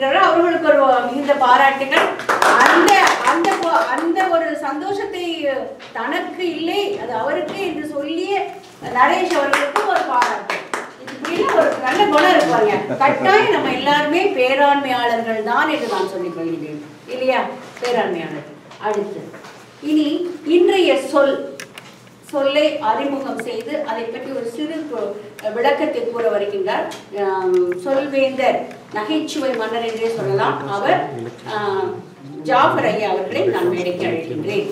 செய்திருக்கிறார்கள் அவர்களுக்கு ஒரு மிகுந்த பாராட்டுகள் அந்த அந்த பொ- அந்த ஒரு சந்தோஷத்தை தனக்கு இல்லை அது அவருக்கு என்று சொல்லிய நரேஷ் அவர்களுக்கும் ஒரு பாராட்டு இப்படிலாம் ஒரு நல்ல குணம் இருப்பாங்க கட்டாயம் நம்ம எல்லாருமே பேராண்மையாளர்கள் தான் என்று நான் சொல்லிக் கொள்கிறேன் இல்லையா பேராண்மையாளர் அடுத்து இனி இன்றைய சொல் சொல்லை அறிமுகம் செய்து அதை பற்றி ஒரு சிறு கு- விளக்கத்தை கூற வருகின்றார் ஆம், சொல்வேந்தர் நகைச்சுவை மன்னர் என்றே சொல்லலாம் அவர் ஆம், ஜாஃபர் ஐயா அவர்களை நான் மேடைக்கு அழைக்கின்றேன்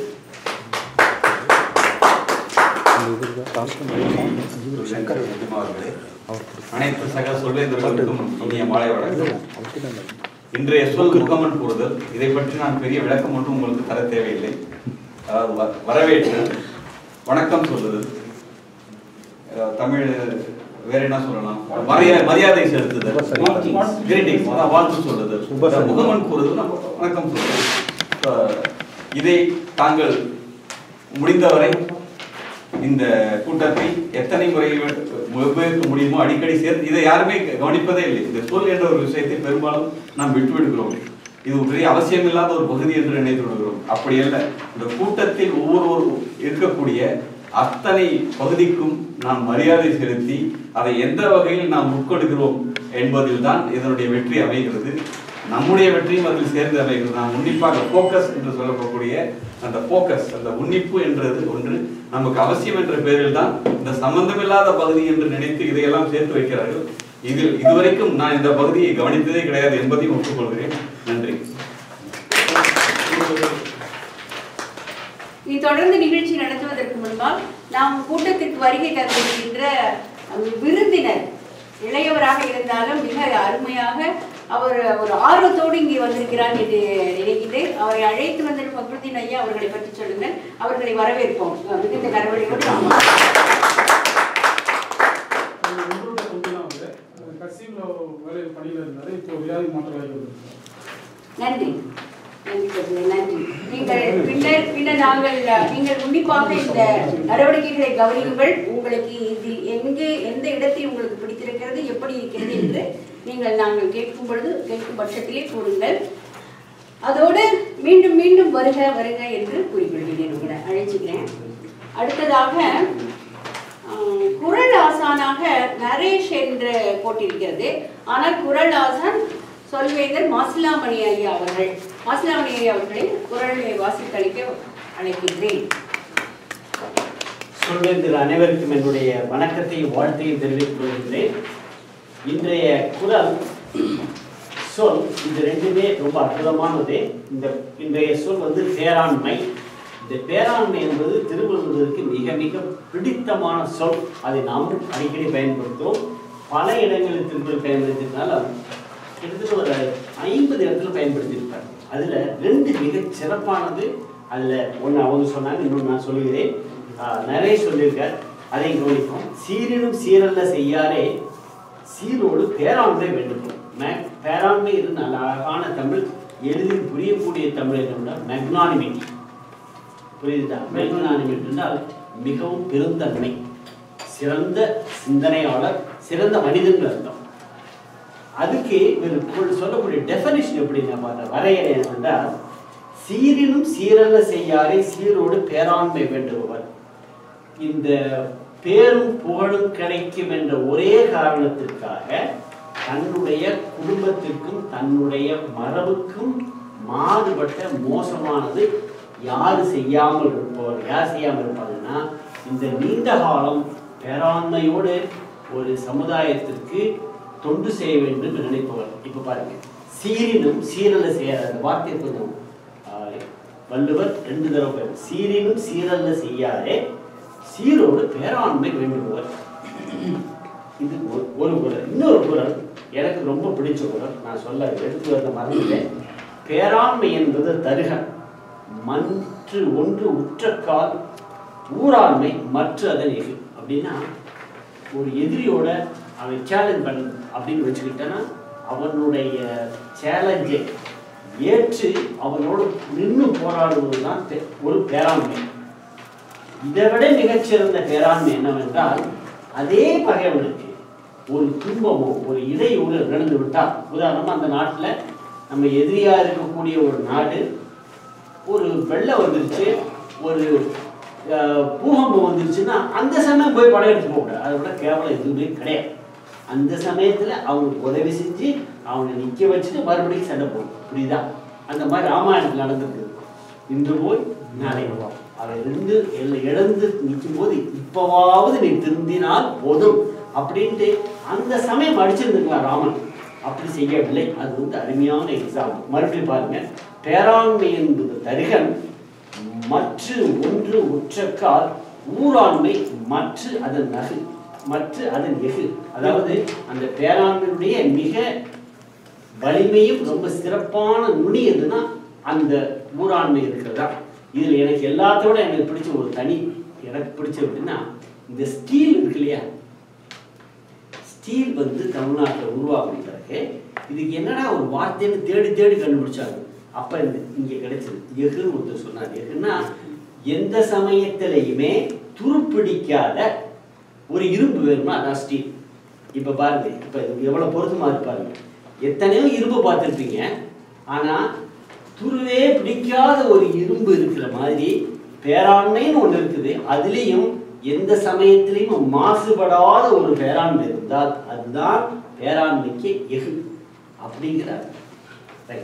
சங்கர் வெற்றிமா அவர்களே அனைத்து சக சொல்வேந்தர்களுக்கும் இனிய மாலை வணக்கம் இன்றைய சொல் முகமன் கூறுதல் இதை பற்றி நான் பெரிய விளக்கம் ஒன்றும் உங்களுக்கு தர தேவையில்லை அதாவது வ- வரவேற்று வணக்கம் சொல்லுதல் அஹ் தமிழ் வேற என்ன சொல்லலாம் மரியாதை மரியாதை செலுத்துதல் கிரீட்டிங்ஸ் அதான் வாழ்த்து சொல்லுதல் இந்த முகமன் கூறுதல் நம்ம வணக்கம் சொல்லுதல் அஹ் இதை தாங்கள் முடிந்தவரை இந்த கூட்டத்தை எத்தனை முறை உபயோகிக்க முடியுமோ அடிக்கடி சேர்த்து இதை யாருமே கவனிப்பதே இல்லை இந்த சொல் என்ற ஒரு விஷயத்தை பெரும்பாலும் நாம் விட்டு விடுகிறோம் இது ஒரு பெரிய அவசியமில்லாத ஒரு பகுதி என்று நினைத்து விடுகிறோம் அப்படி அல்ல இந்த கூட்டத்தில் ஒவ்வொரு இருக்கக்கூடிய அத்தனை பகுதிக்கும் நாம் மரியாதை செலுத்தி அதை எந்த வகையில் நாம் உட்கொடுக்கிறோம் என்பதில் தான் இதனுடைய வெற்றி அமைகிறது நம்முடைய வெற்றியும் அதில் சேர்ந்து அமைகிறது நாம் உன்னிப்பாக ஃபோக்கஸ் என்று சொல்லக்கூடிய அந்த ஃபோக்கஸ் அந்த உன்னிப்பு என்றது ஒன்று நமக்கு அவசியம் என்ற பேரில் தான் இந்த சம்பந்தமில்லாத பகுதி என்று நினைத்து இதையெல்லாம் சேர்த்து வைக்கிறார்கள் இதில் இதுவரைக்கும் நான் இந்த பகுதியை கவனித்ததே கிடையாது என்பதையும் ஒப்புக்கொள்கிறேன் நன்றி இனி தொடர்ந்து நிகழ்ச்சி நடத்துவதற்கு முன்பால் நாம் கூட்டத்திற்கு வருகை தந்திருக்கின்ற அந்த விருந்தினர் இளையவராக இருந்தாலும் மிக அருமையாக அவர் ஒரு ஆர்வத்தோடு இங்கே வந்திருக்கிறார் என்று நினைக்கிறேன் அவரை அழைத்து வந்த பக்ருதீன் ஐயா அவர்களை பற்றி சொல்லுங்கள் அவர்களை வரவேற்போம் மிகுந்த கரவழியோடு நாம் ஒன்றோட கொஞ்சம் வந்து கசிவில் வேலையில் பணியில் இருந்தார் இப்போ வியாதி மாற்ற வேலையில் இருந்தார் நன்றி நன்றி பிரபுவே, நன்றி நீங்கள் பின்னர் பின்னர் நாங்கள் நீங்கள் உன்னிப்பாக இந்த நடவடிக்கைகளை கவனியுங்கள் உங்களுக்கு இதில் எங்கே எந்த இடத்தில் உங்களுக்கு பிடித்திருக்கிறது எப்படி இருக்கிறது என்று நீங்கள் நாங்கள் கேட்கும் பொழுது கேட்கும் பட்சத்திலே கூறுங்கள் அதோடு மீண்டும் மீண்டும் வருக வருக என்று கூறிக்கொள்கிறேன் உங்களை அழைச்சிக்கிறேன் அடுத்ததாக ஆஹ், குரல் ஆசானாக நரேஷ் என்று போட்டிருக்கிறது ஆனால் குரல் ஆசான் சொல்வேந்தர் மாசிலாமணி ஐயா அவர்கள் மாசிலாமணி ஐயா அவர்களை குரலை வாசித்தளிக்க அழைக்கின்றேன் சொல்வேந்தர் அனைவருக்கும் என்னுடைய வணக்கத்தையும் வாழ்த்தையும் தெரிவித்துக் கொள்கின்றேன் இன்றைய குரல் சொல் இது ரெண்டுமே ரொம்ப அற்புதமானது இந்த இன்றைய சொல் வந்து பேராண்மை இந்த பேராண்மை என்பது திருவள்ளுவருக்கு மிக மிக பிடித்தமான சொல் அதை நாமும் அடிக்கடி பயன்படுத்துவோம் பல இடங்களில் திருக்குறள் பயன்படுத்தினால கிட்டத்தட்ட ஒரு ஐம்பது இடத்துல பயன்படுத்தியிருப்பார் அதுல ரெண்டு மிகச் சிறப்பானது அதுல ஒண்ணு அவங்க சொன்னாங்க இன்னொன்று நான் சொல்லுகிறேன் ஆஹ் நிறைய சொல்லியிருக்கார் அதை கவனிப்போம் சீரினும் சீரல்ல செய்யாரே சீரோடு பேராண்மை வேண்டும் மே- பேராண்மை இது நல்ல அழகான தமிழ் எளிதில் புரியக்கூடிய தமிழ் என்னன்னா மெக்னானிமிட்டி புரியுதா மெக்னானிமிட்டி என்றால் மிகவும் பெருந்தன்மை சிறந்த சிந்தனையாளர் சிறந்த மனிதன் அர்த்தம் அதுக்கு இவர் இப்பொழுது சொல்லக்கூடிய டெஃபனிஷன் எப்படி நான் பார்த்தேன் வரையறை என்னென்றால் சீரினும் சீரல்ல செய்யாரே சீரோடு பேராண்மை வேண்டுபவர் இந்த பேரும் புகழும் கிடைக்கும் என்ற ஒரே காரணத்திற்காக தன்னுடைய குடும்பத்திற்கும் தன்னுடைய மரபுக்கும் மாறுபட்ட மோசமானது யாரு செய்யாமல் இருப்பவர் யார் செய்யாமல் இருப்பாங்கன்னா இந்த நீண்ட காலம் பேராண்மையோடு ஒரு சமுதாயத்திற்கு தொண்டு செய்ய வேண்டும் என்று நினைப்பவர் இப்ப பாருங்க சீரினும் சீரல்ல செய்யாத அந்த வார்த்தை கொஞ்சம் ஆஹ், வள்ளுவர் ரெண்டு தடவை பாரு. சீரினும் சீரல்ல செய்யாதே சீரோடு பேராண்மை வேண்டுபவர் இது ஒரு- ஒரு குரல் இன்னொரு குரல் எனக்கு ரொம்ப பிடிச்ச குரல் நான் சொல்ல எடுத்து வந்த மறந்துட்டேன் பேராண்மை என்பது தருக மற்று ஒன்று உற்றக்கால் ஊராண்மை மற்ற அதன் எகு அப்படின்னா ஒரு எதிரியோட அவன் சேலஞ்ச் பண்ண அப்படின்னு வச்சுக்கிட்டேன்னா அவனுடைய சேலஞ்சை ஏற்று அவனோடு நின்று போராடுவது தான் ஒரு பேராண்மை இதை விட மிகச்சிறந்த பேராண்மை என்னவென்றால் அதே பகைவனுக்கு ஒரு துன்பமோ ஒரு இடையூறு நடந்து விட்டால் உதாரணமா அந்த நாட்டுல நம்ம எதிரியா இருக்கக்கூடிய ஒரு நாடு ஒரு வெள்ளம் வந்துருச்சு ஒரு அஹ், பூகம்பம் வந்துருச்சுன்னா அந்த சமயம் போய் படையெடுத்து போகக்கூடாது அதை விட கேவலம் எதுவுமே கிடையாது அந்த சமயத்துல அவங்களுக்கு உதவி செஞ்சு அவனை நிக்க வச்சுட்டு மறுபடியும் சண்டை போடும் புரியுதா அந்த மாதிரி ராமாயணத்தில் நடந்திருக்கு இன்று போய் நாளை வா அதை இருந்து எல்லாம் இழந்து நிற்கும் போது இப்பவாவது நீ திருந்தினால் போதும் அப்படின்ட்டு அந்த சமயம் அடிச்சிருந்துக்கலாம் ராமன் அப்படி செய்யவில்லை அது வந்து அருமையான எக்ஸாம்பிள் மறுபடியும் பாருங்க பேராண்மை என்பது தருகன் மற்ற ஒன்று உற்றக்கால் ஊராண்மை மற்ற அதன் நகு மற்ற அதன் எகு அதாவது அந்த பேராண்மையுடைய மிக வலிமையும் ரொம்ப சிறப்பான நுனி எதுனா அந்த ஊராண்மை இருக்கிறதா இதுல எனக்கு எல்லாத்தோட எனக்கு பிடிச்ச ஒரு தனி எனக்கு பிடிச்ச அப்படின்னா இந்த ஸ்டீல் இருக்கு இல்லையா ஸ்டீல் வந்து தமிழ்நாட்டில் உருவாகும் பிறகு இதுக்கு என்னடா ஒரு வார்த்தைன்னு தேடி தேடி கண்டுபிடிச்சாங்க அப்ப இந்த இங்க கிடைச்சது எகுன்னு ஒருத்தர் சொன்னார் எகுன்னா எந்த சமயத்திலையுமே துருப்பிடிக்காத ஒரு இரும்பு வேணுமா அதான் ஸ்டீல் இப்ப பாருங்க இப்ப இது எவ்வளவு பொருத்தமா இருக்கு பாருங்க எத்தனையோ இரும்பு பார்த்துருப்பீங்க ஆனா துருவே பிடிக்காத ஒரு இரும்பு இருக்கிற மாதிரி பேராண்மைன்னு ஒண்ணு இருக்குது அதுலேயும் எந்த சமயத்திலையும் மாசுபடாத ஒரு பேராண்மை இருந்தால் அதுதான் பேராண்மைக்கு எகு அப்படிங்கிறார் Right.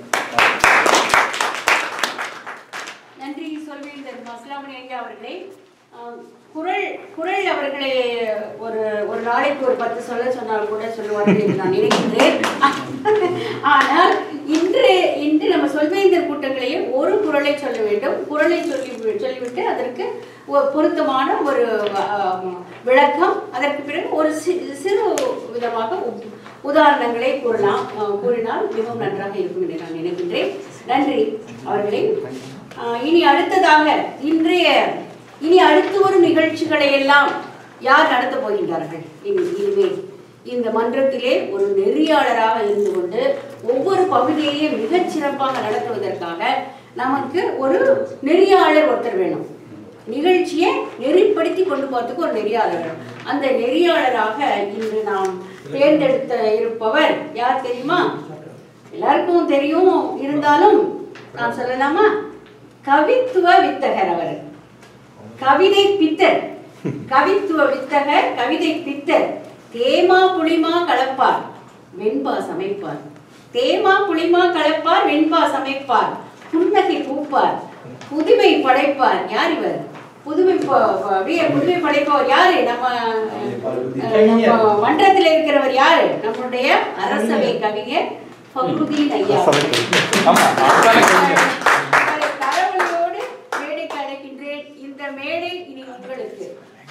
நன்றி சொல்வேந்தர் மஸ்லாமணி ஐயா அவர்களே ஆம், குரல் குரல் அவர்களை ஒரு ஒரு நாளைக்கு ஒரு பத்து சொல்ல சொன்னால் கூட சொல்லுவார்கள் என்று நான் நினைக்கின்றேன் ஆனால் இன்று இன்று நம்ம சொல்வேந்தர் கூட்டங்களையே ஒரு குரலை சொல்ல வேண்டும் குரலை சொல்லி சொல்லிவிட்டு அதற்கு ஒரு பொருத்தமான ஒரு ஆம், விளக்கம் அதற்கு பிறகு ஒரு சி- சிறு விதமாக உ- உதாரணங்களை கூறலாம் ஆ, கூறினால் மிகவும் நன்றாக இருக்கும் என்று நான் நினைக்கின்றேன் நன்றி அவர்களே ஆஹ் இனி அடுத்ததாக இன்றைய இனி அடுத்து வரும் நிகழ்ச்சிகளை எல்லாம் யார் நடத்த போகின்றார்கள் இனி இனிமேல் இந்த மன்றத்திலே ஒரு நெறியாளராக இருந்து கொண்டு ஒவ்வொரு பகுதியையும் மிகச் சிறப்பாக நடத்துவதற்காக நமக்கு ஒரு நெறியாளர் ஒருத்தர் வேணும் நிகழ்ச்சியை நெறிப்படுத்தி கொண்டு போறதுக்கு ஒரு நெறியாளர் வேணும். அந்த நெறியாளராக இன்று நாம் தேர்ந்தெடுத்த இருப்பவர் யார் தெரியுமா எல்லாருக்கும் தெரியும் இருந்தாலும் நான் சொல்லலாமா கவித்துவ வித்தகர் அவர் கவிதை பித்தர் கவித்துவ வித்தகர் கவிதை பித்தர் தேமா புளிமா கலப்பார் வெண்பா சமைப்பார் தேமா புளிமா கலப்பார் வெண்பா சமைப்பார் புன்னகை பூப்பார் புதுமை படைப்பார் யார் இவர் புதுமை ப- ப- அப்படியே புதுமை படைப்பவர் யாரு நம்ம அஹ், நம்ம மன்றத்தில் இருக்கிறவர் யாரு நம்மளுடைய அரசவை கவிஞர் ஃபக்ருதீன் ஐயா ஆமா அதுதானே கவிஞர். அவரை தரவழியோடு மேடைக்கு அழைக்கின்றேன் இந்த மேடை இனி உங்களுக்கு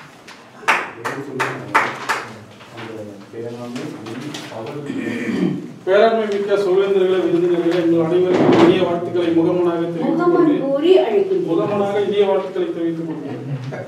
பேராண்மை மிக்க சொல்வேந்தர்களை விருந்தினர்களை எங்கள் அனைவருக்கும் இனிய வாழ்த்துக்களை முகமனாக தெரிவித்துக் முகமன் கொண்டு கூறி அழைக்கின்றேன் முகமனாக இனிய வாழ்த்துக்களை தெரிவித்துக் கொள்கிறேன்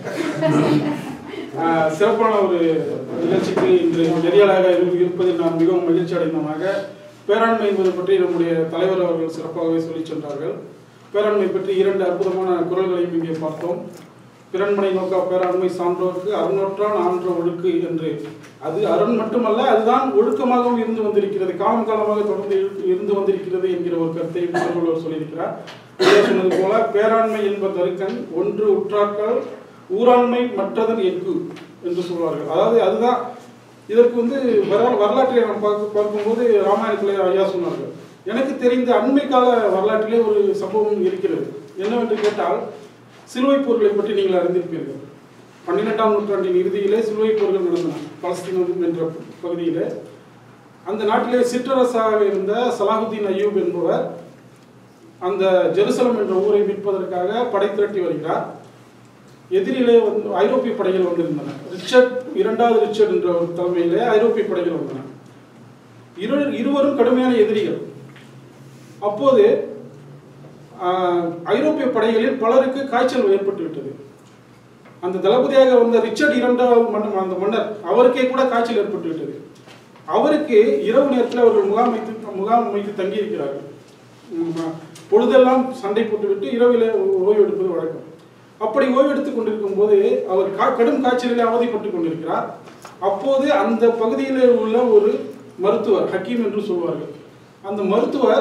ஆஹ் சிறப்பான ஒரு நிகழ்ச்சிக்கு இன்று நெறியாளாக இரு- இருப்பதில் நான் மிகவும் மகிழ்ச்சி அடைந்தமாக பேராண்மை என்பது பற்றி நம்முடைய தலைவர் அவர்கள் சிறப்பாகவே சொல்லிச் சென்றார்கள் பேராண்மை பற்றி இரண்டு அற்புதமான குரல்களையும் இங்கே பார்த்தோம் பிறன்மனை நோக்கா பேராண்மை சான்றோருக்கு அருணொற்றான் ஆன்ற ஒழுக்கு என்று அது அருண் மட்டுமல்ல அதுதான் ஒழுக்கமாகவும் இருந்து வந்திருக்கிறது காலம் காலமாக தொடர்ந்து இரு- இருந்து வந்திருக்கிறது என்கிற ஒரு கருத்தை திருவள்ளுவர் சொல்லியிருக்கிறார் ஐயா சொன்னது போல பேராண்மை என்பது அருக்கன் ஒன்று உற்றாக்கள் ஊராண்மை மற்றதன் எஃகு என்று சொல்வார்கள் அதாவது அதுதான் இதற்கு வந்து வர வரலாற்றை நாம் பார்க்க பார்க்கும்போது ராமாயணத்திலே ஐயா சொன்னார்கள் எனக்கு தெரிந்த அண்மை கால வரலாற்றிலே ஒரு சம்பவம் இருக்கிறது என்னவென்று கேட்டால் சிலுவை போர்களை பற்றி நீங்கள் அறிந்திருப்பீர்கள் பன்னிரெண்டாம் நூற்றாண்டின் இறுதியிலே சிலுவை போர்கள் நடந்தன பலஸ்தீனம் என்ற பகுதியிலே அந்த நாட்டிலே சிற்றரசாக இருந்த சலாஹுத்தீன் அய்யூப் என்பவர் அந்த ஜெருசலம் என்ற ஊரை மீட்பதற்காக படை திரட்டி வருகிறார் எதிரிலே வந்து ஐரோப்பிய படைகள் வந்திருந்தன ரிச்சர்ட் இரண்டாவது ரிச்சர்ட் என்ற ஒரு தலைமையிலே ஐரோப்பிய படைகள் வந்தன இரு இருவரும் கடுமையான எதிரிகள் அப்போது ஆஹ், ஐரோப்பிய படைகளில் பலருக்கு காய்ச்சல் ஏற்பட்டு விட்டது அந்த தளபதியாக வந்த ரிச்சர்ட் இரண்டாவது மன்னர் அந்த மன்னர் அவருக்கே கூட காய்ச்சல் ஏற்பட்டு விட்டது அவருக்கு இரவு நேரத்தில் அவர்கள் முகாம் வைத்து முகாம் வைத்து தங்கி இருக்கிறார்கள் உம், பொழுதெல்லாம் சண்டை போட்டுவிட்டு இரவிலே ஓய்வு எடுப்பது வழக்கம் அப்படி ஓய்வு எடுத்துக் கொண்டிருக்கும் போது அவர் கா- கடும் காய்ச்சலில் அவதிப்பட்டு கொண்டிருக்கிறார் அப்போது அந்த பகுதியில் உள்ள ஒரு மருத்துவர் ஹக்கீம் என்று சொல்வார்கள் அந்த மருத்துவர்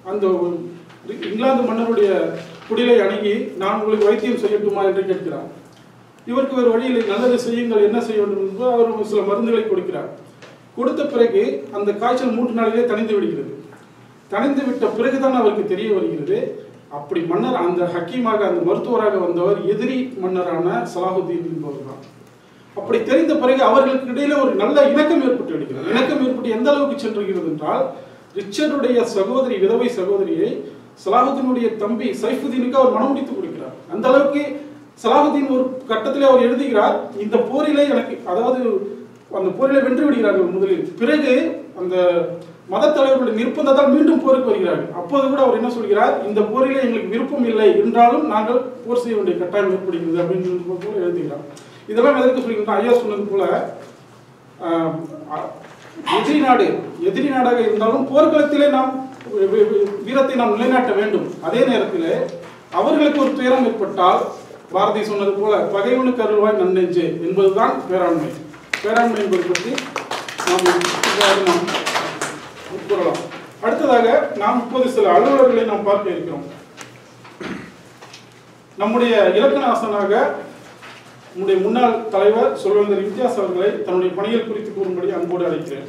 அந்த இங்கிலாந்து மன்னருடைய குடிலை அணுகி நான் உங்களுக்கு வைத்தியம் செய்யட்டுமா என்று கேட்கிறார் இவருக்கு வேறு வழியில் நல்லது செய்யுங்கள் என்ன செய்ய வேண்டும் என்று அவர் சில மருந்துகளை கொடுக்கிறார் கொடுத்த பிறகு அந்த காய்ச்சல் மூன்று நாளிலே தணிந்து விடுகிறது தணிந்து விட்ட பிறகுதான் அவருக்கு தெரிய வருகிறது அப்படி மன்னர் அந்த ஹக்கீமாக அந்த மருத்துவராக வந்தவர் எதிரி மன்னரான சலாஹுத்தீன் என்பவர் தான் அப்படி தெரிந்த பிறகு அவர்களுக்கு இடையில ஒரு நல்ல இணக்கம் ஏற்பட்டு விடுகிறது இணக்கம் ஏற்பட்டு எந்த அளவுக்கு சென்றுகிறது என்றால் ரிச்சர்டுடைய சகோதரி விதவை சகோதரியை சலாஹுதீனுடைய தம்பி சைஃபுதீனுக்கு அவர் மனம் முடித்து கொடுக்கிறார் அந்த அளவுக்கு சலாஹுதீன் ஒரு கட்டத்திலே அவர் எழுதுகிறார் இந்த போரிலே எனக்கு அதாவது அந்த போரிலே வென்று விடுகிறார்கள் முதலில் பிறகு அந்த மத தலைவர்களுடைய நிர்பந்தத்தால் மீண்டும் போருக்கு வருகிறார்கள் அப்போது கூட அவர் என்ன சொல்கிறார் இந்த போரிலே எங்களுக்கு விருப்பம் இல்லை என்றாலும் நாங்கள் போர் செய்ய வேண்டிய கட்டாயம் ஏற்படுகிறது அப்படின்னு போல எழுதுகிறார் இதெல்லாம் எதற்கு சொல்லிங்கன்னா ஐயா சொன்னது போல ஆஹ், அ- எதிரி நாடு எதிரி நாடாக இருந்தாலும் போர்க்களத்திலே நாம் வி- வி- வி- வீரத்தை நாம் நிலைநாட்ட வேண்டும் அதே நேரத்தில் அவர்களுக்கு ஒரு துயரம் ஏற்பட்டால் பாரதி சொன்னது போல பகைவனுக்கு அருள்வாய் நன்னெஞ்சு என்பதுதான் பேராண்மை பேராண்மை என்பது பற்றி நாம் இவ்வாறு நாம் கூறலாம் அடுத்ததாக நாம் இப்போது சில அலுவலர்களை நாம் பார்க்க இருக்கிறோம் நம்முடைய இலக்கண ஆசனாக நம்முடைய முன்னாள் தலைவர் சொல்வந்தர் இம்தியாஸ் அவர்களை தன்னுடைய பணிகள் குறித்து கூறும்படி அன்போடு அழைக்கிறேன்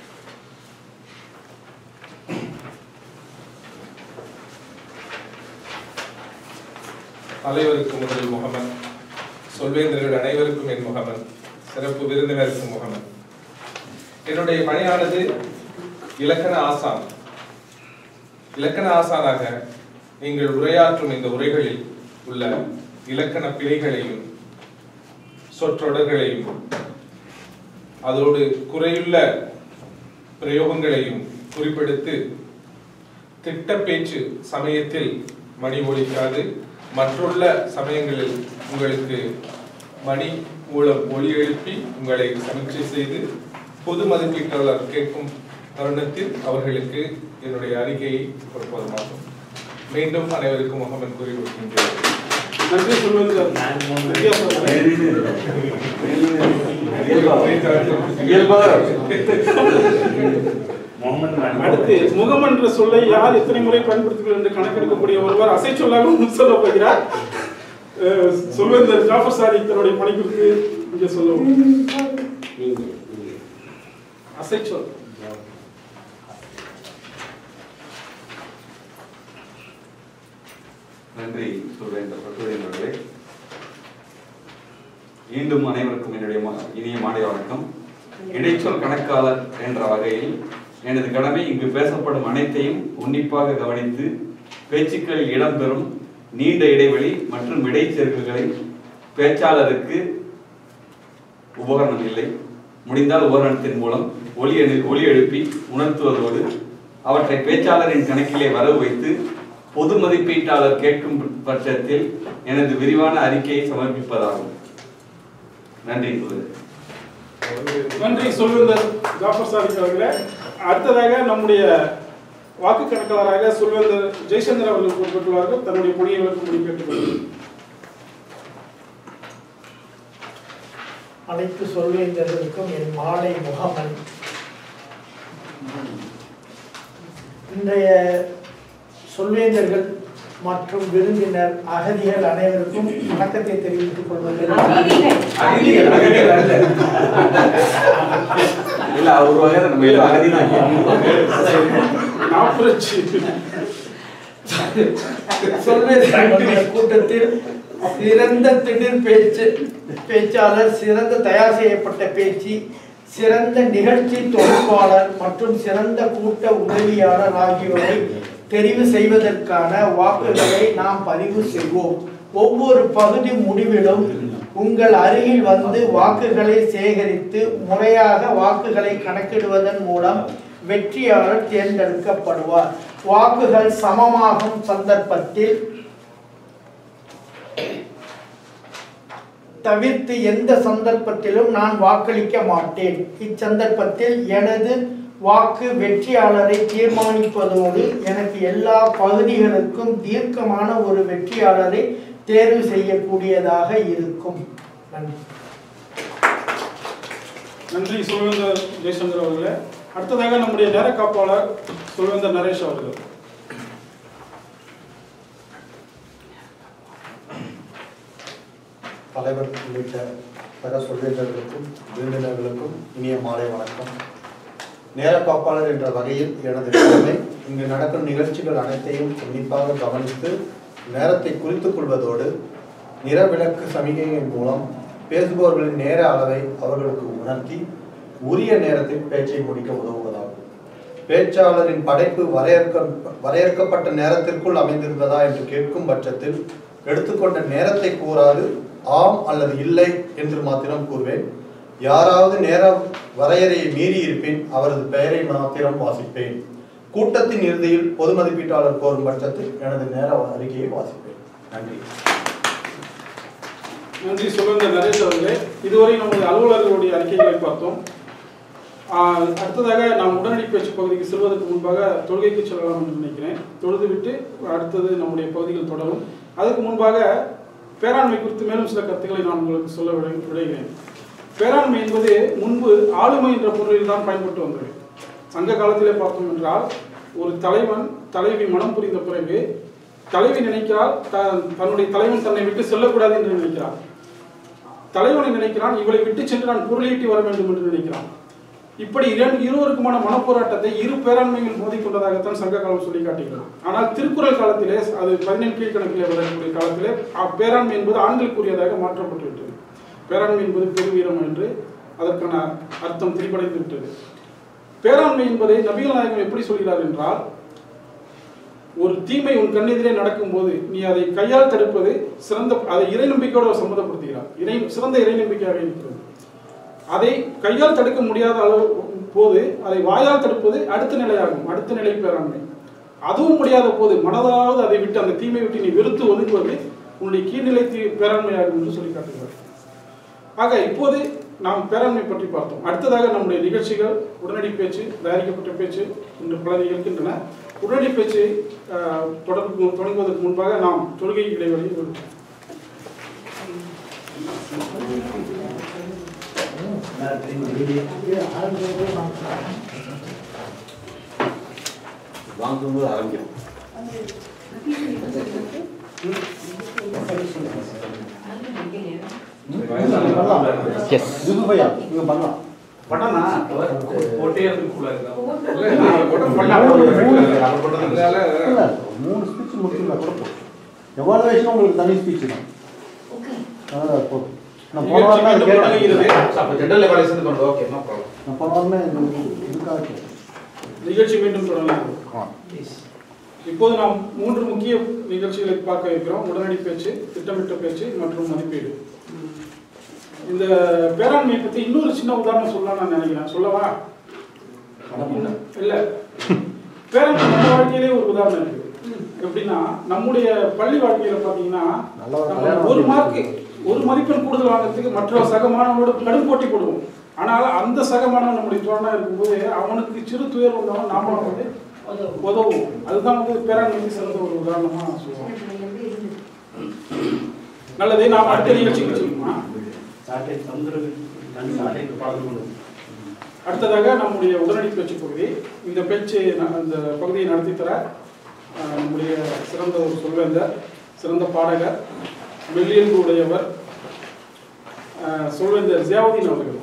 தலைவருக்கு முதல் முகமன் சொல்வேந்தர்கள் அனைவருக்கும் என் முகமன் சிறப்பு விருந்தினருக்கும் முகமன் என்னுடைய பணியானது இலக்கண ஆசான் இலக்கண ஆசானாக நீங்கள் உரையாற்றும் இந்த உரைகளில் உள்ள இலக்கண பிழைகளையும் சொற்றொடர்களையும் அதோடு குறையுள்ள பிரயோகங்களையும் குறிப்பெடுத்து திட்ட பேச்சு சமயத்தில் மணி ஒலிக்காது மற்றுள்ள சமயங்களில் உங்களுக்கு மணி மூலம் ஒலி எழுப்பி உங்களை சமீட்சை செய்து பொது மதிப்பீட்டாளர் கேட்கும் தருணத்தில் அவர்களுக்கு என்னுடைய அறிக்கையை கொடுப்பதுமாகும் மீண்டும் அனைவருக்கும் முகமன் கூறி கொடுக்கின்றேன் நன்றி சொல்வந்தர் இம்தியாஸ் அவர்களே. அடுத்து முகம் என்ற சொல்லை யார் எத்தனை முறை பயன்படுத்துகிறார் என்று கணக்கெடுக்கக்கூடிய ஒருவர் அசை சொல்லாக சொல்ல போகிறார் அஹ், சொல்வேந்தர் ஜாஃபர் சாதிக் தன்னுடைய பணி குறித்து இங்கே சொல்லவும் அசை சொல் நன்றி சொல்வேந்தர் பட்டுவேந்தர் அவர்களே மீண்டும் அனைவருக்கும் என்னுடைய ம- இனிய மாலை வணக்கம் இடைச்சொல் கணக்காளர் என்ற வகையில் எனது கடமை இங்கு பேசப்படும் அனைத்தையும் உன்னிப்பாக கவனித்து பேச்சுக்களில் இடம்பெறும் நீண்ட இடைவெளி மற்றும் இடைச்செருக்குகளை பேச்சாளருக்கு உபகரணம் இல்லை முடிந்தால் உபகரணத்தின் மூலம் ஒலி எழு ஒலி எழுப்பி உணர்த்துவதோடு அவற்றை பேச்சாளரின் கணக்கிலே வரவு வைத்து பொது மதிப்பீட்டாளர் கேட்கும் பட்சத்தில் எனது விரிவான அறிக்கையை சமர்ப்பிப்பதாகும் நன்றி கூறுகிறேன். நன்றி சொல்வேந்தர் ஜாஃபர் சாதிக் அவர்களே அடுத்ததாக நம்முடைய வாக்கு கணக்காளராக சொல்வேந்தர் ஜெய்சந்தர் அவர்கள் பொறுப்பேற்றுள்ளார்கள் தன்னுடைய பணியை விளக்கும்படி கேட்டுக்கொள்கிறேன் அனைத்து சொல்வேந்தர்களுக்கும் என் மாலை முகமன் இன்றைய சொல்வேந்தர்கள் மற்றும் விருந்தினர் அகதிகள் அனைவருக்கும் வணக்கத்தை தெரிவித்துக் கொள்வதில் அகதிகள். இல்ல அவர் வகையில நம்ம எல்லாம் அகதிதான் நாப்புரட்சி சொல்வேந்தர்களுடைய கூட்டத்தில் சிறந்த திடீர் பேச்சு பேச்சாளர் சிறந்த தயார் செய்யப்பட்ட பேச்சு சிறந்த நிகழ்ச்சி தொகுப்பாளர் மற்றும் சிறந்த கூட்ட உதவியாளர் ஆகியோரை தெரிவு செய்வதற்கான வாக்குகளை நாம் பதிவு செய்வோம் ஒவ்வொரு பகுதி முடிவிலும் உங்கள் அருகில் வந்து வாக்குகளை சேகரித்து முறையாக வாக்குகளை கணக்கிடுவதன் மூலம் வெற்றியாளர் தேர்ந்தெடுக்கப்படுவார் வாக்குகள் சமமாகும் சந்தர்ப்பத்தில் தவிர்த்து எந்த சந்தர்ப்பத்திலும் நான் வாக்களிக்க மாட்டேன் இச்சந்தர்ப்பத்தில் எனது வாக்கு வெற்றியாளரை தீர்மானிப்பதோடு எனக்கு எல்லா பகுதிகளுக்கும் தீர்க்கமான ஒரு வெற்றியாளரை தேர்வு செய்யக்கூடியதாக இருக்கும் நன்றி நன்றி சொல்வேந்தர் ஜெயசந்தர் அவர்களே அடுத்ததாக நம்முடைய நேர காப்பாளர் சொல்வேந்தர் நரேஷ் அவர்கள் தலைவர் உள்ளிட்ட சக சொல்வேந்தர்களுக்கும் விருந்தினர்களுக்கும் இனிய மாலை வணக்கம் நேர காப்பாளர் என்ற வகையில் எனது கடமை இங்கு நடக்கும் நிகழ்ச்சிகள் அனைத்தையும் உன்னிப்பாக கவனித்து நேரத்தை குறித்துக் கொள்வதோடு நிறவிளக்கு சமிகையின் மூலம் பேசுபவர்களின் நேர அளவை அவர்களுக்கு உணர்த்தி உரிய நேரத்தில் பேச்சை முடிக்க உதவுவதாகும் பேச்சாளரின் படைப்பு வரையறுக்க வரையறுக்கப்பட்ட நேரத்திற்குள் அமைந்திருந்ததா என்று கேட்கும் பட்சத்தில் எடுத்துக்கொண்ட நேரத்தை கூறாது ஆம் அல்லது இல்லை என்று மாத்திரம் கூறுவேன் யாராவது நேர வரையறையை மீறி இருப்பின் அவரது பெயரை மாத்திரம் வாசிப்பேன் கூட்டத்தின் இறுதியில் பொது மதிப்பீட்டாளர் கோரும் பட்சத்தில் எனது நேர அறிக்கையை வாசிப்பேன் நன்றி நன்றி சொல்லுங்க நரேஷ் அவர்களே இதுவரை நமது அலுவலர்களுடைய அறிக்கைகளை பார்த்தோம் ஆஹ் அடுத்ததாக நாம் உடனடி பேச்சு பகுதிக்கு செல்வதற்கு முன்பாக தொழுகைக்கு செல்லலாம் என்று நினைக்கிறேன் தொழுது விட்டு அடுத்தது நம்முடைய பகுதிகள் தொடரும் அதுக்கு முன்பாக பேராண்மை குறித்து மேலும் சில கருத்துக்களை நான் உங்களுக்கு சொல்ல விடை- விடைகிறேன் பேராண்மை என்பது முன்பு ஆளுமை என்ற பொருளில் தான் பயன்பட்டு வந்தது சங்க காலத்திலே பார்த்தோம் என்றால் ஒரு தலைவன் தலைவி மனம் புரிந்த பிறகு தலைவி நினைக்கிறாள் த- தன்னுடைய தலைவன் தன்னை விட்டு செல்லக்கூடாது என்று நினைக்கிறார் தலைவனை நினைக்கிறான் இவளை விட்டு சென்று நான் பொருளீட்டி வர வேண்டும் என்று நினைக்கிறான் இப்படி இரண்டு இருவருக்குமான மனப்போராட்டத்தை இரு பேராண்மைகள் மோதிக்கொண்டதாகத்தான் சங்க காலம் சொல்லி காட்டுகிறது ஆனால் திருக்குறள் காலத்திலே அது பதினெண் கீழ்கணக்கிலே வரக்கூடிய காலத்திலே அ- பேராண்மை என்பது ஆண்களுக்குரியதாக மாற்றப்பட்டு விட்டது பேராண்மை என்பது பெருவீரம் என்று அதற்கான அர்த்தம் திரிபடைந்து விட்டது பேராண்மை என்பதை நபிகள் நாயகம் எப்படி சொல்கிறார் என்றால் ஒரு தீமை உன் கண்ணெதிரே நடக்கும்போது நீ அதை கையால் தடுப்பது சிறந்த அதை இறை நம்பிக்கையோடு சம்மந்தப்படுத்துகிறார் இறை சிறந்த இறை நம்பிக்கையாக இருக்கிறது அதை கையால் தடுக்க முடியாத அளவு போது அதை வாயால் தடுப்பது அடுத்த நிலையாகும் அடுத்த நிலை பேராண்மை அதுவும் முடியாத போது மனதாவது அதை விட்டு அந்த தீமை விட்டு நீ வெறுத்து ஒதுங்குவது உன்னுடைய கீழ்நிலை தீ பேராண்மையாகும் என்று சொல்லி காட்டுகிறார் ஆக இப்போது நாம் பேராண்மை பற்றி பார்த்தோம் அடுத்ததாக நம்முடைய நிகழ்ச்சிகள் உடனடி பேச்சு தயாரிக்கப்பட்ட பேச்சு என்று பல இருக்கின்றன உடனடி பேச்சு ஆஹ், தொடர்பு தொடங்குவதற்கு முன்பாக நாம் தொழுகை இடைவெளி விடுவோம். வாங்கும்போது ஆரம்பிக்கும் இது பையா இங்க பண்ணலாம் போட்டே இருக்கக்கூடாது இல்ல, மூணு ஸ்பீச் முடிச்சுருந்தா கூட போதும் எவாலுவேஷன் உங்களுக்கு தனி ஸ்பீச் தான் அதான் போதும் நான் போன வாரம் தான் நிகழ்ச்சி மீண்டும் கேட்டேன் தொடங்குகிறது. ஜெனரல் எவாலுவேஷன் பண்ணுறது ஓகே நோ ப்ராப்ளம் நான் போன வாரமே இந்த இதுக்காக கேட்டேன் நிகழ்ச்சி மீண்டும் தொடங்கலாம் ஆ. இப்போது நாம் மூன்று முக்கிய நிகழ்ச்சிகளை பார்க்க இருக்கிறோம் உடனடி பேச்சு திட்டமிட்ட பேச்சு மற்றும் மதிப்பீடு இந்த பேராண்மையை பத்தி இன்னொரு சின்ன உதாரணம் சொல்லலாம் நான் நினைக்கிறேன் சொல்லவா இன்னும் இல்ல பேராண்மை நம்ம வாழ்க்கையிலே ஒரு உதாரணம் இருக்கு எப்படின்னா நம்முடைய பள்ளி வாழ்க்கையில பாத்தீங்கன்னா நல்ல ஒரு நம்ம கல்யாணம் ஒரு ஆச்சு. மார்க் ஒரு மதிப்பெண் கூடுதல் வாங்குறதுக்கு மற்ற சக மாணவனோட கடும் போட்டி போடுவோம் ஆனால் அந்த சக மாணவன் நம்முடைய தோழனா இருக்கும்போது அவனுக்கு சிறு துயர் வந்தாலும் நாம வந்து உதவும் அதுதான் வந்து பேராண்மைக்கு சிறந்த ஒரு உதாரணமா சொல்லுவோம் நல்லது நாம் அடுத்த நிகழ்ச்சிக்கு வச்சுக்கோமா சாட்டை தொந்தரவு தன் சாட்டைக்கு பாடம் கொண்டு அடுத்ததாக நம்முடைய உடனடி பேச்சு பகுதி இந்த பேச்சு ந- இந்த பகுதியை நடத்தி தர அஹ், நம்முடைய சிறந்த ஒரு சொல்வேந்தர் சிறந்த பாடகர் மெல்லியல்பு உடையவர் அஹ், சொல்வேந்தர் ஜியாவுதீன் அவர்கள்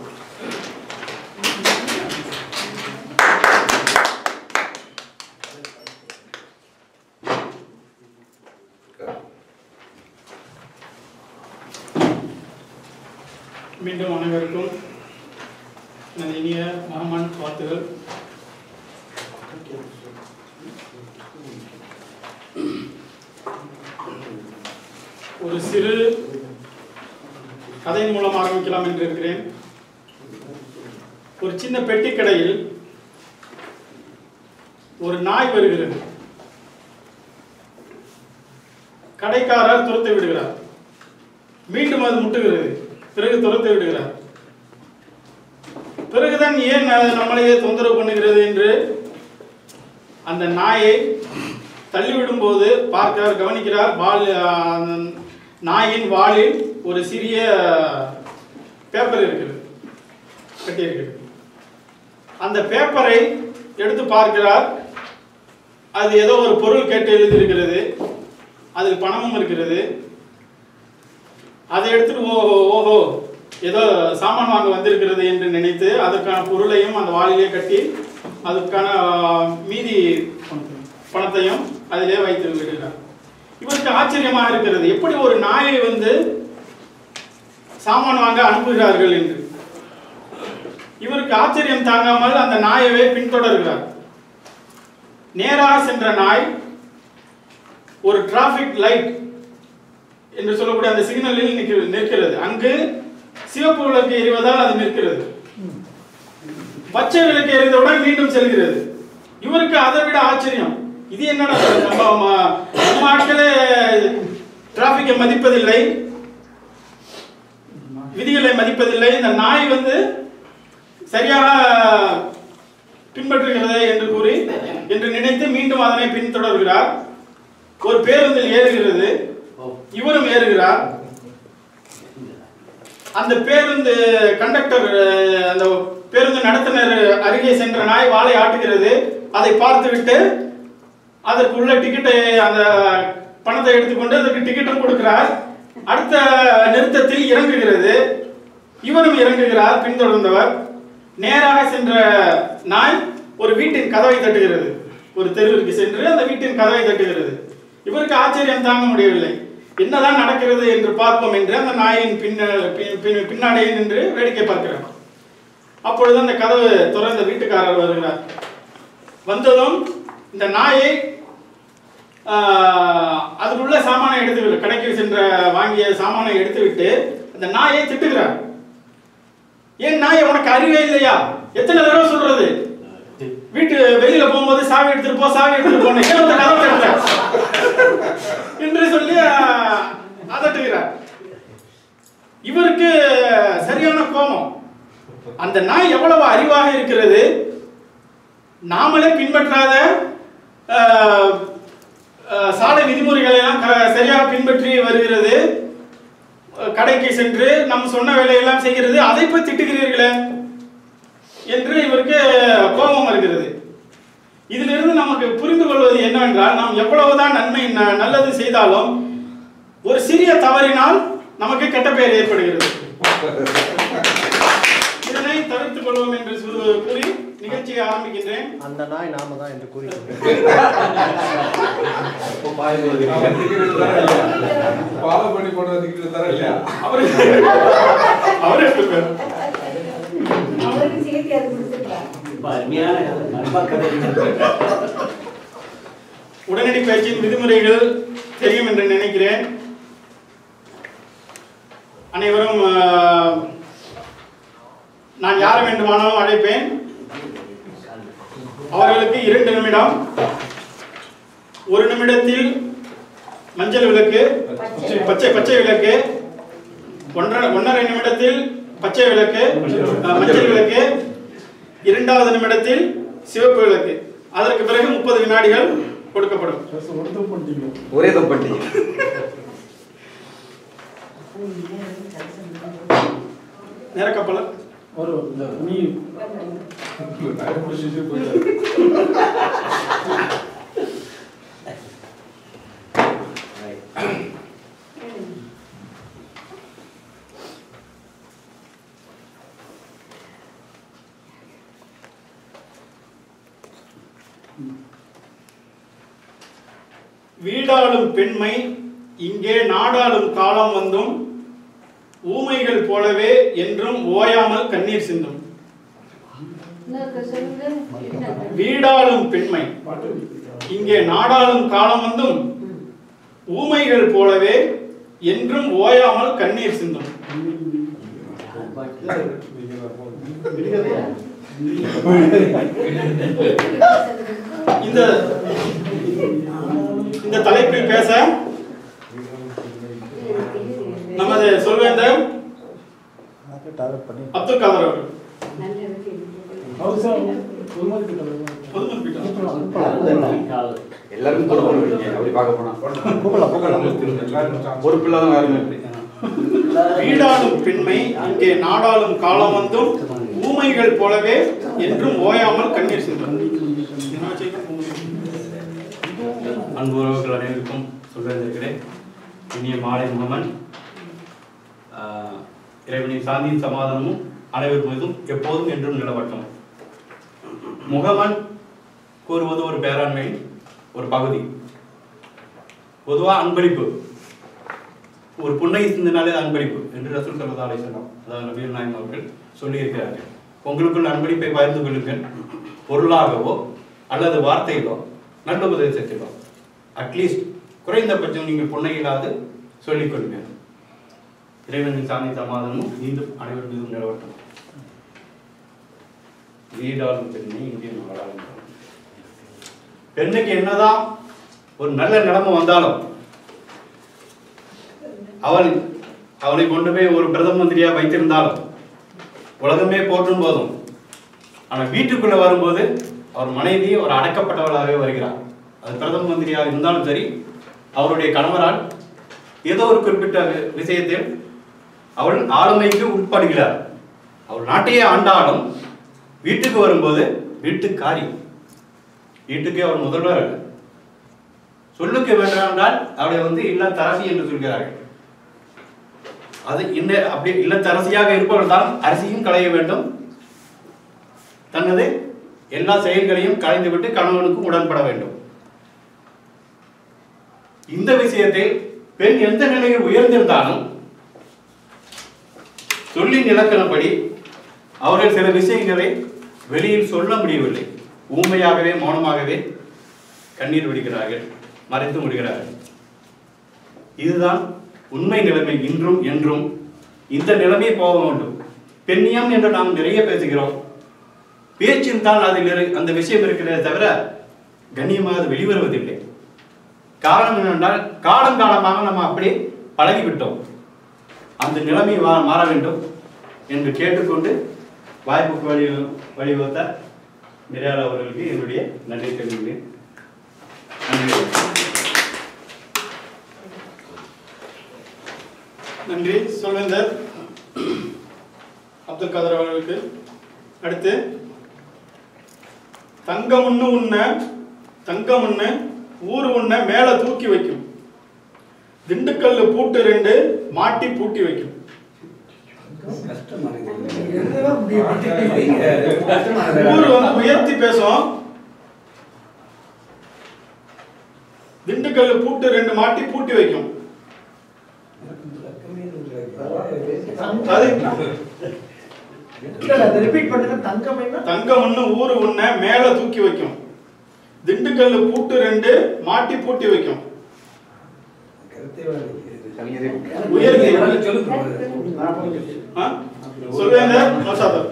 மீண்டும் அனைவருக்கும் எனது இனிய மகமான் வாழ்த்துகள் ஒரு சிறு கதையின் மூலம் ஆரம்பிக்கலாம் என்று இருக்கிறேன் ஒரு சின்ன பெட்டி கடையில் ஒரு நாய் வருகிறது கடைக்காரர் துரத்தி விடுகிறார் மீண்டும் அது முட்டுகிறது பிறகு துரத்தி விடுகிறார் பிறகுதான் ஏன் அது நம்மளையே தொந்தரவு பண்ணுகிறது என்று அந்த நாயை தள்ளிவிடும்போது பார்க்கிறார் கவனிக்கிறார் வால் அந்த நாயின் வாலில் ஒரு சிறிய பேப்பர் இருக்கிறது கட்டி இருக்கிறது அந்த பேப்பரை எடுத்து பார்க்கிறார் அது ஏதோ ஒரு பொருள் கேட்டு எழுதியிருக்கிறது அதில் பணமும் இருக்கிறது அதை எடுத்துட்டு ஓஹோ ஓஹோ ஏதோ சாமான் வாங்க வந்திருக்கிறது என்று நினைத்து அதற்கான பொருளையும் அந்த வாளிலே கட்டி அதுக்கான ஆஹ், மீதி பணத்தையும் அதிலே வைத்து விடுகிறார் இவருக்கு ஆச்சரியமாக இருக்கிறது எப்படி ஒரு நாயை வந்து சாமான் வாங்க அனுப்புகிறார்கள் என்று இவருக்கு ஆச்சரியம் தாங்காமல் அந்த நாயவே பின்தொடர்கிறார் நேராக சென்ற நாய் ஒரு டிராபிக் லைட் என்று சொல்லக்கூடிய அந்த சிக்னலில் நிற்கிறது நிற்கிறது அங்கு சிவப்பு விளக்கு எரிவதால் அது நிற்கிறது பச்சை விளக்கு எரிந்தவுடன் மீண்டும் செல்கிறது இவருக்கு அதை விட ஆச்சரியம் இது என்னடா இது? நம்ம ம- நம்ம ஆட்களே டிராபிக்கை மதிப்பதில்லை விதிகளை மதிப்பதில்லை இந்த நாய் வந்து சரியாக பின்பற்றுகிறது என்று கூறி என்று நினைத்து மீண்டும் அதனை பின்தொடர்கிறார் ஒரு பேருந்தில் ஏறுகிறது இவரும் ஏறுகிறார் அந்த பேருந்து கண்டக்டர் அஹ், அந்த பேருந்து நடத்துனர் அருகே சென்ற நாய் வாளை ஆட்டுகிறது அதை பார்த்துவிட்டு அதற்குள்ள டிக்கெட்டை அந்த பணத்தை எடுத்துக்கொண்டு அதற்கு டிக்கெட்டும் கொடுக்கிறார் அடுத்த நிறுத்தத்தில் இறங்குகிறது இவரும் இறங்குகிறார் பின்தொடர்ந்தவர் நேராக சென்ற நாய் ஒரு வீட்டின் கதவை தட்டுகிறது ஒரு தெருவிற்கு சென்று அந்த வீட்டின் கதவை தட்டுகிறது இவருக்கு ஆச்சரியம் தாங்க முடியவில்லை என்னதான் நடக்கிறது என்று பார்ப்போம் என்று அந்த நாயின் பின்ன பின்- பின்- பின்னாடியே நின்று வேடிக்கை பார்க்கிறார் அப்பொழுது அந்த கதவு திறந்த வீட்டுக்காரர் வருகிறார் வந்ததும் இந்த நாயை ஆஹ், அதுக்குள்ள சாமானை எடுத்து கடைக்கு சென்ற வாங்கிய சாமானை எடுத்துவிட்டு அந்த நாயை திட்டுகிறார் ஏன் நாய் உனக்கு அறிவே இல்லையா எத்தனை தடவை சொல்றது வீட்டு வெளியில போகும்போது சாவி எடுத்துட்டு போ சாவி எடுத்துட்டு போன ஏன் அந்த கதவை தட்டுற? என்று சொல்லி ஆஹ், அதட்டுகிறார் இவருக்கு சரியான கோபம் அந்த நாய் எவ்வளவு அறிவாக இருக்கிறது நாமளே பின்பற்றாத ஆஹ், ஆஹ், சாலை விதிமுறைகளை எல்லாம் க- சரியாக பின்பற்றி வருகிறது அஹ், கடைக்கு சென்று நம்ம சொன்ன வேலையெல்லாம் செய்கிறது அதை போய் திட்டுகிறீர்களே என்று இவருக்கு கோபம் வருகிறது இதிலிருந்து நமக்கு புரிந்து கொள்வது என்னவென்றால் நாம் எவ்வளவுதான் நன்மை ந- நல்லது செய்தாலும் ஒரு சிறிய தவறினால் நமக்கு கெட்ட பெயர் ஏற்படுகிறது இதனை தவிர்த்துக் கொள்வோம் என்று சு- கூறி நிகழ்ச்சியை ஆரம்பிக்கின்றேன் அந்த நாய் நாம தான் என்று கூறி ஃபாலோ பண்ணி போடுறதுக்கு தர இல்லையா அவருக்கு அவரே கொடுப்பார். அவருக்கு சேர்த்து அது கொடுத்துருக்கலாம் ரொம்ப அருமையான நண்ப கதை உடனடி பயிற்சியின் விதிமுறைகள் தெரியும் என்று நினைக்கிறேன் அனைவரும் ஆஹ், நான் யாரை வேண்டுமானாலும் அழைப்பேன் அவர்களுக்கு இரண்டு நிமிடம் ஒரு நிமிடத்தில் மஞ்சள் விளக்கு பச்சை பச்சை விளக்கு ஒன்றரை ஒன்றரை நிமிடத்தில் பச்சை விளக்கு அஹ், மஞ்சள் விளக்கு இரண்டாவது நிமிடத்தில் சிவப்பு விளக்கு அதற்கு பிறகு முப்பது வினாடிகள் கொடுக்கப்படும் ஒரே தப்பு பண்ணிட்டீங்க நேரக்கப்பல நான் பிடிச்சிட்டு போயிட்டேன் வீடாளும் பெண்மை இங்கே நாடாளும் காலம் வந்தும் ஊமைகள் போலவே என்றும் ஓயாமல் கண்ணீர் சிந்தும் வீடாளும் பெண்மை இங்கே நாடாளும் காலம் வந்தும் ஊமைகள் போலவே என்றும் ஓயாமல் கண்ணீர் சிந்தும் இந்த இந்த தலைப்பில் பேச நமது சொல்வேந்தர் டார்கெட் பண்ணி அப்துல் காதர் அவர்கள் எல்லாரும் கூட பண்ணுவீங்க அப்படி பார்க்க போனா கூப்பிடலாம் கூப்பிடலாம் எல்லாரும் ஒரு பிள்ளை தான் யாருமே இல்லை வீடாளும் பெண்மை இங்கே நாடாளும் காலம் வந்தும் ஊமைகள் போலவே என்றும் ஓயாமல் கண்ணீர் சிந்தும் என்ன செய்ய அன்புறவுகள் அனைவருக்கும் சொல்வதற்கிறேன் இனிய மாலை முகமன் இறைவனின் சாந்தியும் சமாதானமும் அனைவர் மீதும் எப்போதும் என்றும் நிலவட்டும் முகமன் கூறுவது ஒரு பேராண்மையின் ஒரு பகுதி பொதுவாக அன்பளிப்பு ஒரு புன்னகை சிந்தினாலே அது அன்பளிப்பு என்று ரசூல் சல்லா அலை சொன்னோம் அதாவது நபீர் நாயம் அவர்கள் சொல்லியிருக்கிறார்கள் உங்களுக்குள் அன்பளிப்பை பகிர்ந்து கொள்ளுங்கள் பொருளாகவோ அல்லது வார்த்தையிலோ நல்ல உபதேசத்திலோ அட்லீஸ்ட் குறைந்தபட்சம் நீங்கள் புன்னகையிலாது சொல்லிக் கொள்ளுங்கள் இறைவனின் சாந்தி சமாதானமும் மீண்டும் அனைவர் மீதும் நிலவட்டும் வீடாளும் பெண்ணை இந்திய நாடாளும் பெண்ணுக்கு என்னதான் ஒரு நல்ல நிலைமை வந்தாலும் அவன் அவனை கொண்டு போய் ஒரு பிரதம மந்திரியா வைத்திருந்தாலும் உலகமே போற்றும் போதும் ஆனால் வீட்டுக்குள்ள வரும்போது அவர் மனைவி ஒரு அடக்கப்பட்டவளாகவே வருகிறார் அது பிரதம மந்திரியாக இருந்தாலும் சரி அவருடைய கணவரால் ஏதோ ஒரு குறிப்பிட்ட வி- விஷயத்தில் அவள் ஆளுமைக்கு உட்படுகிறார் அவள் நாட்டையே ஆண்டாலும் வீட்டுக்கு வரும்போது வீட்டுக்காரி வீட்டுக்கே அவள் முதல்வர் அல்ல சொல்லுக்கு வேண்டால் அவளை வந்து இல்லத்தரசி என்று சொல்கிறார்கள் அது இந்த அப்படி இல்லத்தரசியாக இருப்பவள் தான் அரசியும் களைய வேண்டும் தனது எல்லா செயல்களையும் கலைந்துவிட்டு கணவனுக்கும் உடன்பட வேண்டும் இந்த விஷயத்தில் பெண் எந்த நிலையில் உயர்ந்திருந்தாலும் சொல்லின் இலக்கணப்படி அவர்கள் சில விஷயங்களை வெளியில் சொல்ல முடியவில்லை ஊமையாகவே மௌனமாகவே கண்ணீர் விடுகிறார்கள் மறைத்து முடிகிறார்கள் இதுதான் உண்மை நிலைமை இன்றும் என்றும் இந்த நிலைமை போக வேண்டும் பெண்ணியம் என்று நாம் நிறைய பேசுகிறோம் பேச்சில் தான் அதில் இரு- அந்த விஷயம் இருக்கிறதே தவிர கண்ணியமாக அது வெளிவருவதில்லை காரணம் என்னென்றால் காலம் காலமாக நம்ம அப்படியே பழகிவிட்டோம் அந்த நிலைமை மா- மாற வேண்டும் என்று கேட்டுக்கொண்டு வாய்ப்புக்கு வழி வழிவகுத்த நிறையாளர் அவர்களுக்கு என்னுடைய நன்றி தெரிவிக்கிறேன் நன்றி நன்றி சொல்வேந்தர் அப்துல் கதர் அவர்களுக்கு அடுத்து தங்கம் ஒண்ணு உண்ண தங்கம் ஒண்ணு ஊர் உண்ண மேல தூக்கி வைக்கும் திண்டுக்கல்லு பூட்டு ரெண்டு மாட்டி பூட்டி வைக்கும் ஊர் வந்து உயர்த்தி பேசும் திண்டுக்கல்லு பூட்டு ரெண்டு மாட்டி பூட்டி வைக்கும் அது இல்ல, இல்ல, அதை ரிப்பீட் பண்ணுங்க தங்கம் என்ன தங்கம் ஒண்ணு ஊரு ஒண்ண மேல தூக்கி வைக்கும் திண்டுக்கல்லு பூட்டு ரெண்டு மாட்டி பூட்டி வைக்கும் உயர்த்தி ஆ? சொல்வேந்தர் மசாதர்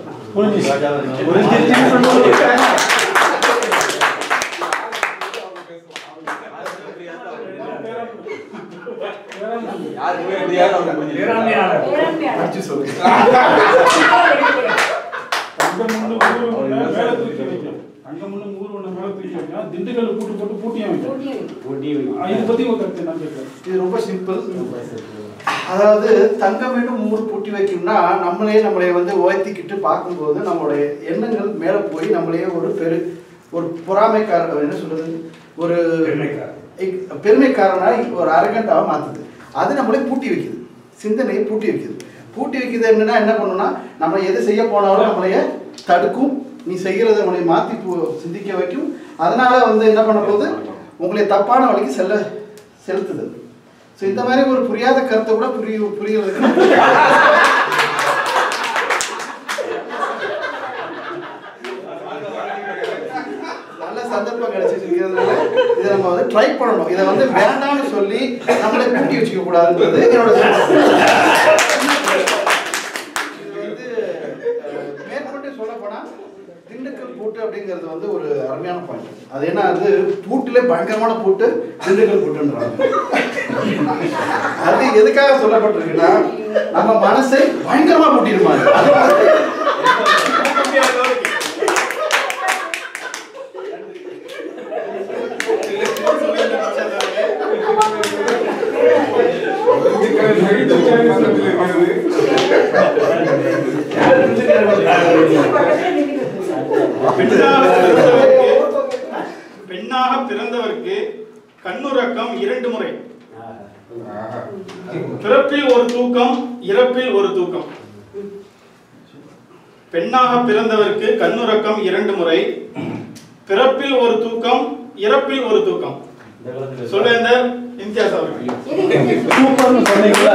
தங்கம் ஒண்ணு ஊரு ஒண்ண மேல தூக்கி வைக்கும் தங்கம் ஒண்ணு ஊரு ஒண்ண மேல தூக்கி வைக்கும் திண்டுக்கல்லு பூட்டு போட்டு பூட்டியும் வைக்கும் ஆ, இதை பத்தி ஒரு கருத்து என்ன கேட்கிறேன் இது ரொம்ப சிம்பிள் அதாவது தங்கம் வேண்டும் ஊர் பூட்டி வைக்கும்னா நம்மளே நம்மளை வந்து உயர்த்திக்கிட்டு பார்க்கும்போது நம்மளுடைய எண்ணங்கள் மேலே போய் நம்மளையே ஒரு பெரு ஒரு பொறாமைக்கார என்ன சொல்றது ஒரு இக்- பெருமைக்காரனா ஒரு அரகண்டாக மாற்றுது அது நம்மளே பூட்டி வைக்குது சிந்தனையை பூட்டி வைக்குது பூட்டி வைக்கிறது என்னன்னா என்ன பண்ணுன்னா நம்ம எது செய்ய போனாலும் நம்மளைய தடுக்கும் நீ செய்கிறத உங்களை மாற்றி சிந்திக்க வைக்கும் அதனால வந்து என்ன பண்ண போகுது உங்களை தப்பான வழிக்கு செல்ல செலுத்துது ஸோ இந்த மாதிரி ஒரு புரியாத கருத்தை கூட புரிய புரியறதுக்கு நல்ல சந்தர்ப்பம் கிடைச்சிருக்கிறதுனால இதை நம்ம வந்து ட்ரை பண்ணணும் இதை வந்து வேண்டாம்னு சொல்லி நம்மளே பூட்டி வச்சுக்க கூடாதுன்றது என்னோட இது வந்து அஹ், மேற்கொண்டு சொல்ல போனா திண்டுக்கல் பூட்டு அப்படிங்கிறது வந்து ஒரு அருமையான பாயிண்ட் அது என்ன அது பூட்டிலே பயங்கரமான பூட்டு திண்டுக்கல் பூட்டுன்றாங்க அது எதுக்காக சொல்லப்பட்டிருக்குன்னா நம்ம மனசை பயங்கரமா பூட்டிடுமா அது மாதிரி பெண்ணாக பிறந்தவருக்கு பெண்ணாக பிறந்தவருக்கு கண்ணுறக்கம் இரண்டு முறை பிறப்பில் ஒரு தூக்கம் இறப்பில் ஒரு தூக்கம் பெண்ணாக பிறந்தவருக்கு கண்ணுறக்கம் இரண்டு முறை பிறப்பில் ஒரு தூக்கம் இறப்பில் ஒரு தூக்கம் சொல்வேந்தர் இம்தியாஸ் அவர்கள் சூப்பர்னு சொன்னீங்களா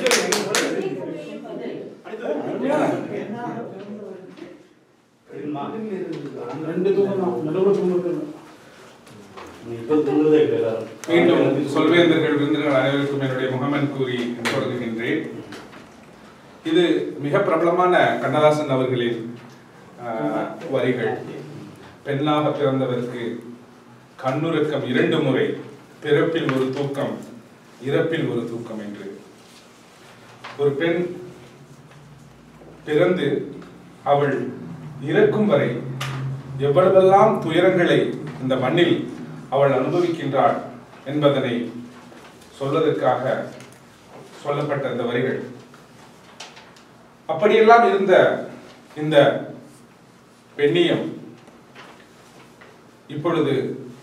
ரெண்டு தூக்கம் தான் நடுவில் தூங்குறது இல்லை. இப்போ தூங்குறதே இல்லை எல்லாரும். மீண்டும் சொல்வேந்தர்கள் விருந்தினர்கள் அனைவருக்கும் என்னுடைய முகமன் கூறி தொடங்குகின்றேன் இது மிக பிரபலமான கண்ணதாசன் அவர்களின் ஆஹ், வரிகள் பெண்ணாக பிறந்தவருக்கு கண்ணுறக்கம் இரண்டு முறை பிறப்பில் ஒரு தூக்கம் இறப்பில் ஒரு தூக்கம் என்று ஒரு பெண் பிறந்து அவள் இறக்கும் வரை எவ்வளவெல்லாம் துயரங்களை இந்த மண்ணில் அவள் அனுபவிக்கின்றாள் என்பதனை சொல்வதற்காக சொல்லப்பட்ட இந்த வரிகள் அப்படியெல்லாம் இருந்த இந்த பெண்ணியம் இப்பொழுது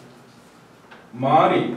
மாறி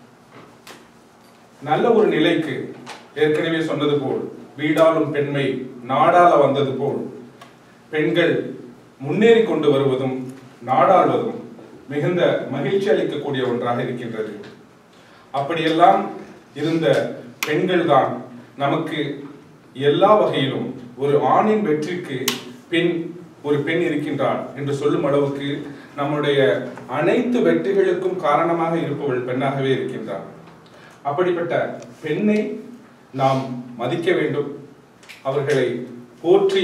நல்ல ஒரு நிலைக்கு ஏற்கனவே சொன்னது போல் வீடாளும் பெண்மை நாடாள வந்தது போல் பெண்கள் முன்னேறி கொண்டு வருவதும் நாடாள்வதும் மிகுந்த மகிழ்ச்சி அளிக்கக்கூடிய ஒன்றாக இருக்கின்றது அப்படியெல்லாம் இருந்த பெண்கள் தான் நமக்கு எல்லா வகையிலும் ஒரு ஆணின் வெற்றிக்கு பின் ஒரு பெண் இருக்கின்றாள் என்று சொல்லும் அளவுக்கு நம்முடைய அனைத்து வெற்றிகளுக்கும் காரணமாக இருப்பவள் பெண்ணாகவே இருக்கின்றாள் அப்படிப்பட்ட பெண்ணை நாம் மதிக்க வேண்டும் அவர்களை போற்றி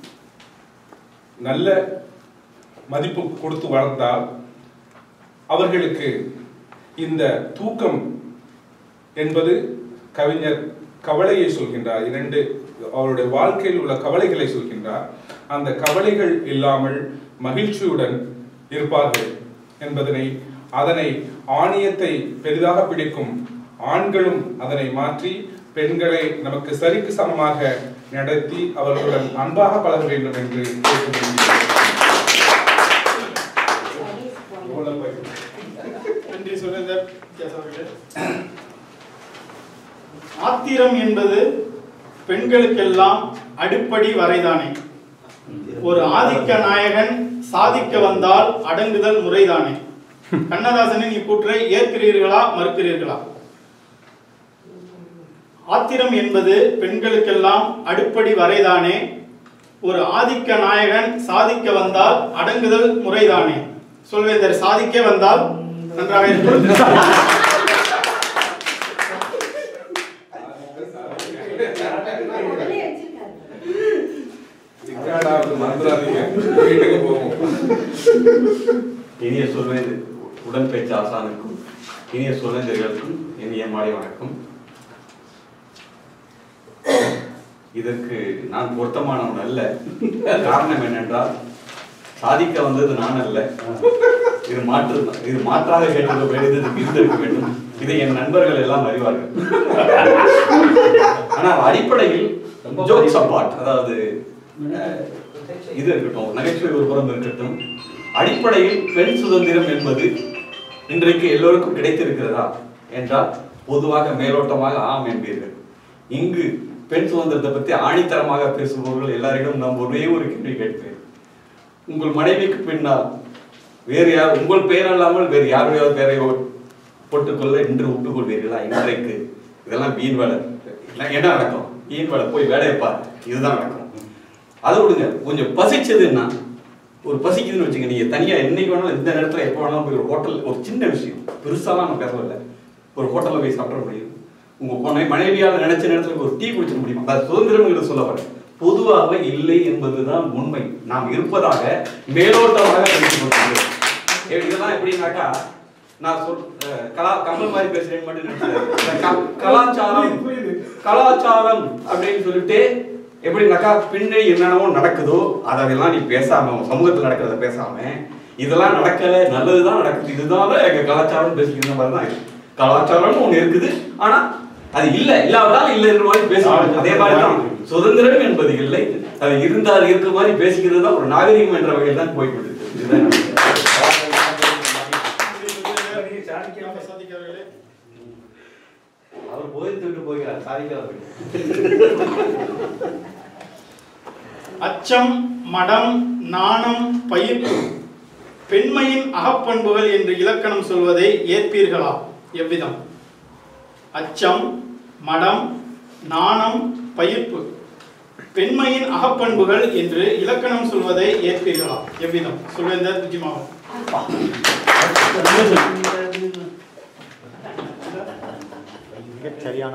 நல்ல மதிப்பு கொடுத்து வளர்ந்தால் அவர்களுக்கு இந்த தூக்கம் என்பது கவிஞர் கவலையை சொல்கின்றார் இரண்டு அவருடைய வாழ்க்கையில் உள்ள கவலைகளை சொல்கின்றார் அந்த கவலைகள் இல்லாமல் மகிழ்ச்சியுடன் இருப்பார்கள் என்பதனை அதனை ஆணியத்தை பெரிதாக பிடிக்கும் ஆண்களும் அதனை மாற்றி பெண்களை நமக்கு சரிக்கு சமமாக நடத்தி அவர்களுடன் அன்பாக பழக வேண்டும் என்று கேட்டுக்கொள்கிறேன். நன்றி சுரேந்தர் இம்தியாஸ் அவர்களே ஆத்திரம் என்பது பெண்களுக்கெல்லாம் அடிப்படை வரைதானே ஒரு ஆதிக்க நாயகன் சாதிக்க வந்தால் அடங்குதல் முறைதானே கண்ணதாசனின் இக்கூற்றை ஏற்கிறீர்களா மறுக்கிறீர்களா ஆத்திரம் என்பது பெண்களுக்கெல்லாம் அடுப்படி வரைதானே ஒரு ஆதிக்க நாயகன் சாதிக்க வந்தால் அடங்குதல் முறைதானே சொல்வேந்தர் சாதிக்க வந்தால் நன்றாக இருக்கும் முதல்ல வச்சிருக்காரு. சிக்காடாவது மறந்துடாதீங்க வீட்டுக்கு போவோம் இனிய சொல்வேந்து உடன்பேச்சு ஆசானுக்கும் இனிய சொல்வேந்தர்களுக்கும் இனிய மாலை வணக்கம் இதற்கு நான் பொருத்தமானவன் அல்ல காரணம் என்னென்றால் சாதிக்க வந்தது நான் அல்ல இது மாற்று இது மாற்றாக கேட்டிருக்க வேண்டியது இதுக்கு இருந்திருக்க வேண்டும் இதை என் நண்பர்கள் எல்லாம் அறிவார்கள் ஆனால் அடிப்படையில் ஜோக்ஸ் அப்பார்ட் அதாவது அஹ், இது இருக்கட்டும் நகைச்சுவை ஒரு புறம் இருக்கட்டும் அடிப்படையில் பெண் சுதந்திரம் என்பது இன்றைக்கு எல்லோருக்கும் கிடைத்திருக்கிறதா என்றால் பொதுவாக மேலோட்டமாக ஆம் என்பீர்கள் இங்கு பெண் சுதந்திரத்தை பற்றி ஆணித்தரமாக பேசுபவர்கள் எல்லாரிடம் நாம் ஒரே ஒரு கேள்வி கேட்பேன் உங்கள் மனைவிக்கு பின்னால் வேறு யார் உங்கள் பெயர் அல்லாமல் வேறு யாருடையாவது பெயரை ஓ- போட்டுக்கொள்ள இன்று ஒப்புக்கொள்வீர்களா இன்றைக்கு இதெல்லாம் வீண் வேலை இல்லை, என்ன நடக்கும் வீண் வேலை போய் வேலையை பாரு இதுதான் நடக்கும் அதை விடுங்க கொஞ்சம் பசிச்சதுன்னா ஒரு பசிக்குதுன்னு வச்சுங்க நீங்க தனியா என்னைக்கு வேணாலும் இந்த நேரத்துல எப்போ வேணாலும் போய் ஒரு ஹோட்டல் ஒரு சின்ன விஷயம் பெருசாலாம் நான் பேசவில்லை ஒரு ஹோட்டல்ல போய் சாப்பிட முடியும் உங்க பொண்ணை மனைவியால் நினைச்ச நேரத்துல ஒரு டீ குடிச்சிட முடியுமா அது சுதந்திரம் சொல்ல வரேன் பொதுவாக இல்லை என்பதுதான் உண்மை நாம் இருப்பதாக மேலோட்டமாக பேசிக் கொண்டிருக்கிறோம். ஏ, இதெல்லாம் எப்படின்னாக்கா நான் சொல் அஹ், கலா கமல் மாதிரி பேசுறேன்னு மட்டும் நினைச்சாரு. க- கலாச்சாரம் கலாச்சாரம் அப்படின்னு சொல்லிட்டு எப்படின்னாக்கா பின்னாடி என்னென்னவோ நடக்குதோ அதெல்லாம் நீ பேசாம உன் சமூகத்துல நடக்கிறத பேசாம இதெல்லாம் நடக்கல நல்லதுதான் நடக்குது இதுதான் எங்க கலாச்சாரம் பேசிக்கிற மாதிரி தான் இருக்கு கலாச்சாரம்னு ஒண்ணு இருக்குது ஆனா அது இல்ல இல்லாவிட்டால் இல்லை என்ற மாதிரி பேசுவாங்க அதே மாதிரி தான் சுதந்திரம் என்பது இல்லை அது இருந்தால் இருக்க மாதிரி பேசிக்கிறது தான் ஒரு நாகரிகம் என்ற வகையில் தான் போய்விட்டு இருக்கு இதுதான் சாதிக்க அவர்களே அவர் போயிட்டு விட்டு போகிறார் சாதிக்காதவர்கள் அச்சம் மடம் நாணம் பயிர்ப்பு பெண்மையின் அகப்பண்புகள் என்று இலக்கணம் சொல்வதை ஏற்பீர்களா எவ்விதம் அச்சம் மடம் நாணம் பயிர்ப்பு பெண்மையின் அகப்பண்புகள் என்று இலக்கணம் சொல்வதை ஏற்பீர்களா எவ்விதம் சொல்வேந்தர் விஜயமாவன் மிகச் சரியான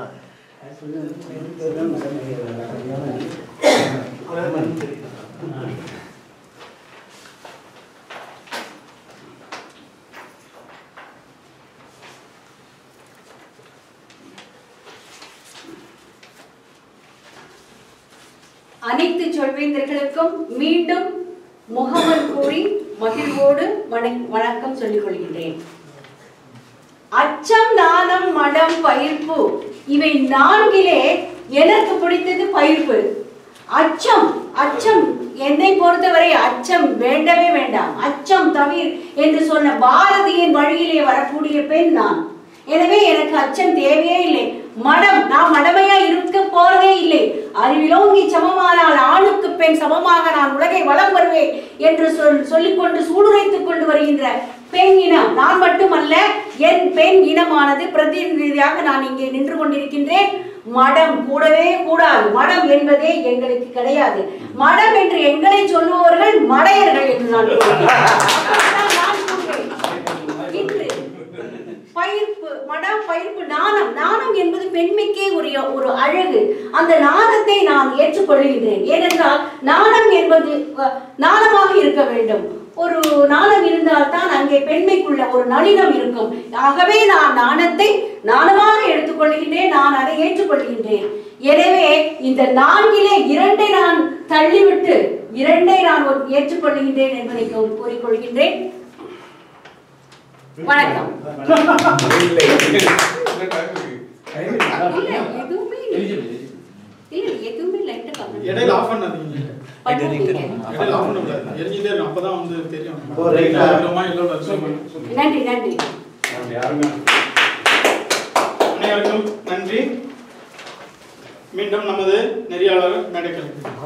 அனைத்து சொல்வேந்தர்களுக்கும் மீண்டும் முகமன் கூறி மகிழ்வோடு வணக்- வணக்கம் சொல்லிக் கொள்கின்றேன் அச்சம் நாணம் மடம் பயிர்ப்பு இவை நான்கிலே எனக்கு பிடித்தது பயிர்ப்பு அச்சம் அச்சம் என்னை பொறுத்தவரை அச்சம் வேண்டவே வேண்டாம் அச்சம் தவிர் என்று சொன்ன பாரதியின் வழியிலே வரக்கூடிய பெண் நான் எனவே எனக்கு அச்சம் தேவையே இல்லை மடம் நான் மடமையா இருக்க போறதே இல்லை அறிவிலோங்கி சமமானால் ஆணுக்கு பெண் சமமாக நான் உலகை வளம் வருவேன் என்று சொல் சொல்லிக்கொண்டு சூடுரைத்துக் கொண்டு வருகின்ற பெண் இனம் நான் மட்டுமல்ல என் பெண் இனமானது பிரதிநிதியாக நான் இங்கே நின்று கொண்டிருக்கின்றேன் மடம் கூடவே கூடாது மடம் என்பதே எங்களுக்கு கிடையாது மடம் என்று எங்களை சொல்லுபவர்கள் மடையர்கள் என்று நான் கூறுகிறேன். அப்படித்தான் நான் கூறுவேன். இன்று பயிர்ப்பு மடம் பயிர்ப்பு நாணம் நாணம் என்பது பெண்மைக்கே உரிய ஒரு அழகு அந்த நாணத்தை நான் ஏற்றுக்கொள்கின்றேன் ஏனென்றால் நாணம் என்பது அஹ், நாணமாக இருக்க வேண்டும் ஒரு நாணம் இருந்தால்தான் அங்கே பெண்மைக்குள்ள ஒரு நளினம் இருக்கும் ஆகவே நான் நாணத்தை நாணமாக எடுத்துக்கொள்கின்றேன் நான் அதை ஏற்றுக்கொள்கின்றேன் எனவே இந்த நான்கிலே இரண்டை நான் தள்ளிவிட்டு இரண்டை நான் ஒரு- ஏற்றுக்கொள்கின்றேன் என்பதை கூ- கூறிக்கொள்கின்றேன் வணக்கம் இல்லை. இல்ல எதுவுமே இல்ல இல்ல எதுவுமே லைட்டா கமெண்ட் இடையில ஆஃப் பண்ணாதீங்க பண்ணுவீங்க இடையில ஆஃப் பண்ணக்கூடாது எரிஞ்சிட்டே இருக்கும் அப்பதான் வந்து தெரியும் ஓ, right. பயங்கரமா இல்ல சொல்லுங்க நன்றி நன்றி அனைவருக்கும் நன்றி மீண்டும் நமது நெறியாளர் மேடைகள்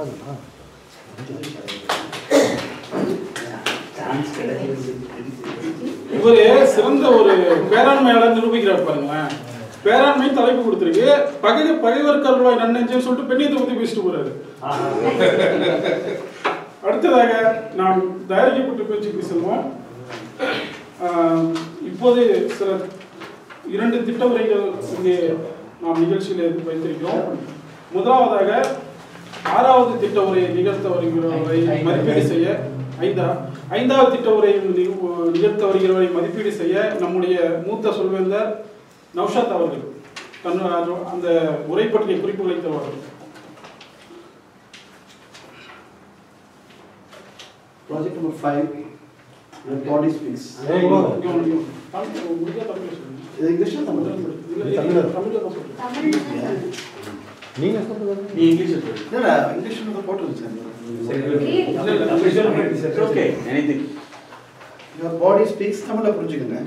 இவரு சிறந்த ஒரு பேராண்மையாளர் நிரூபிக்கிறார் பாருங்களேன் பேராண்மை தலைப்பு கொடுத்திருக்கு பகை பகைவர் கருவாய் நன்னெஞ்சு சொல்லிட்டு பெண்ணியத்தை பத்தி பேசிட்டு போறாரு அடுத்ததாக நாம் தயாரிக்கப்பட்ட பேச்சுக்கு செல்வோம் ஆஹ், இப்போது சில இரண்டு திட்ட உரைகள் இங்கே நாம் நிகழ்ச்சியில் வைத்திருக்கிறோம் முதலாவதாக ஆறாவது திட்ட உரையை நிகழ்த்த வருகிறவரை மதிப்பீடு செய்ய ஐந்தா ஐந்தாவது திட்ட உரையை நி- நிகழ்த்த வருகிறவரை மதிப்பீடு செய்ய நம்முடைய மூத்த சொல்வேந்தர் நௌஷாத் அவர்கள் தன் அந்த உரை பற்றிய குறிப்புகளை தருவார்கள் Project number five, the body speaks. இங்க வாங்க, இங்க வாங்க. தமிழ் முடிஞ்சா தமிழ்ல சொல்லுங்க. இது இங்கிலீஷ்ல தமிழ் இல்ல, இல்ல, தமிழ்ல தான் சொல்றேன். நீங்க சொல்றது நீ இங்கிலீஷ்ல சொல்லு இல்ல இங்கிலீஷ்ல தான் போட்டுருச்சு okay anything your body speaks தமிழ்ல புரிஞ்சுக்கங்க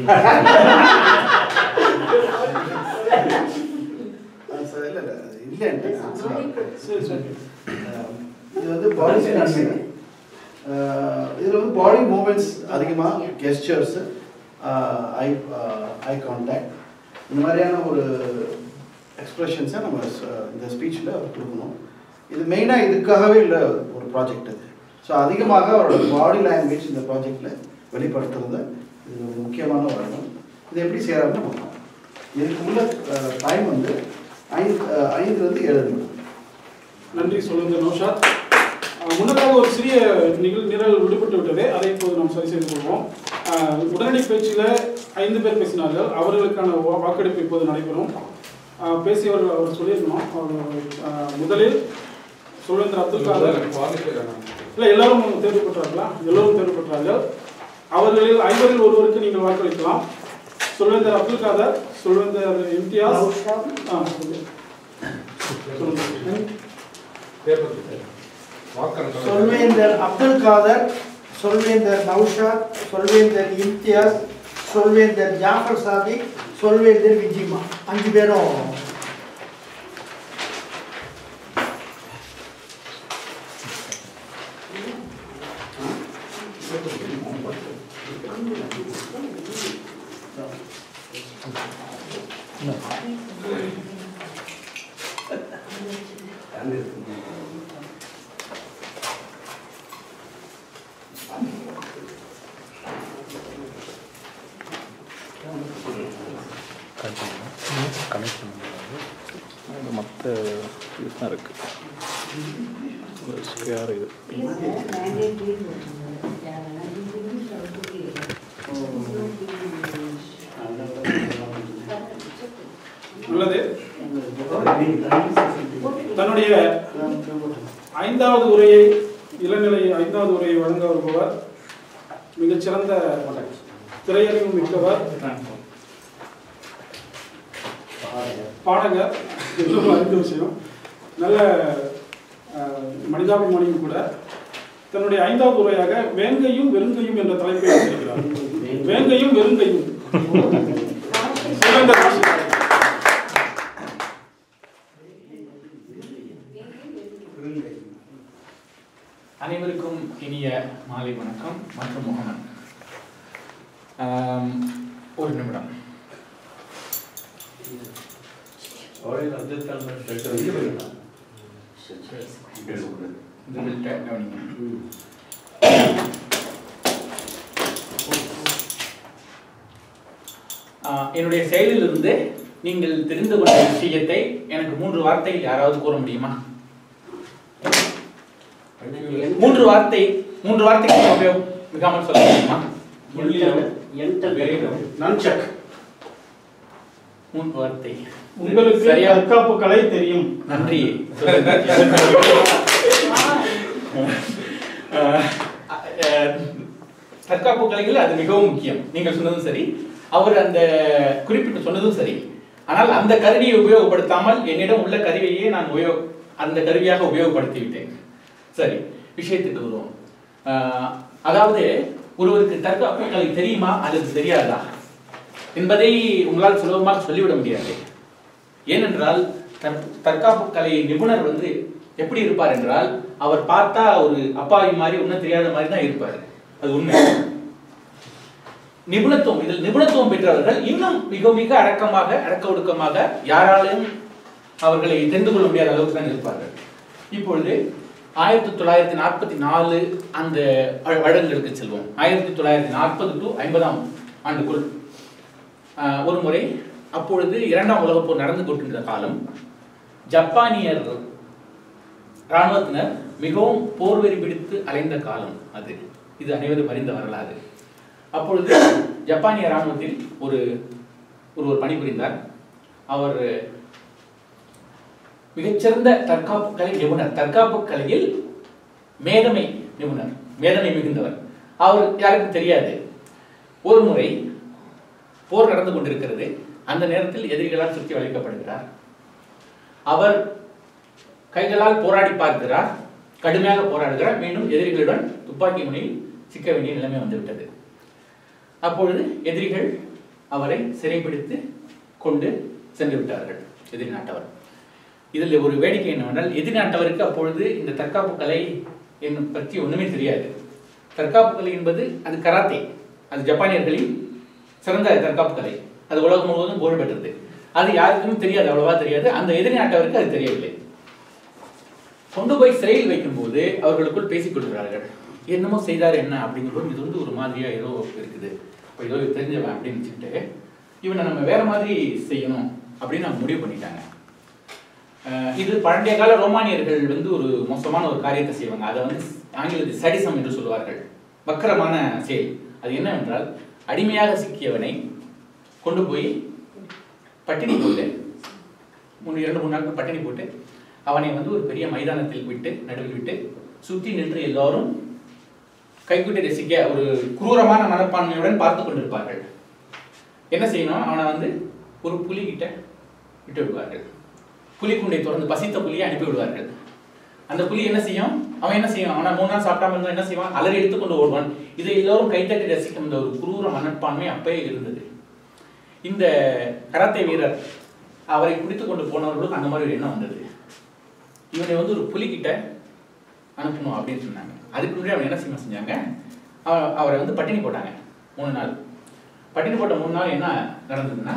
அது சரி, இல்ல இல்ல இல்ல சரி சரி இது வந்து பாடி நன்மை இதில் வந்து பாடி மூமெண்ட்ஸ் அதிகமாக கெஸ்டர்ஸ் ஐ ஐ கான்டாக்ட் இந்த மாதிரியான ஒரு எக்ஸ்பிரஷன்ஸை நம்ம ச- இந்த ஸ்பீச்சில் கொடுக்கணும் இது மெயினாக இதுக்காகவே இல்லை ஒரு ப்ராஜெக்ட் இது ஸோ அதிகமாக அவரோட பாடி லாங்குவேஜ் இந்த ப்ராஜெக்டில் வெளிப்படுத்துறது இது ஒரு முக்கியமான ஒரு இடம் இது எப்படி செய்கிறாருன்னு பார்க்கலாம் இதுக்கு உள்ள டைம் வந்து ஐந்து அஹ், ஐந்துலேருந்து ஏழு நிமிடம் நன்றி சொல்லுங்க நௌஷாத் அஹ், முன்னதாக ஒரு சிறிய நிகழ் நிரல் விடுபட்டு விட்டது அதை இப்போது நாம் சரி செய்து கொள்வோம் அஹ், உடனடி பேச்சில் ஐந்து பேர் பேசினார்கள் அவர்களுக்கான வா- வாக்கெடுப்பு இப்போது நடைபெறும் அஹ், பேசியவர்கள் அவர் சொல்லியிருக்கணும் அவர், அஹ், முதலில் சுரேந்தர் அப்துல் காதர் இல்லை எல்லாரும் தேர்வு பெற்றார்களா எல்லோரும் தேர்வு பெற்றார்கள் அவர்களில் ஐவரில் ஒருவருக்கு நீங்கள் வாக்களிக்கலாம் சுரேந்தர் அப்துல் காதர் சுரேந்தர் இம்தியாஸ் ஆ, சொல்லு. சொல்லுங்க சொல்வேந்தர் அப்துல் காதர் சொல்வேந்தர் நௌஷாத் சொல்வேந்தர் இம்தியாஸ் சொல்வேந்தர் ஜாஃபர் சாதிக் சொல்வேந்தர் விஜிமா அஞ்சு பேரும் கனெக்ட் பண்ண மற்ற இது தான் இருக்கு ஸ்கொயர் இது உள்ளது தன்னுடைய ஐந்தாவது உரையை இளநிலை ஐந்தாவது உரையை வழங்க வருபவர் மிகச்சிறந்த திரையறிவு மிக்கவர் பாடகர் எல்லோரும் அறிந்த விஷயம் நல்ல அஹ், மனிதாபிமானியும் கூட தன்னுடைய ஐந்தாவது உரையாக வேங்கையும் வெறுங்கையும் என்ற தலைப்பை வைத்திருக்கிறார் வேங்கையும் வெறுங்கையும் சிறந்த ஆசிரியர். அனைவருக்கும் இனிய மாலை வணக்கம் மற்றும் முகமன் ஆம், ஒரு நிமிடம் இதுகள்கிட்ட கவனிங்க. ஆ, என்னுடைய செயலிலிருந்து நீங்கள் தெரிந்து கொண்ட விஷயத்தை எனக்கு மூன்று வார்த்தையில் யாராவது கூற முடியுமா மூன்று வார்த்தை மூன்று வார்த்தைக்கு உபயோகம் மிகாமல் சொல்ல முடியுமா நன்சக் மூன்று வார்த்தை உங்களுக்கு சரியா தற்காப்பு கலை தெரியும் நன்றி அஹ், அஹ், தற்காப்பு கலைகள் அது மிகவும் முக்கியம் நீங்கள் சொன்னதும் சரி அவர் அந்த குறிப்பிட்டு சொன்னதும் சரி ஆனால் அந்த கருவியை உபயோகப்படுத்தாமல் என்னிடம் உள்ள கருவியை நான் உபயோக அந்த கருவியாக உபயோகப்படுத்தி விட்டேன் சரி விஷயத்துக்கு வருவோம் அஹ், அதாவது ஒருவருக்கு தற்காப்பு கலை தெரியுமா அல்லது தெரியாதா என்பதை உங்களால் சுலபமாக சொல்லிவிட முடியாது ஏனென்றால் தற்- தற்காப்பு கலை நிபுணர் வந்து எப்படி இருப்பார் என்றால் அவர் பார்த்தா ஒரு அப்பாவி மாதிரி ஒன்றும் தெரியாத மாதிரி தான் இருப்பார் அது உண்மை நிபுணத்துவம் இதில் நிபுணத்துவம் பெற்றவர்கள் இன்னும் மிக மிக அடக்கமாக அடக்க ஒடுக்கமாக யாராலும் அவர்களை தெரிந்து கொள்ள முடியாத அளவுக்கு தான் இருப்பார்கள் இப்பொழுது ஆயிரத்தி தொள்ளாயிரத்தி நாற்பத்தி நாலு அந்த வ- வருடங்களுக்கு செல்வோம் ஆயிரத்தி தொள்ளாயிரத்தி நாற்பது டு ஐம்பதாம் ஆண்டுக்குள் ஆஹ், ஒரு முறை அப்பொழுது இரண்டாம் உலகப் போர் நடந்து கொண்டிருந்த காலம் ஜப்பானியர் இராணுவத்தினர் மிகவும் போர்வெறி பிடித்து அலைந்த காலம் அது இது அனைவரும் அறிந்த வரலாறு அப்பொழுது ஜப்பானிய இராணுவத்தில் ஒரு ஒருவர் பணிபுரிந்தார் அவர் மிகச்சிறந்த தற்காப்பு கலை நிபுணர் தற்காப்பு கலையில் மேதமை நிபுணர் மேதமை மிகுந்தவர் அவர் யாருக்கும் தெரியாது ஒரு முறை போர் நடந்து கொண்டிருக்கிறது அந்த நேரத்தில் எதிரிகளால் சுற்றி வளைக்கப்படுகிறார் அவர் கைகளால் போராடி பார்க்கிறார் கடுமையாக போராடுகிறார் மீண்டும் எதிரிகளுடன் துப்பாக்கி முனையில் சிக்க வேண்டிய நிலைமை வந்துவிட்டது அப்பொழுது எதிரிகள் அவரை சிறைப்பிடித்து கொண்டு சென்று விட்டார்கள் எதிரி நாட்டவர் இதில் ஒரு வேடிக்கை என்னவென்றால் எதிரி நாட்டவருக்கு அப்பொழுது இந்த தற்காப்பு கலை என்ன பற்றி ஒண்ணுமே தெரியாது தற்காப்பு கலை என்பது அது கராத்தே அது ஜப்பானியர்களின் சிறந்த தற்காப்பு கலை அது உலகம் முழுவதும் புகழ் பெற்றது அது யாருக்குமே தெரியாது அவ்வளவா தெரியாது அந்த எதிரி நாட்டவருக்கு அது தெரியவில்லை கொண்டு போய் சிறையில் வைக்கும்போது அவர்களுக்குள் பேசிக் கொள்கிறார்கள் என்னமோ செய்தார் என்ன அப்படிங்கிறதும் இது வந்து ஒரு மாதிரியா ஏதோ இருக்குது இப்போ ஏதோ தெரிஞ்சவன் அப்படின்னு வச்சுட்டு இவனை நம்ம வேற மாதிரி செய்யணும் அப்படின்னு அவங்க முடிவு பண்ணிட்டாங்க அஹ் இது பண்டைய கால ரோமானியர்கள் வந்து ஒரு மோசமான ஒரு காரியத்தை செய்வாங்க அதை வந்து ஆங்கிலத்தில் சடிசம் என்று சொல்வார்கள் வக்கரமான செயல் அது என்னவென்றால் அடிமையாக சிக்கியவனை கொண்டு போய் பட்டினி போட்டு மூணு இரண்டு மூணு நாட்கள் பட்டினி போட்டு அவனை வந்து ஒரு பெரிய மைதானத்தில் விட்டு நடுவில் விட்டு சுற்றி நின்று எல்லாரும் கைக்குட்டை ரசிக்க ஒரு குரூரமான மனப்பான்மையுடன் பார்த்து கொண்டிருப்பார்கள் என்ன செய்யணும் அவனை வந்து ஒரு புலி கிட்ட விட்டு விடுவார்கள் புலிக்குண்டை திறந்து பசித்த புலியை அனுப்பி விடுவார்கள் அந்த புலி என்ன செய்யும் அவன் என்ன செய்யும் அவனை மூணு நாள் சாப்பிடாம இருந்தா என்ன செய்வான் அலறி எடுத்து கொண்டு ஓடுவான் இதை எல்லோரும் கைத்தட்டி ரசிக்கும் இந்த ஒரு குரூர மனப்பான்மை அப்பயே இருந்தது இந்த கராத்தே வீரர் அவரை பிடித்து கொண்டு போனவர்களுக்கு அந்த மாதிரி ஒரு எண்ணம் வந்தது இவனை வந்து ஒரு புலிகிட்ட அனுப்பணும் அப்படின்னு சொன்னாங்க அதுக்கு முன்னாடி அவன் என்ன செய்ய செஞ்சாங்க அவ- அவரை வந்து பட்டினி போட்டாங்க மூணு நாள் பட்டினி போட்ட மூணு நாள் என்ன நடந்ததுன்னா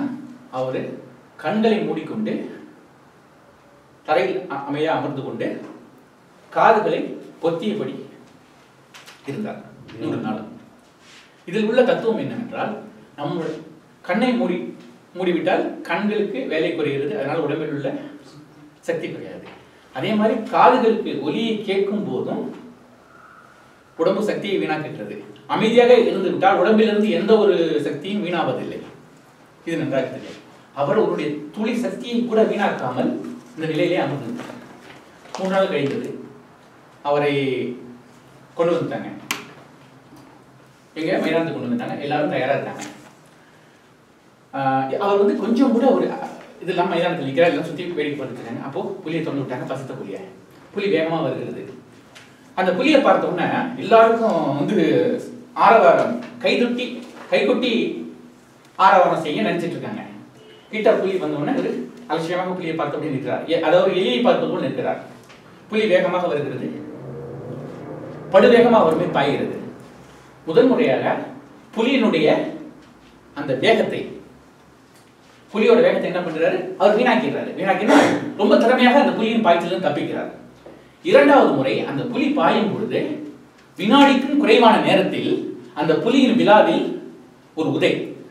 அவர் கண்களை மூடிக்கொண்டு தரையில் அ- அமைதியா அமர்ந்து கொண்டு காதுகளை பொத்தியபடி இருந்தார் மூன்று நாளும் இதில் உள்ள தத்துவம் என்னவென்றால் நம்ம கண்ணை மூடி மூடிவிட்டால் கண்களுக்கு வேலை குறைகிறது அதனால் உடம்பில் உள்ள சக்தி குறையாது அதே மாதிரி காதுகளுக்கு ஒலியை கேட்கும் போதும் உடம்பு சக்தியை வீணாக்குகிறது அமைதியாக இருந்து விட்டால் உடம்பிலிருந்து எந்த ஒரு சக்தியும் வீணாவதில்லை இது நன்றாக தெரியும் அவர் அவருடைய துளி சக்தியை கூட வீணாக்காமல் இந்த நிலையிலே அமர்ந்திருந்தார் மூணு நாள் கழிந்தது அவரை கொண்டு வந்துட்டாங்க எங்க மைதானத்துக்கு கொண்டு வந்துட்டாங்க எல்லாரும் தயாரா இருக்காங்க ஆஹ் அவர் வந்து கொஞ்சம் கூட ஒரு இது இல்லாம மைதானத்தில் நிற்கிறார் எல்லாம் சுத்தி வேடிக்கை பார்த்துருக்காங்க அப்போ புலியை திறந்து விட்டாங்க பசத்த புலியை புலி வேகமா வருகிறது அந்த புலியை பார்த்த உடனே எல்லாருக்கும் வந்து ஆரவாரம் கைதொட்டி கைகொட்டி ஆரவாரம் செய்ய நினைச்சிட்டு இருக்காங்க கிட்ட புலி வந்த உடனே ஒரு அலட்சியமாக புலியை பார்த்து அப்படியே நிற்கிறார் எ- அதாவது எலியை பார்த்து போல் நிற்கிறார் புலி வேகமாக வருகிறது படுவேகமாக அவர் மேல் பாய்கிறது முதல் முறையாக புலியினுடைய அந்த வேகத்தை புலியோட வேகத்தை என்ன பண்றாரு அவர் வீணாக்கிறாரு வீணாக்கினா ரொம்ப திறமையாக அந்த புலியின் பாய்ச்சலிருந்து தப்பிக்கிறார் இரண்டாவது முறை அந்த புலி பாயும் பொழுது வினாடிக்கும் குறைவான நேரத்தில் அந்த புலியின் விழாவில் ஒரு உதை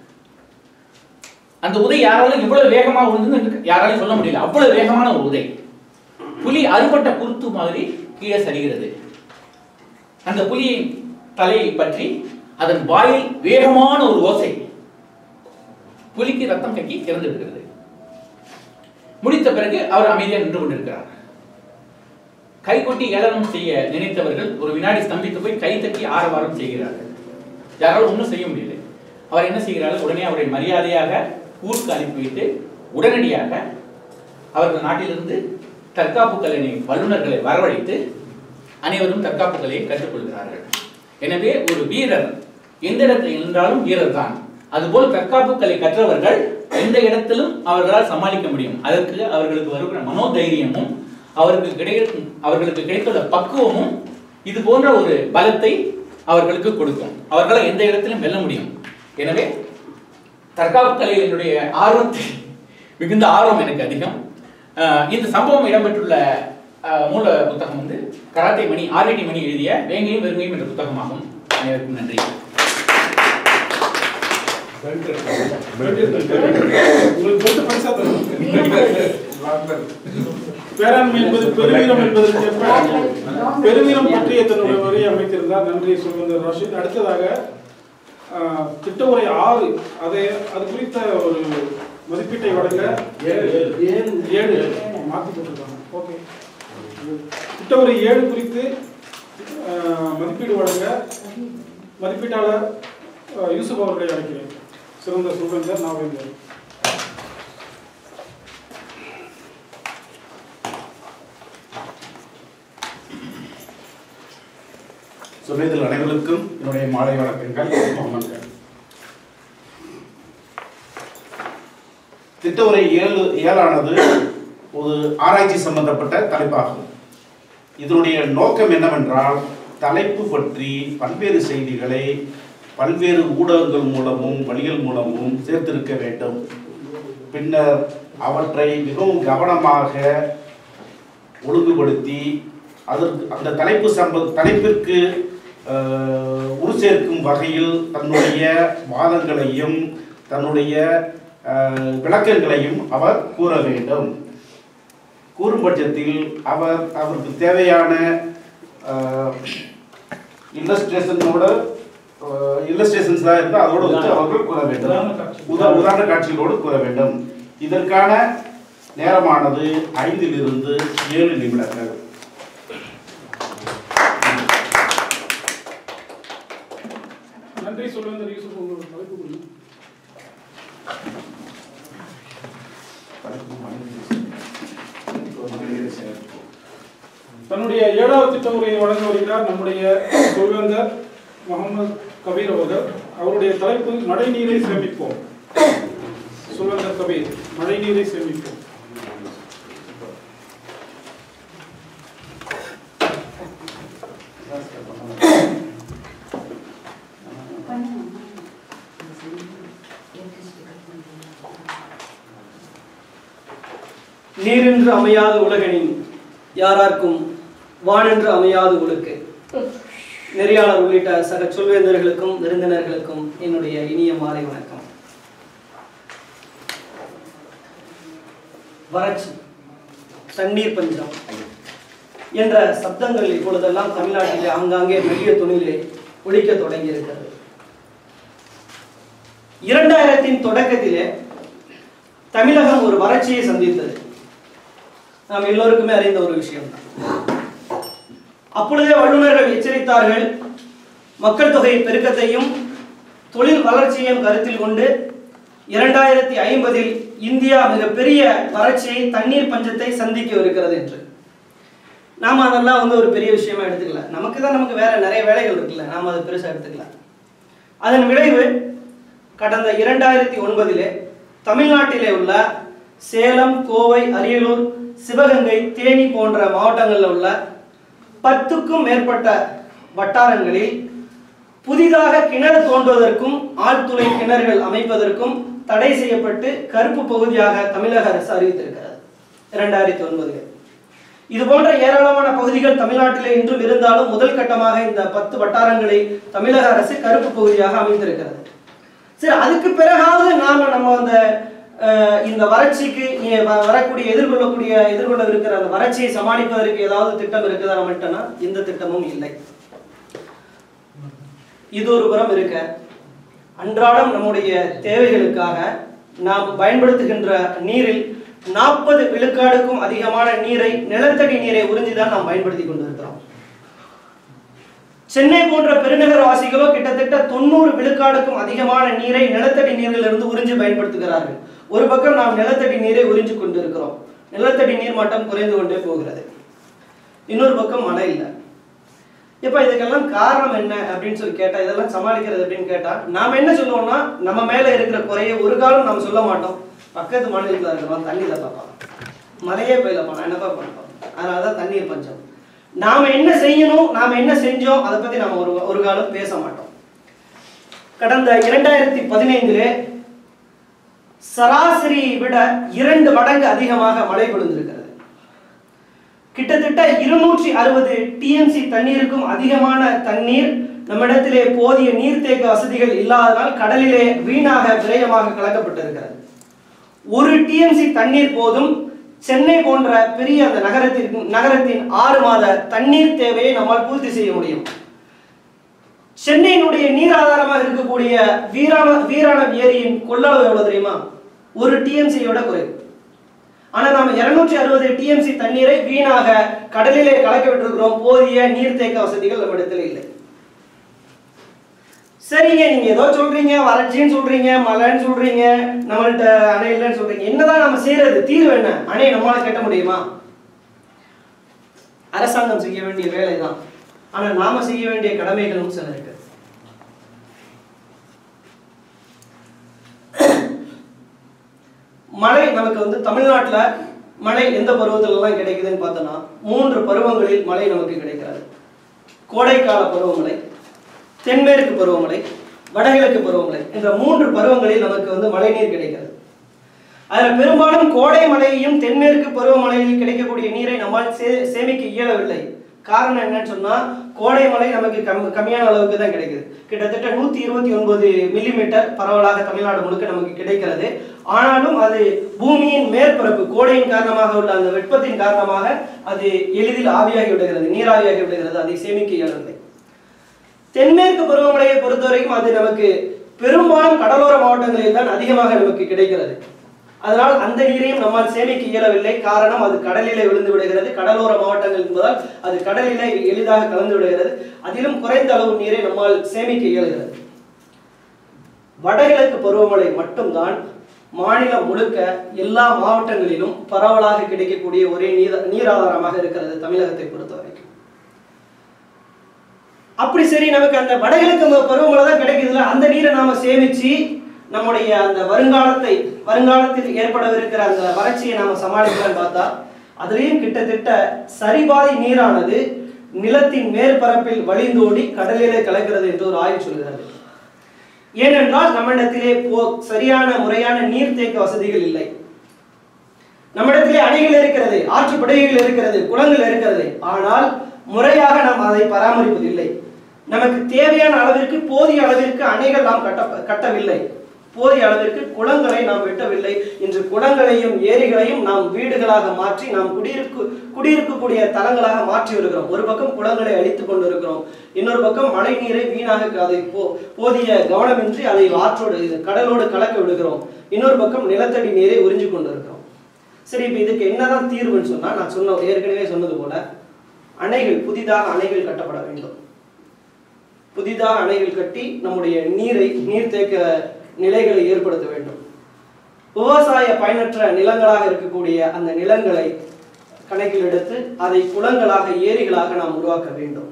அந்த உதை யாராலும் இவ்வளவு வேகமா விழுந்து யாராலையும் சொல்ல முடியல அவ்வளவு வேகமான ஒரு உதை புலி அறுபட்ட குருத்து மாதிரி கீழே சரிகிறது அந்த புலியின் தலையை பற்றி அதன் வாயில் வேகமான ஒரு ஓசை புலிக்கு ரத்தம் கக்கி இறந்து விடுகிறது முடித்த பிறகு அவர் அமைதியாக நின்று கொண்டிருக்கிறார் கை கொட்டி ஏளனம் செய்ய நினைத்தவர்கள் ஒரு வினாடி ஸ்தம்பித்து போய் கை தட்டி ஆரவாரம் செய்கிறார்கள் யாராலும் ஒன்றும் செய்ய முடியல அவர் என்ன செய்கிறார்கள் உடனே அவரை மரியாதையாக ஊருக்கு அனுப்பிவிட்டு உடனடியாக அவர்கள் நாட்டிலிருந்து தற்காப்பு கலை வல்லுநர்களை வரவழைத்து அனைவரும் தற்காப்பு கலையை கற்றுக்கொள்கிறார்கள் எனவே ஒரு வீரர் எந்த இடத்தில் இருந்தாலும் வீரர் தான் அதுபோல் தற்காப்பு கலை கற்றவர்கள் எந்த இடத்திலும் அவர்களால் சமாளிக்க முடியும் அதற்கு அவர்களுக்கு வருகிற மனோதைரியமும் அவருக்கு கிடைக்கும் அவர்களுக்கு கிடைத்துள்ள பக்குவமும் இது போன்ற ஒரு பலத்தை அவர்களுக்கு கொடுக்கும் அவர்களால் எந்த இடத்திலும் வெல்ல முடியும் எனவே தற்காப்பு கலையில் என்னுடைய ஆர்வத்தை மிகுந்த ஆர்வம் எனக்கு அதிகம் அஹ் இந்த சம்பவம் இடம்பெற்றுள்ள அஹ், மூல புத்தகம் வந்து கராத்தே மணி ஆர்விடி மணி எழுதிய வேங்கையும் வெறுங்கையும் என்ற புத்தகமாகும் அனைவருக்கும் நன்றி உங்களுக்கு கொடுத்த பரிசா தரணும். பேராண்மை என்பது பெருவீரம் என்பதற்கேற்ப பெருவீரம் பற்றிய தன்னுடைய வரியை அமைத்திருந்தார் நன்றி சுகந்தர் ரஷீத் அடுத்ததாக ஆஹ், திட்ட உரை ஆறு அதை அது குறித்த ஒரு மதிப்பீட்டை வழங்க ஏழு ஏழு மாற்றி போட்டிருக்காங்க ஓகே திட்ட உரை ஏழு குறித்து ஆஹ், மதிப்பீடு வழங்க மதிப்பீட்டாளர் ஆஹ், யூசுப் அவர்களை அழைக்கிறேன் சிறந்த சுகந்தர் நாவேந்தர் சுமேதல் அனைவருக்கும் என்னுடைய மாலை வணக்கங்கள் வணக்கங்கள் திட்டவுரை ஏழு ஏழானது ஒரு ஆராய்ச்சி சம்பந்தப்பட்ட தலைப்பாகும் இதனுடைய நோக்கம் என்னவென்றால் தலைப்பு பற்றி பல்வேறு செய்திகளை பல்வேறு ஊடகங்கள் மூலமும் வழிகள் மூலமும் சேர்த்திருக்க வேண்டும் பின்னர் அவற்றை மிகவும் கவனமாக ஒழுங்குபடுத்தி அதற்கு அந்த தலைப்பு சம்ப தலைப்பிற்கு அஹ், உரு சேர்க்கும் வகையில் தன்னுடைய வாதங்களையும் தன்னுடைய அஹ், விளக்கங்களையும் அவர் கூற வேண்டும் கூறும் பட்சத்தில் அவர் அவருக்கு தேவையான இல்லஸ்ட்ரேஷனோட இல்லஸ்ட்ரேஷன்ஸ் தான் இருந்தால் அதோடு வச்சு அவர்கள் கூற வேண்டும் உதா உதாரண காட்சிகளோடு கூற வேண்டும் இதற்கான நேரமானது ஐந்திலிருந்து ஏழு நிமிடங்கள் நன்றி சொல்லுங்கள் யூசுப் உங்களோட தலைப்பு கொடுங்க தன்னுடைய ஏழாவது திட்ட உரையை வழங்க வருகிறார் நம்முடைய சொல்வேந்தர் முகமது கபீர் அவர்கள் அவருடைய தலைப்பு மழைநீரை சேமிப்போம் சொல்வேந்தர் கபீர் மழைநீரை சேமிப்போம் நீரென்று அமையாத உலகனின் யாரார்க்கும் வானென்று அமையாத உலகு நெறியாளர் உள்ளிட்ட சக சொல்வேந்தர்களுக்கும் விருந்தினர்களுக்கும் என்னுடைய இனிய மாலை வணக்கம் வறட்சி தண்ணீர் பஞ்சம் என்ற சப்தங்கள் இப்பொழுதெல்லாம் தமிழ்நாட்டிலே ஆங்காங்கே மெல்லிய துணியிலே ஒழிக்க தொடங்கி இருக்கிறது இரண்டாயிரத்தின் தொடக்கத்திலே தமிழகம் ஒரு வறட்சியை சந்தித்தது நாம் எல்லோருக்குமே அறிந்த ஒரு விஷயம் அப்பொழுதே வல்லுநர்கள் எச்சரித்தார்கள் மக்கள் தொகை பெருக்கத்தையும் தொழில் வளர்ச்சியையும் கருத்தில் கொண்டு இரண்டாயிரத்தி ஐம்பதில் இந்தியா மிகப்பெரிய வறட்சியை தண்ணீர் பஞ்சத்தை சந்திக்க இருக்கிறது என்று நாம அதெல்லாம் வந்து ஒரு பெரிய விஷயமா எடுத்துக்கல நமக்கு தான் நமக்கு வேற நிறைய வேலைகள் இருக்குல்ல நாம அதை பெருசா எடுத்துக்கல அதன் விளைவு கடந்த இரண்டாயிரத்தி ஒன்பதிலே தமிழ்நாட்டிலே உள்ள சேலம் கோவை அரியலூர் சிவகங்கை தேனி போன்ற மாவட்டங்களில் உள்ள பத்துக்கும் மேற்பட்ட வட்டாரங்களில் புதிதாக கிணறு தோண்டுவதற்கும் ஆழ்துளை கிணறுகள் அமைப்பதற்கும் தடை செய்யப்பட்டு கருப்பு பகுதியாக தமிழக அரசு அறிவித்திருக்கிறது இரண்டாயிரத்தி ஒன்பதில் இது போன்ற ஏராளமான பகுதிகள் தமிழ்நாட்டிலே இன்றும் இருந்தாலும் முதல் கட்டமாக இந்த பத்து வட்டாரங்களை தமிழக அரசு கருப்பு பகுதியாக அமைத்திருக்கிறது சரி அதுக்கு பிறகாவது நாம நம்ம அந்த அஹ், இந்த வறட்சிக்கு இ- வ- வரக்கூடிய எதிர்கொள்ளக்கூடிய எதிர்கொள்ள இருக்கிற அந்த வறட்சியை சமாளிப்பதற்கு ஏதாவது திட்டம் இருக்குதா நம்மகிட்டனா எந்த திட்டமும் இல்லை இது ஒரு புறம் இருக்க அன்றாடம் நம்முடைய தேவைகளுக்காக நாம் பயன்படுத்துகின்ற நீரில் நாற்பது விழுக்காடுக்கும் அதிகமான நீரை நிலத்தடி நீரை உறிஞ்சிதான் நாம் பயன்படுத்தி கொண்டிருக்கிறோம் சென்னை போன்ற பெருநகர வாசிகளோ கிட்டத்தட்ட தொண்ணூறு விழுக்காடுக்கும் அதிகமான நீரை நிலத்தடி நீரிலிருந்து உறிஞ்சி பயன்படுத்துகிறார்கள் ஒரு பக்கம் நாம் நிலத்தடி நீரை உறிஞ்சி கொண்டிருக்கிறோம் நிலத்தடி நீர் மட்டம் குறைந்து கொண்டே போகிறது இன்னொரு பக்கம் மழை இல்லை இப்ப இதுக்கெல்லாம் காரணம் என்ன அப்படின்னு சொல்லி கேட்டா இதெல்லாம் சமாளிக்கிறது அப்படின்னு கேட்டா நாம என்ன சொல்லுவோம்னா நம்ம மேல இருக்கிற குறைய ஒரு காலம் நம்ம சொல்ல மாட்டோம் பக்கத்து மாநிலத்துல இருக்கிறவன் தண்ணி தப்பாப்பா மழையே பெய்யலப்பா நான் என்னப்பா பண்ணப்போம் அதனாலதான் தண்ணீர் பஞ்சம் நாம என்ன செய்யணும் நாம என்ன செஞ்சோம் அதை பத்தி நாம ஒரு ஒரு காலம் பேச மாட்டோம் கடந்த இரண்டாயிரத்தி பதினைந்திலே சராசரியை விட இரண்டு மடங்கு அதிகமாக மழை பொழிந்திருக்கிறது கிட்டத்தட்ட இருநூற்றி அறுபது டிஎம்சி தண்ணீருக்கும் அதிகமான தண்ணீர் நம்மிடத்திலே போதிய நீர்த்தேக்க வசதிகள் இல்லாததால் கடலிலே வீணாக விரயமாக கலக்கப்பட்டிருக்கிறது ஒரு டிஎம்சி தண்ணீர் போதும் சென்னை போன்ற பெரிய அந்த நகரத்திற்கு நகரத்தின் ஆறு மாத தண்ணீர் தேவையை நம்மால் பூர்த்தி செய்ய முடியும் சென்னையினுடைய நீர் ஆதாரமாக இருக்கக்கூடிய வீராண வீராணம் ஏரியின் கொள்ளளவு எவ்வளவு தெரியுமா ஒரு டிஎம்சியோட குறைவு ஆனா நாம இருநூற்றி அறுபது டிஎம்சி தண்ணீரை வீணாக கடலிலே கலக்க விட்டிருக்கிறோம் போதிய நீர்த்தேக்க வசதிகள் நம்ம இடத்துல இல்லை சரிங்க நீங்க ஏதோ சொல்றீங்க வறட்சின்னு சொல்றீங்க மழைன்னு சொல்றீங்க நம்மள்ட்ட அணை இல்லைன்னு சொல்றீங்க என்னதான் நம்ம செய்யறது தீர்வு என்ன அணை நம்மளால கட்ட முடியுமா அரசாங்கம் செய்ய வேண்டிய வேலைதான் ஆனா நாம செய்ய வேண்டிய கடமைகளும் சில இருக்கு மழை நமக்கு வந்து தமிழ்நாட்டுல மழை எந்த பருவத்துல எல்லாம் கிடைக்குதுன்னு பார்த்தோம்னா மூன்று பருவங்களில் மழை நமக்கு கிடைக்கிறது கோடைக்கால பருவமழை தென்மேற்கு பருவமழை வடகிழக்கு பருவமழை என்ற மூன்று பருவங்களில் நமக்கு வந்து மழைநீர் கிடைக்கிறது அதுல பெரும்பாலும் கோடை மழையையும் தென்மேற்கு பருவமழையில் கிடைக்கக்கூடிய நீரை நம்மால் சே- சேமிக்க இயலவில்லை காரணம் என்னன்னு சொன்னா கோடை மழை நமக்கு கம் கம்மியான அளவுக்கு தான் கிடைக்குது கிட்டத்தட்ட நூத்தி இருபத்தி ஒன்பது மில்லிமீட்டர் பரவலாக தமிழ்நாடு முழுக்க நமக்கு கிடைக்கிறது ஆனாலும் அது பூமியின் மேற்பரப்பு கோடையின் காரணமாக உள்ள அந்த வெப்பத்தின் காரணமாக அது எளிதில் ஆவியாகி விடுகிறது நீராவியாகி விடுகிறது அதை சேமிக்க இயலவில்லை தென்மேற்கு பருவமழையை பொறுத்தவரைக்கும் அது நமக்கு பெரும்பாலும் கடலோர மாவட்டங்களில் தான் அதிகமாக நமக்கு கிடைக்கிறது அதனால் அந்த நீரையும் நம்மால் சேமிக்க இயலவில்லை காரணம் அது கடலிலே விழுந்து விடுகிறது கடலோர மாவட்டங்கள் என்பதால் அது கடலிலே எளிதாக கலந்து விடுகிறது அதிலும் குறைந்த அளவு நீரை நம்மால் சேமிக்க இயலுகிறது வடகிழக்கு பருவமழை மட்டும்தான் மாநிலம் முழுக்க எல்லா மாவட்டங்களிலும் பரவலாக கிடைக்கக்கூடிய ஒரே நீர் நீராதாரமாக இருக்கிறது தமிழகத்தை பொறுத்தவரைக்கும் அப்படி சரி நமக்கு அந்த வடகிழக்கு ம- பருவமழை தான் கிடைக்குதுல அந்த நீரை நாம சேமிச்சு நம்முடைய அந்த வருங்காலத்தை வருங்காலத்தில் ஏற்படவிருக்கிற அந்த வறட்சியை நாம சமாளிக்கலாம்னு பார்த்தா அதுலேயும் கிட்டத்தட்ட சரிபாதி நீரானது நிலத்தின் மேற்பரப்பில் வழிந்தோடி கடலிலே கலக்கிறது என்று ஒரு ஆய்வு சொல்கிறது ஏனென்றால் நம்மிடத்திலே போ சரியான முறையான நீர்த்தேக்க வசதிகள் இல்லை நம்மிடத்திலே அணைகள் இருக்கிறது ஆற்றுப்படுகைகள் இருக்கிறது குளங்கள் இருக்கிறது ஆனால் முறையாக நாம் அதை பராமரிப்பதில்லை நமக்கு தேவையான அளவிற்கு போதிய அளவிற்கு அணைகள் நாம் கட்ட கட்டவில்லை போதிய அளவிற்கு குளங்களை நாம் வெட்டவில்லை இன்று குளங்களையும் ஏரிகளையும் நாம் வீடுகளாக மாற்றி நாம் குடியிருக்கு குடியிருக்கக்கூடிய தலங்களாக மாற்றி வருகிறோம் ஒரு பக்கம் குளங்களை அழித்துக் கொண்டிருக்கிறோம் இன்னொரு பக்கம் மழை நீரை வீணாக அதை போ- போதிய கவனமின்றி அதை ஆற்றோடு இது கடலோடு கலக்க விடுகிறோம் இன்னொரு பக்கம் நிலத்தடி நீரை உறிஞ்சு கொண்டிருக்கிறோம் சரி இப்போ இதுக்கு என்னதான் தீர்வுன்னு சொன்னா நான் சொன்ன ஏற்கனவே சொன்னது போல அணைகள் புதிதாக அணைகள் கட்டப்பட வேண்டும் புதிதாக அணைகள் கட்டி நம்முடைய நீரை நீர்த்தேக்க நிலைகளை ஏற்படுத்த வேண்டும் விவசாய பயனற்ற நிலங்களாக இருக்கக்கூடிய அந்த நிலங்களை கணக்கில் எடுத்து அதை குளங்களாக ஏரிகளாக நாம் உருவாக்க வேண்டும்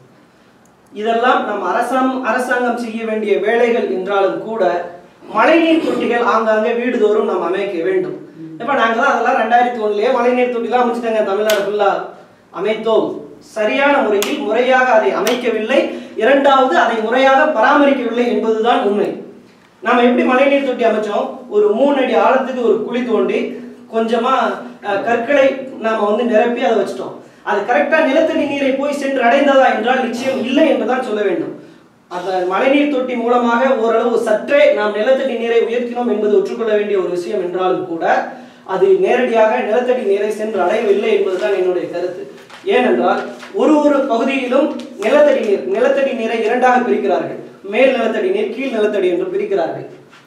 இதெல்லாம் நம் அரசாங்கம் அரசாங்கம் செய்ய வேண்டிய வேலைகள் என்றாலும் கூட மழைநீர் தொட்டிகள் ஆங்காங்கே வீடுதோறும் நாம் அமைக்க வேண்டும் இப்ப நாங்க தான் அதெல்லாம் ரெண்டாயிரத்தி ஒண்ணுலயே மழைநீர் தொட்டிலாம் அமைச்சிட்டாங்க தமிழ்நாடு ஃபுல்லா அமைத்தோம் சரியான முறையில் முறையாக அதை அமைக்கவில்லை இரண்டாவது அதை முறையாக பராமரிக்கவில்லை என்பதுதான் உண்மை நாம எப்படி மழைநீர் தொட்டி அமைச்சோம் ஒரு மூணு அடி ஆழத்துக்கு ஒரு குழி தோண்டி கொஞ்சமா அஹ், கற்களை நாம வந்து நிரப்பி அதை வச்சிட்டோம் அது கரெக்டா நிலத்தடி நீரை போய் சென்று அடைந்ததா என்றால் நிச்சயம் இல்லை என்றுதான் சொல்ல வேண்டும் அந்த மழைநீர் தொட்டி மூலமாக ஓரளவு சற்றே நாம் நிலத்தடி நீரை உயர்த்தினோம் என்பது ஒற்றுக்கொள்ள வேண்டிய ஒரு விஷயம் என்றாலும் கூட அது நேரடியாக நிலத்தடி நீரை சென்று அடையவில்லை என்பதுதான் என்னுடைய கருத்து ஏனென்றால் ஒரு ஒரு பகுதியிலும் நிலத்தடி நீர் நிலத்தடி நீரை இரண்டாக பிரிக்கிறார்கள் மேல் நிலத்தடி நீர் கீழ் நிலத்தடி என்று பிரிக்கிறார்கள்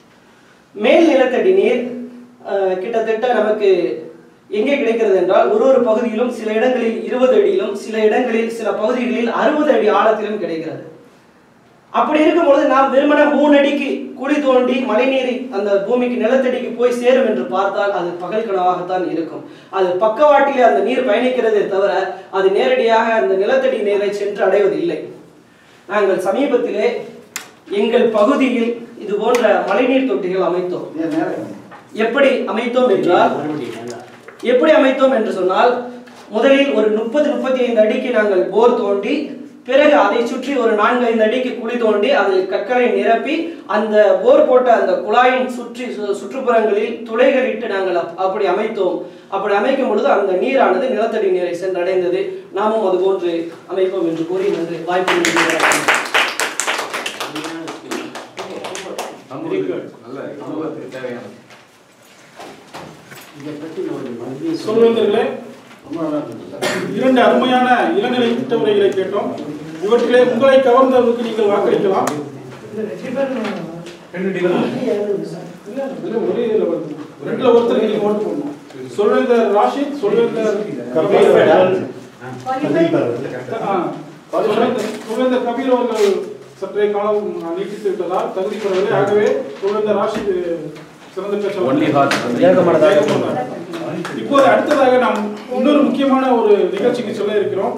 மேல் நிலத்தடி நீர் அஹ், கிட்டத்தட்ட நமக்கு எங்கே கிடைக்கிறது என்றால் ஒரு ஒரு பகுதியிலும் சில இடங்களில் இருபது அடியிலும் சில இடங்களில் சில பகுதிகளில் அறுபது அடி ஆழத்திலும் கிடைக்கிறது அப்படி இருக்கும்பொழுது நாம் வெறுமனே மூணு அடிக்கு குழி தோண்டி மழைநீரை அந்த பூமிக்கு நிலத்தடிக்கு போய் சேரும் என்று பார்த்தால் அது பகல் கனவாகத்தான் இருக்கும் அது பக்கவாட்டிலே அந்த நீர் பயணிக்கிறதே தவிர அது நேரடியாக அந்த நிலத்தடி நீரை சென்று அடைவதில்லை நாங்கள் சமீபத்திலே எங்கள் பகுதியில் இது போன்ற மழைநீர் தொட்டிகள் அமைத்தோம் எப்படி அமைத்தோம் என்றால் எப்படி அமைத்தோம் என்று சொன்னால் முதலில் ஒரு முப்பது முப்பத்தி ஐந்து அடிக்கு நாங்கள் போர் தோண்டி பிறகு அதை சுற்றி ஒரு நான்கு ஐந்து அடிக்கு குழி தோண்டி அதில் கற்களை நிரப்பி அந்த போர் போட்ட அந்த குழாயின் சுற்றி சு- சுற்றுப்புறங்களில் துளைகளிட்டு நாங்கள் அப்- அப்படி அமைத்தோம் அப்படி அமைக்கும் பொழுது அந்த நீரானது நிலத்தடி நீரை சென்றடைந்தது நாமும் அது போன்று அமைப்போம் என்று கூறி நன்றி வாய்ப்பு நல்கிய நல்ல சமூகத்துக்கு தேவையானது சொல்வேந்தர்களே இரண்டு அருமையான இளநிலை திட்ட உரைகளை கேட்டோம் இவற்றிலே உங்களை கவர்ந்தவருக்கு நீங்கள் வாக்களிக்கலாம் இல்ல, ஒரே இதுல வருது. ரெண்டுல ஒருத்தருக்கு நீங்க ஓட்டு போடணும் சொல்வேந்தர் ராஷித் சொல்வேந்தர் கபீர் ஆ, சொல்வேந்தர் சொல்வேந்தர் கபீர் அவர்கள் சற்றே காலம் நீட்டித்து விட்டதால் தகுதி பெறவில்லை ஆகவே சொல்வேந்தர் ராஷித் சிறந்த Only பேச்சாளர் horse. வேகமானதாக. இப்போது அடுத்ததாக நாம் இன்னொரு முக்கியமான ஒரு நிகழ்ச்சிக்கு சொல்ல இருக்கிறோம்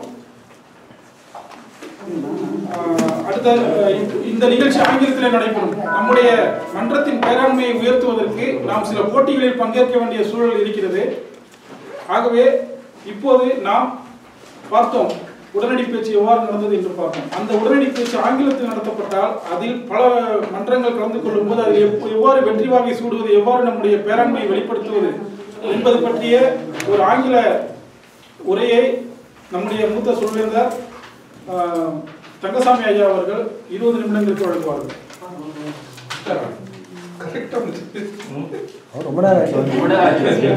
ஆஹ் அடுத்த அஹ், இந்த- இந்த நிகழ்ச்சி ஆங்கிலத்தில் நடைபெறும் நம்முடைய மன்றத்தின் பேராண்மையை உயர்த்துவதற்கு நாம் சில போட்டிகளில் பங்கேற்க வேண்டிய சூழல் இருக்கிறது ஆகவே இப்போது நாம் பார்த்தோம் உடனடி பேச்சு எவ்வாறு நடந்தது என்று பார்த்தோம் அந்த உடனடி பேச்சு ஆங்கிலத்தில் நடத்தப்பட்டால் அதில் பல மன்றங்கள் கலந்து கொள்ளும் போது அதில் எப்- எவ்வாறு வெற்றி வாகை சூடுவது எவ்வாறு நம்முடைய பேராண்மையை வெளிப்படுத்துவது என்பது பற்றிய ஒரு ஆங்கில உரையை நம்முடைய மூத்த சொல்வேந்தர் ஆஹ், தங்கசாமி ஐயா அவர்கள் இருபது நிமிடங்களுக்கு வழங்குவார்கள் ரொம்ப நேரம் ரொம்ப நேரம் ஆச்சு.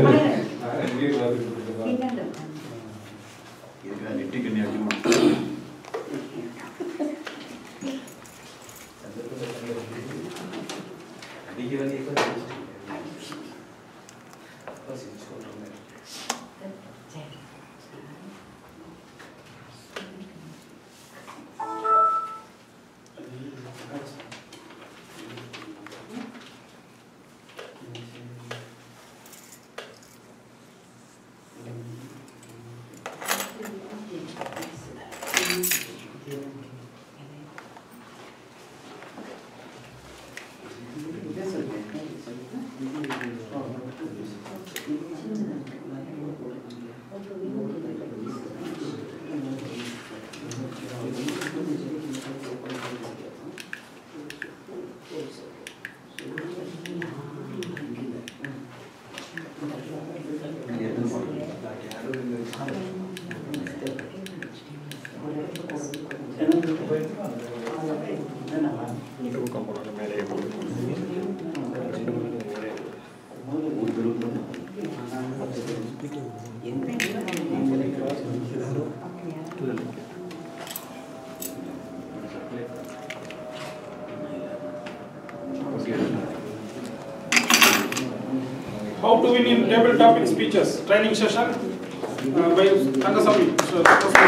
tabletop speeches training session uh, by Rangasamy. Sir,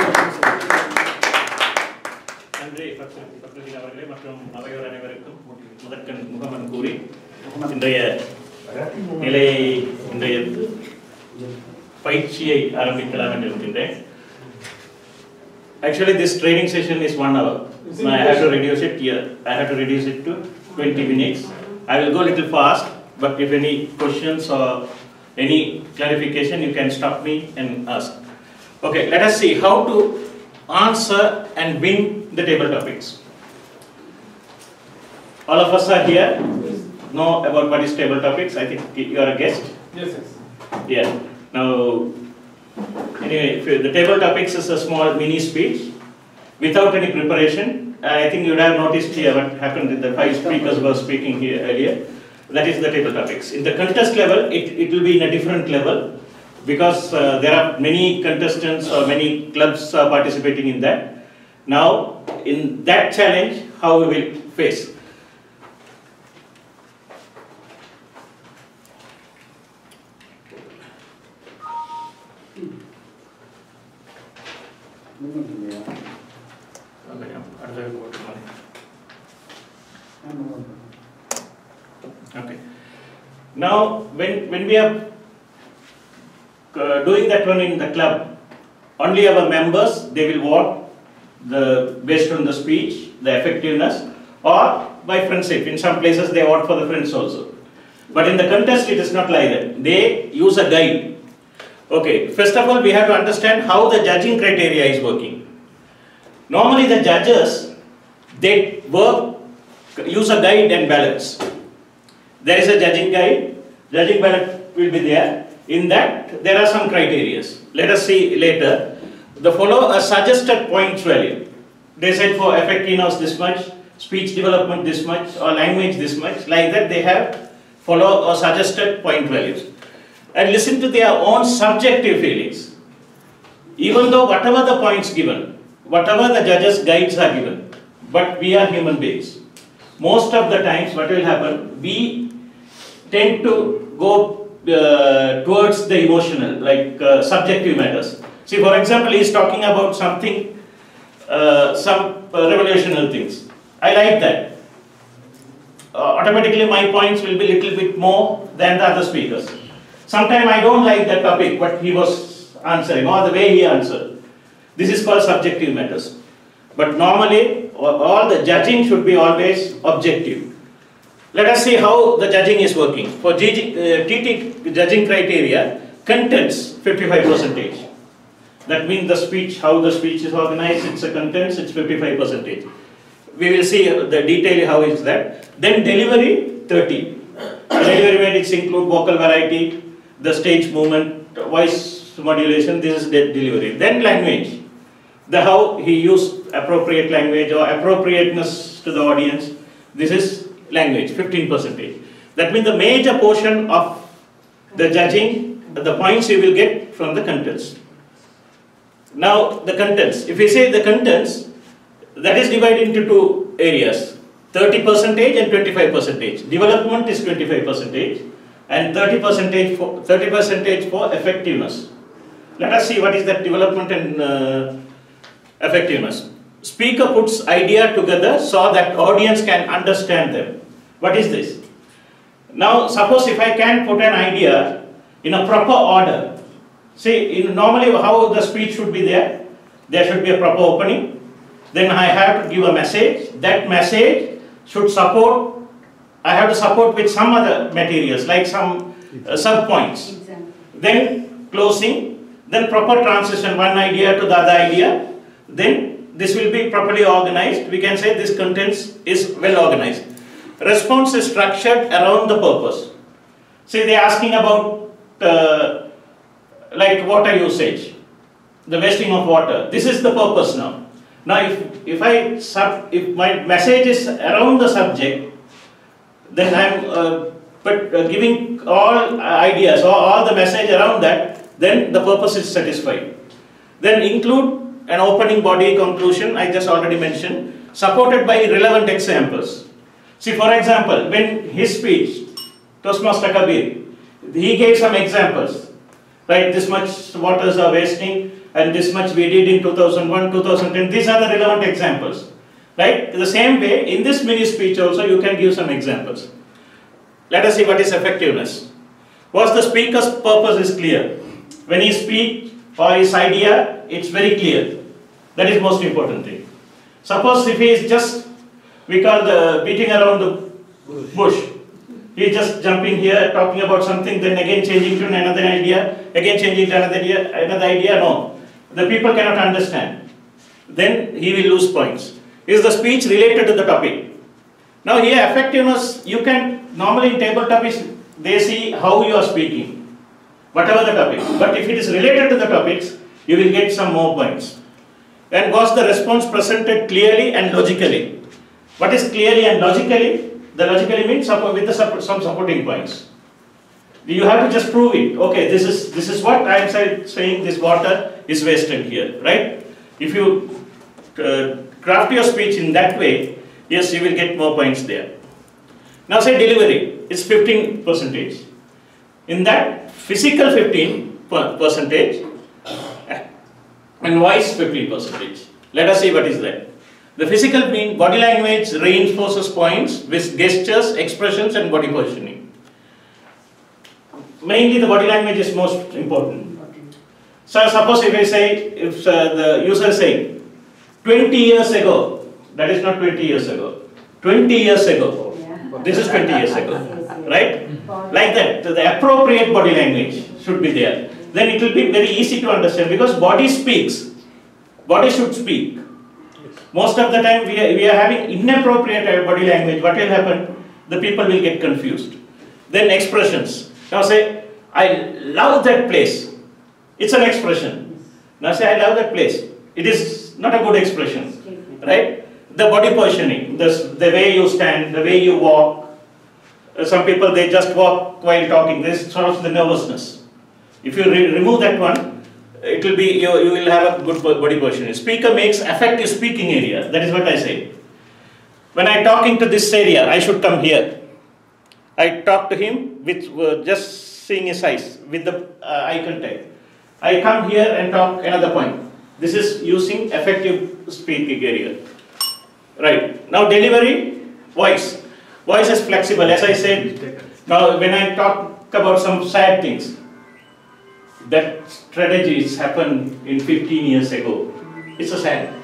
நன்றி பத்மஜி அவர்களே மற்றும் அவையோர் அனைவருக்கும் முதற்கண் முகமன் கூறி இன்றைய நிலையை இன்றைய பயிற்சியை ஆரம்பிக்கலாம் என்று இருக்கின்றேன் Actually, this training session is one hour. So I have to reduce it here. I have to reduce it to 20 minutes. I will go a little fast, but if any questions or any clarification, you can stop me and ask. Okay, let us see how to answer and win the table topics. All of us are here, know about what is table topics. I think you are a guest. Yes, yes. Yeah. Now, anyway, if you- the table topics is a small mini speech without any preparation. I think you would have noticed here what happened with the five speakers were speaking here earlier. That is the table topics. In the contest level, it, it will be in a different level because uh, there are many contestants or many clubs are participating in that. Now, in that challenge, how we will face. Okay. Now, when, when we are uh, doing that one in the club, only our members, they will vote the, based on the speech, the effectiveness, or by friendship. In some places, they vote for the friends also. But in the contest, it is not like that. They use a guide. Okay, first of all, we have to understand how the judging criteria is working. Normally, the judges, they work, use a guide and balance. There is a judging guide, judging ballot will be there. In that, there are some criteria. Let us see later. The follow a suggested points value. They said for effectiveness this much, speech development this much, or language this much. Like that, they have follow or suggested point values. And listen to their own subjective feelings. Even though whatever the points given, whatever the judges' guides are given, but we are human beings. Most of the times, what will happen, we tend to go uh, towards the emotional, like uh, subjective matters. See, for example, he is talking about something, uh, some uh, revolutionary things. I like that. Uh, automatically, my points will be little bit more than the other speakers. Sometimes I don't like that topic, what he was answering, or the way he answered. This is called subjective matters. But normally, all all the judging should be always objective. Let us see how the judging is working. For GG, uh, TT judging criteria, contents 55 percentage. That means the speech, how the speech is organized, it's a contents, it's 55 percentage. We will see the detail how is that. Then delivery 30. delivery matrix include vocal variety, the stage movement, voice modulation, this is the delivery. Then language, the how he used appropriate language or appropriateness to the audience, this is language, 15 percentage. That means the major portion of the judging, the points you will get from the contents. Now the contents, if we say the contents, that is divided into two areas, 30 percentage and 25 percentage. Development is 25 percentage and 30 percentage for 30 percentage for effectiveness. Let us see what is that development and uh, effectiveness. Speaker puts idea together so that audience can understand them. What is this? Now, suppose if I can put an idea in a proper order. See, in normally how the speech should be there. There should be a proper opening. Then I have to give a message. That message should support. I have to support with some other materials like some uh, sub points. Then closing. Then proper transition. One idea to the other idea. Then this will be properly organized. We can say this contents is well organized. Response is structured around the purpose. See, they are asking about uh, like water usage, the wasting of water. This is the purpose now. Now, if, if I sub, if my message is around the subject, then I'm uh, but uh, giving all ideas or all the message around that, then the purpose is satisfied. Then include an opening body conclusion, I just already mentioned, supported by relevant examples. See, for example, when his speech, Toastmaster Kabir, He gave some examples, right? This much waters are wasting and this much we did in 2001, 2010. These are the relevant examples, right? The same way, in this mini speech also you can give some examples. Let us see what is effectiveness. Was the speaker's purpose is clear. When he speaks or his idea, it's very clear. That is most important thing. Suppose if he is just, we call the beating around the bush. He is just jumping here, talking about something, then again changing to another idea, again changing to another idea, another idea. No, the people cannot understand. Then he will lose points. Is the speech related to the topic? Now here effectiveness, you can normally in table topics they see how you are speaking, whatever the topic. But if it is related to the topics, you will get some more points. And was the response presented clearly and logically? What is clearly and logically? The logically means support with the support, some supporting points. You have to just prove it. Okay, this is this is what I am say, saying. This water is wasted here, right? If you uh, craft your speech in that way, yes, you will get more points there. Now say delivery is 15 percentage. In that physical 15 per- percentage and voice 15 percentage. Let us see what is that. The physical mean body language reinforces points with gestures, expressions and body positioning. Mainly the body language is most important. So suppose if I say, if uh, the user say, 20 years ago, that is not 20 years ago, 20 years ago, this is 20 years ago, right? Like that, the appropriate body language should be there. Then it will be very easy to understand because body speaks, body should speak. Most of the time we are, we are having inappropriate body language, what will happen? The people will get confused. Then expressions. Now say, I love that place. It's an expression. Now say, I love that place. It is not a good expression, right? The body positioning, the, the way you stand, the way you walk. Uh, Some people, they just walk while talking. This sort of the nervousness. If you re- remove that one, it will be, you, you will have a good bo- body positioning. Speaker makes effective speaking area. That is what I say. When I talk into this area, I should come here. I talk to him with uh, just seeing his eyes, with the uh, eye contact. I come here and talk another point. This is using effective speaking area. Right. Now delivery, voice. Voice is flexible. As I said, now when I talk about some sad things, that strategies happened in 15 years ago. It's a sad.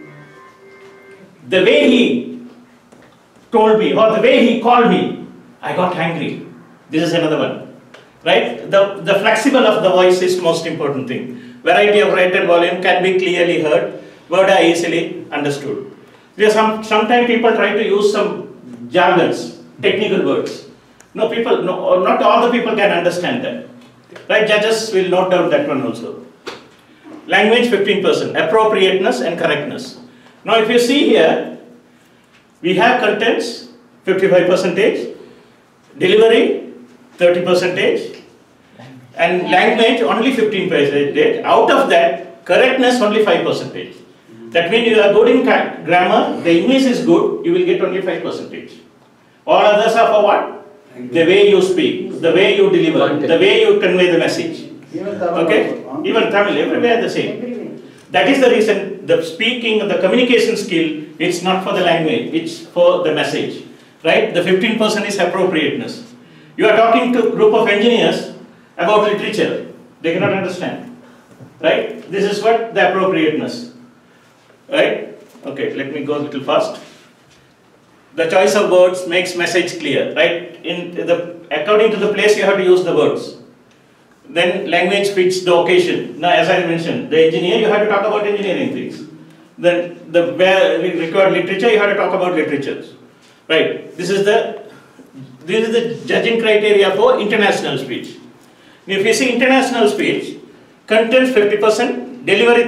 The way he told me or the way he called me, I got angry. This is another one. Right? The, the flexible of the voice is most important thing. Variety of rate and volume can be clearly heard, word are easily understood. There some sometimes people try to use some jargons, technical words. No people, no, or not all the people can understand that. Right? Judges will note down that one also. Language 15%, appropriateness and correctness. Now if you see here, we have contents 55 percentage, delivery 30 percentage, and language only 15 percentage. Out of that, correctness only 5 percentage. That means you are good in ca- grammar, the English is good, you will get only 5 percentage. All others are for what? The way you speak, the way you deliver, the way you convey the message. Okay? Even Tamil, everywhere the same. That is the reason the speaking, the communication skill, it's not for the language, it's for the message. Right? The 15% is appropriateness. You are talking to a group of engineers about literature. They cannot understand. Right? This is what the appropriateness. Right? Okay, let me go a little fast. The choice of words makes message clear, right? In the according to the place you have to use the words. Then language fits the occasion. Now, as I mentioned, the engineer you have to talk about engineering things. Then the where re- required literature you have to talk about literatures, right? This is the this is the judging criteria for international speech. If you see international speech, content 50%, delivery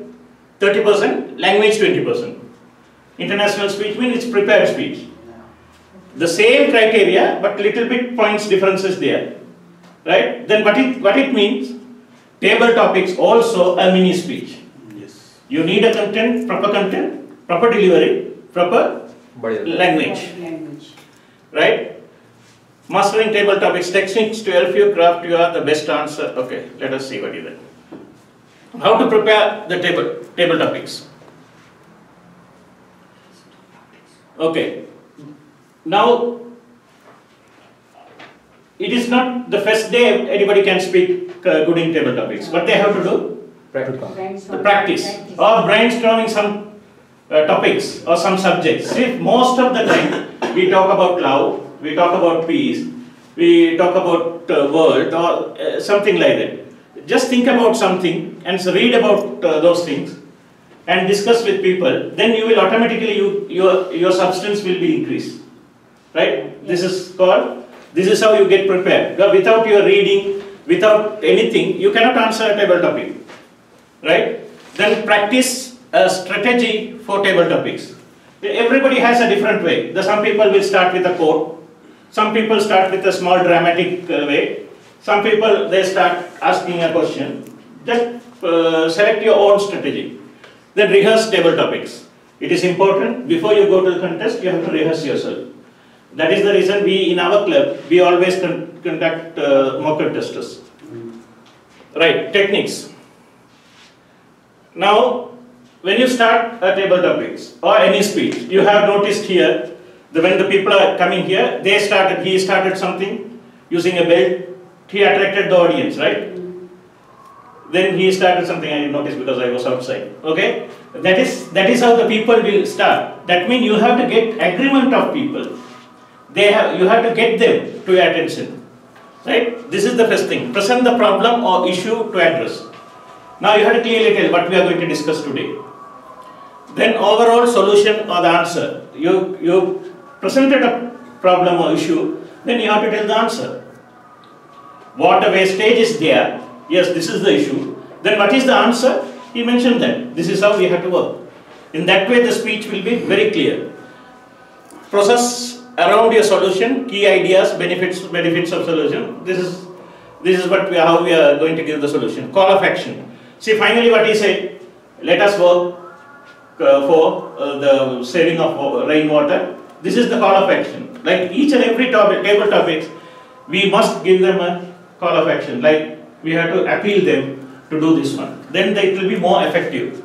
30%, language 20%. International speech means it's prepared speech. The same criteria, but little bit points differences there. Right? Then what it, what it means? Table topics also a mini speech. Yes. You need a content, proper content, proper delivery, proper language. Right? Mastering table topics, techniques to help you craft your the best answer. Okay, let us see what is it. How to prepare the table, table topics. Okay. Now, it is not the first day anybody can speak uh, good in table topics. What they have to do? The practice or brainstorming some uh, topics or some subjects. See, most of the time we talk about love, we talk about peace, we talk about uh, world or uh, something like that. Just think about something and read about uh, those things and discuss with people. Then you will automatically you, your your substance will be increased. Right? This is called. This is how you get prepared. Because Without your reading, without anything, you cannot answer a table topic right? Then practice a strategy for table topics. Everybody has a different way. The, some people will start with a quote. Some people start with a small dramatic uh, way. Some people they start asking a question. Just uh, select your own strategy. Then rehearse table topics. It is important before you go to the contest. You have to rehearse yourself. That is the reason we in our club we always con- conduct uh, mock contesters. Right techniques. Now, when you start a table topics or any speech, you have noticed here that when the people are coming here, they started, he started something using a belt, he attracted the audience, right? Then he started something I noticed because I was outside. Okay? That is that is how the people will start. That means you have to get agreement of people. They have you have to get them to your attention. Right? This is the first thing. Present the problem or issue to address. Now you have to clearly tell what we are going to discuss today. Then overall solution or the answer. You, you presented a problem or issue, then you have to tell the answer. Water wastage is there. Yes, this is the issue. Then what is the answer? He mentioned that. This is how we have to work. In that way the speech will be very clear. Process around your solution, key ideas, benefits, benefits of solution. This is this is what we are, how we are going to give the solution. Call of action. See, finally, what he said, let us work uh, for uh, the saving of wa- rainwater. This is the call of action. Like each and every topic, table topics, we must give them a call of action. Like we have to appeal them to do this one. Then it will be more effective.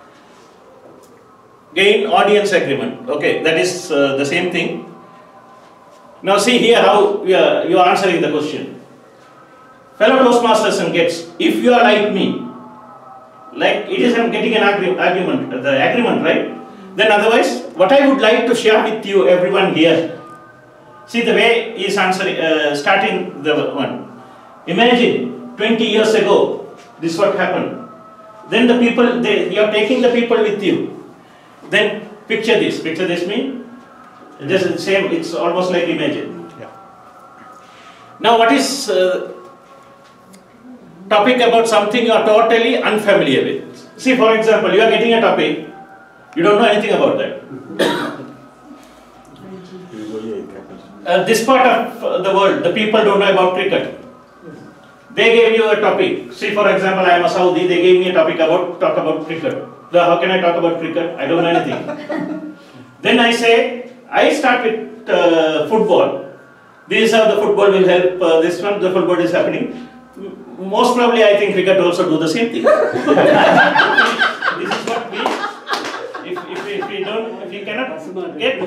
Gain audience agreement. Okay, that is uh, the same thing. Now see here how you are, you are answering the question. Fellow Toastmasters and guests, if you are like me, like it is I'm getting an agree- argument, the agreement, right? Then otherwise, what I would like to share with you, everyone here. See the way he is answering, uh, starting the one. Imagine 20 years ago, this what happened. Then the people, they, you are taking the people with you. Then picture this. Picture this mean just the same. It's almost like imagine. Now, what is uh, topic about something you are totally unfamiliar with? See, for example, you are getting a topic, you don't know anything about that. Uh, this part of uh, the world, the people don't know about cricket. They gave you a topic. See, for example, I am a Saudi. They gave me a topic about talk about cricket. So how can I talk about cricket? I don't know anything. then I say I start with uh, football. This is how the football will help. Uh, this one, the football is happening. M- Most probably, I think cricket also do the same thing. this is what we. If, if, we, if we don't, if we cannot get.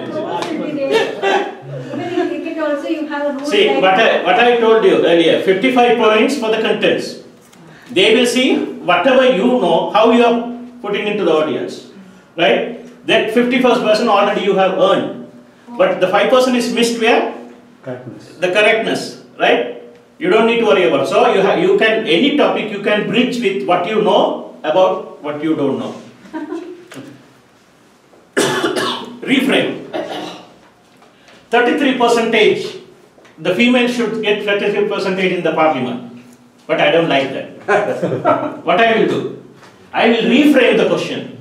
Even in cricket also you have a rule See, like- what I, what I told you earlier, 55 points for the contents. They will see whatever you know, how you are putting into the audience, right? That 51st person already you have earned. But the 5% is missed where? The correctness, right? You don't need to worry about. So you have, you can, any topic you can bridge with what you know about what you don't know. Reframe. 33 percentage, the female should get 33 percentage in the parliament. But I don't like that. what I will do? I will reframe the question.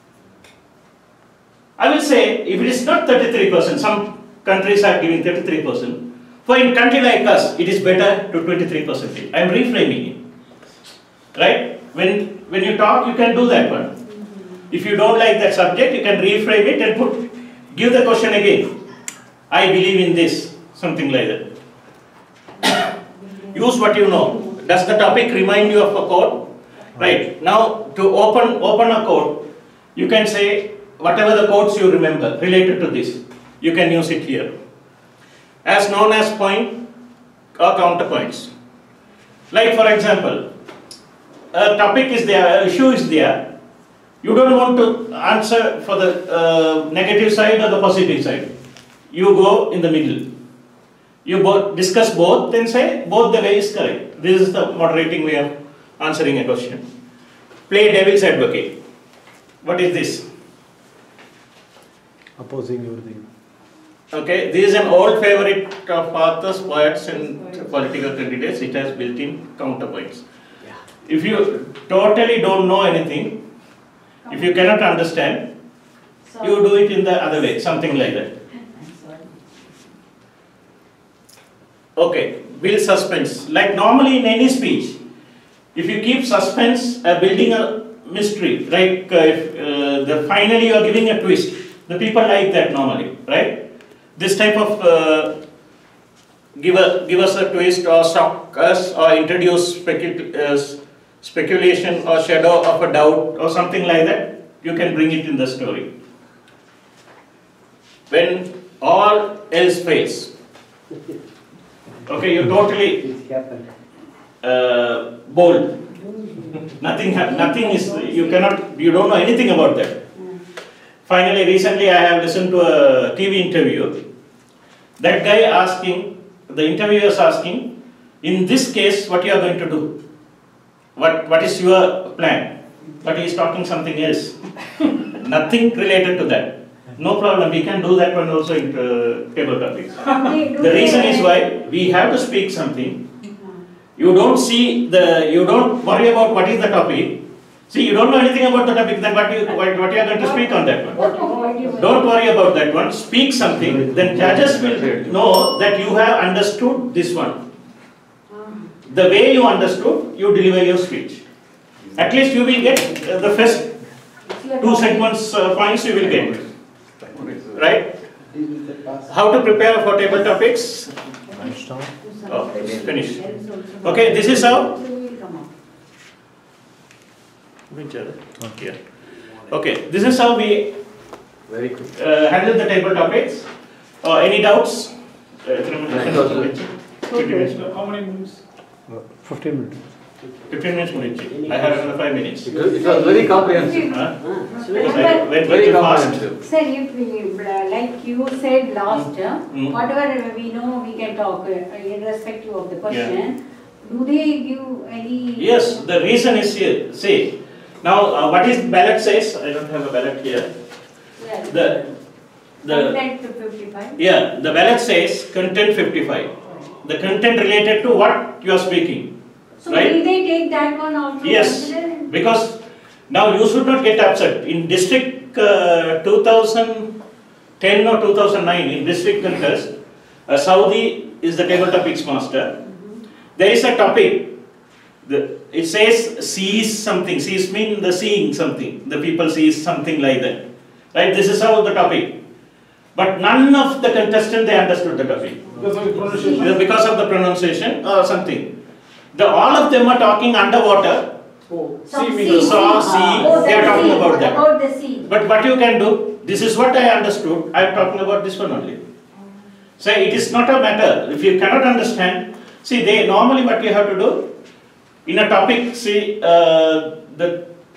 I will say, if it is not 33%, some countries are giving 33%. For in country like us, it is better to 23%. I am reframing it. Right? When, when you talk, you can do that one. If you don't like that subject, you can reframe it and put, give the question again. I believe in this, something like that. use what you know. Does the topic remind you of a code? Right. Now, to open, open a code, you can say whatever the codes you remember related to this, you can use it here. As known as point or counterpoints. Like for example, a topic is there, a issue is there, you don't want to answer for the uh, negative side or the positive side. You go in the middle. You both discuss both, then say both the way is correct. This is the moderating way of answering a question. Play devil's advocate. What is this? Opposing everything. Okay, this is an old favorite of authors, poets, and political candidates. It has built-in counterpoints. If you totally don't know anything, if you cannot understand, you do it in the other way, something like that. Okay, build suspense. Like normally in any speech, if you keep suspense, uh, building a mystery, like uh, if, uh, the finally you are giving a twist, the people like that normally, right? This type of uh, give a give us a twist or shock us or introduce specu- uh, speculation or shadow of a doubt or something like that, you can bring it in the story. When all else fails, okay, you totally uh, bold. Nothing, hap- nothing is, you cannot, you don't know anything about that. Finally, recently I have listened to a TV interview. That guy asking, the interviewer is asking, in this case, what you are going to do? What, what is your plan? But he is talking something else. Nothing related to that. No problem, we can do that one also in uh, table topics. The reason is why we have to speak something. You don't see the, you don't worry about what is the topic. See, you don't know anything about the topic, then what you, what, what you are going to speak on that one. Don't worry about that one, speak something, then judges will know that you have understood this one. The way you understood, you deliver your speech. At least you will get uh, the first two segments uh, points you will get. Right? How to prepare for table topics? Oh, finish. Okay, this is how. Which other? Here. Okay, this is how we Very good. uh, handle the table topics. Uh, any doubts? Uh, Fifteen minutes. How many minutes? Fifteen minutes. Fifteen minutes முடிஞ்சுச்சு. I have another five minutes. It was- it was very comprehensive. Huh? But- Because I went Very little fast. comprehensive. Sir, if we, uh, like you said last, uh, Mm. whatever we know, we can talk uh, irrespective of the question. Do they give any? Yes, the reason is here. See, now uh, what is ballot says? I don't have a ballot here. Yeah. The the Content to fifty-five? yeah, the ballot says content 55. The content related to what you are speaking, So right? will they take that one also? Yes, consider? because now you should not get upset. In district uh, 2010 or 2009, in district contest, uh, Saudi is the table topics master. There is a topic. The, it says sees something. Sees mean the seeing something. The people sees something like that. Right? This is how the topic. But none of the contestants they understood the topic. Because of the pronunciation. Either because of the pronunciation or something. The, all of them are talking underwater. Oh, Some see me. sea. Saw, see, Oh, they are the talking sea, about that. About the sea. But what you can do, this is what I understood, I am talking about this one only. So it is not a matter, if you cannot understand, see they, normally what you have to do, in a topic, see, uh, the,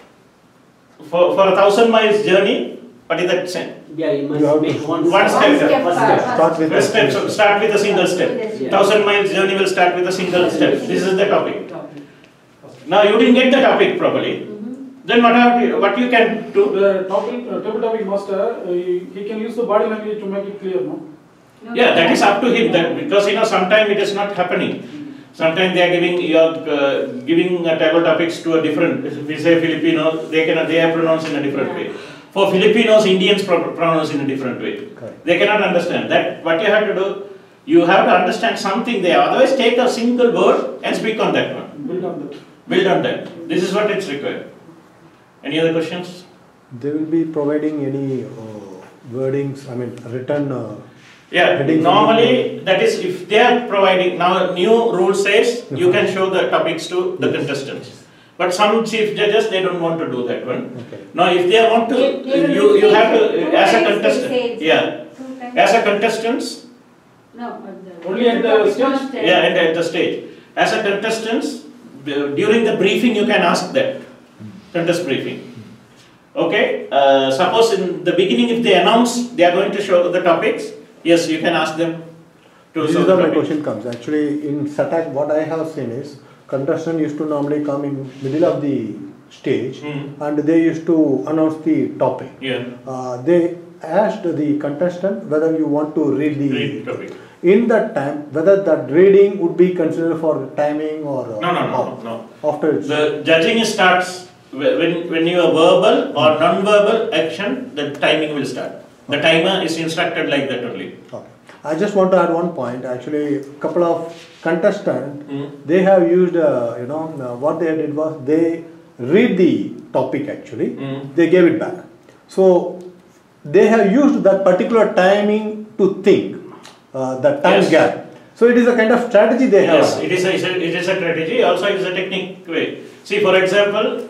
for, for a thousand miles journey, what is that saying? Yeah, you You must have make to- one One step. step. step First first. Start with First step, so start with a single step. Yeah. Thousand miles journey will start with a single step. This is the topic. Now you didn't get the topic properly. Then what have you, what you can do? The topic, uh, table topic master, uh, he he can use the body language to make it clear, no? No, Yeah, no, that no. is up to him, that, because you know, sometimes it is not happening. Sometimes they are giving, you are uh, giving uh, table topics to a different, if we say Filipino, they can, they are pronounced in a different way. For Filipinos, Indians pro- pronounce in a different way. Correct. They cannot understand. That, what you have to do, you have to understand something there, otherwise take a single word and speak on that one. Build on that. Build on that. This is what it's required. Any other questions? They will be providing any uh, wordings, I mean, written uh, Yeah, Headings. normally, that is, if they are providing, now new rule says you can show the topics to the contestants. But some chief judges, they don't want to do that one. Now, if they want to, They- they will you, you repeat have two to, as a times they contestant, say it. yeah. Two times. As a contestants, No, but the. Only at the topic stage? not, uh, yeah, and at the stage. As a contestants, the- during the briefing, you can ask that, contest briefing. Okay, uh, suppose in the beginning, if they announce they are going to show the topics, yes, you can ask them to This show is the where my topics. question comes. Actually, in SATAC, what I have seen is contestant used to normally come in middle of the stage Hmm. and they used to announce the topic. Yeah. Uh, they asked the contestant whether you want to read the Read the topic. in that time whether that reading would be considered for timing or uh, No, no, no, how? no. after it's The judging starts wh- when, when you are verbal or non-verbal action, the timing will start. The timer is instructed like that only. Okay. I just want to add one point. Actually, a couple of contestants, Hmm. they have used, uh, you know, uh, what they did was they read the topic actually, Hmm. they gave it back. So they have used that particular timing to think, uh, that time Yes. gap. So it is a kind of strategy they have. Yes, it is a, it is a strategy, also it is a technique way. See, for example,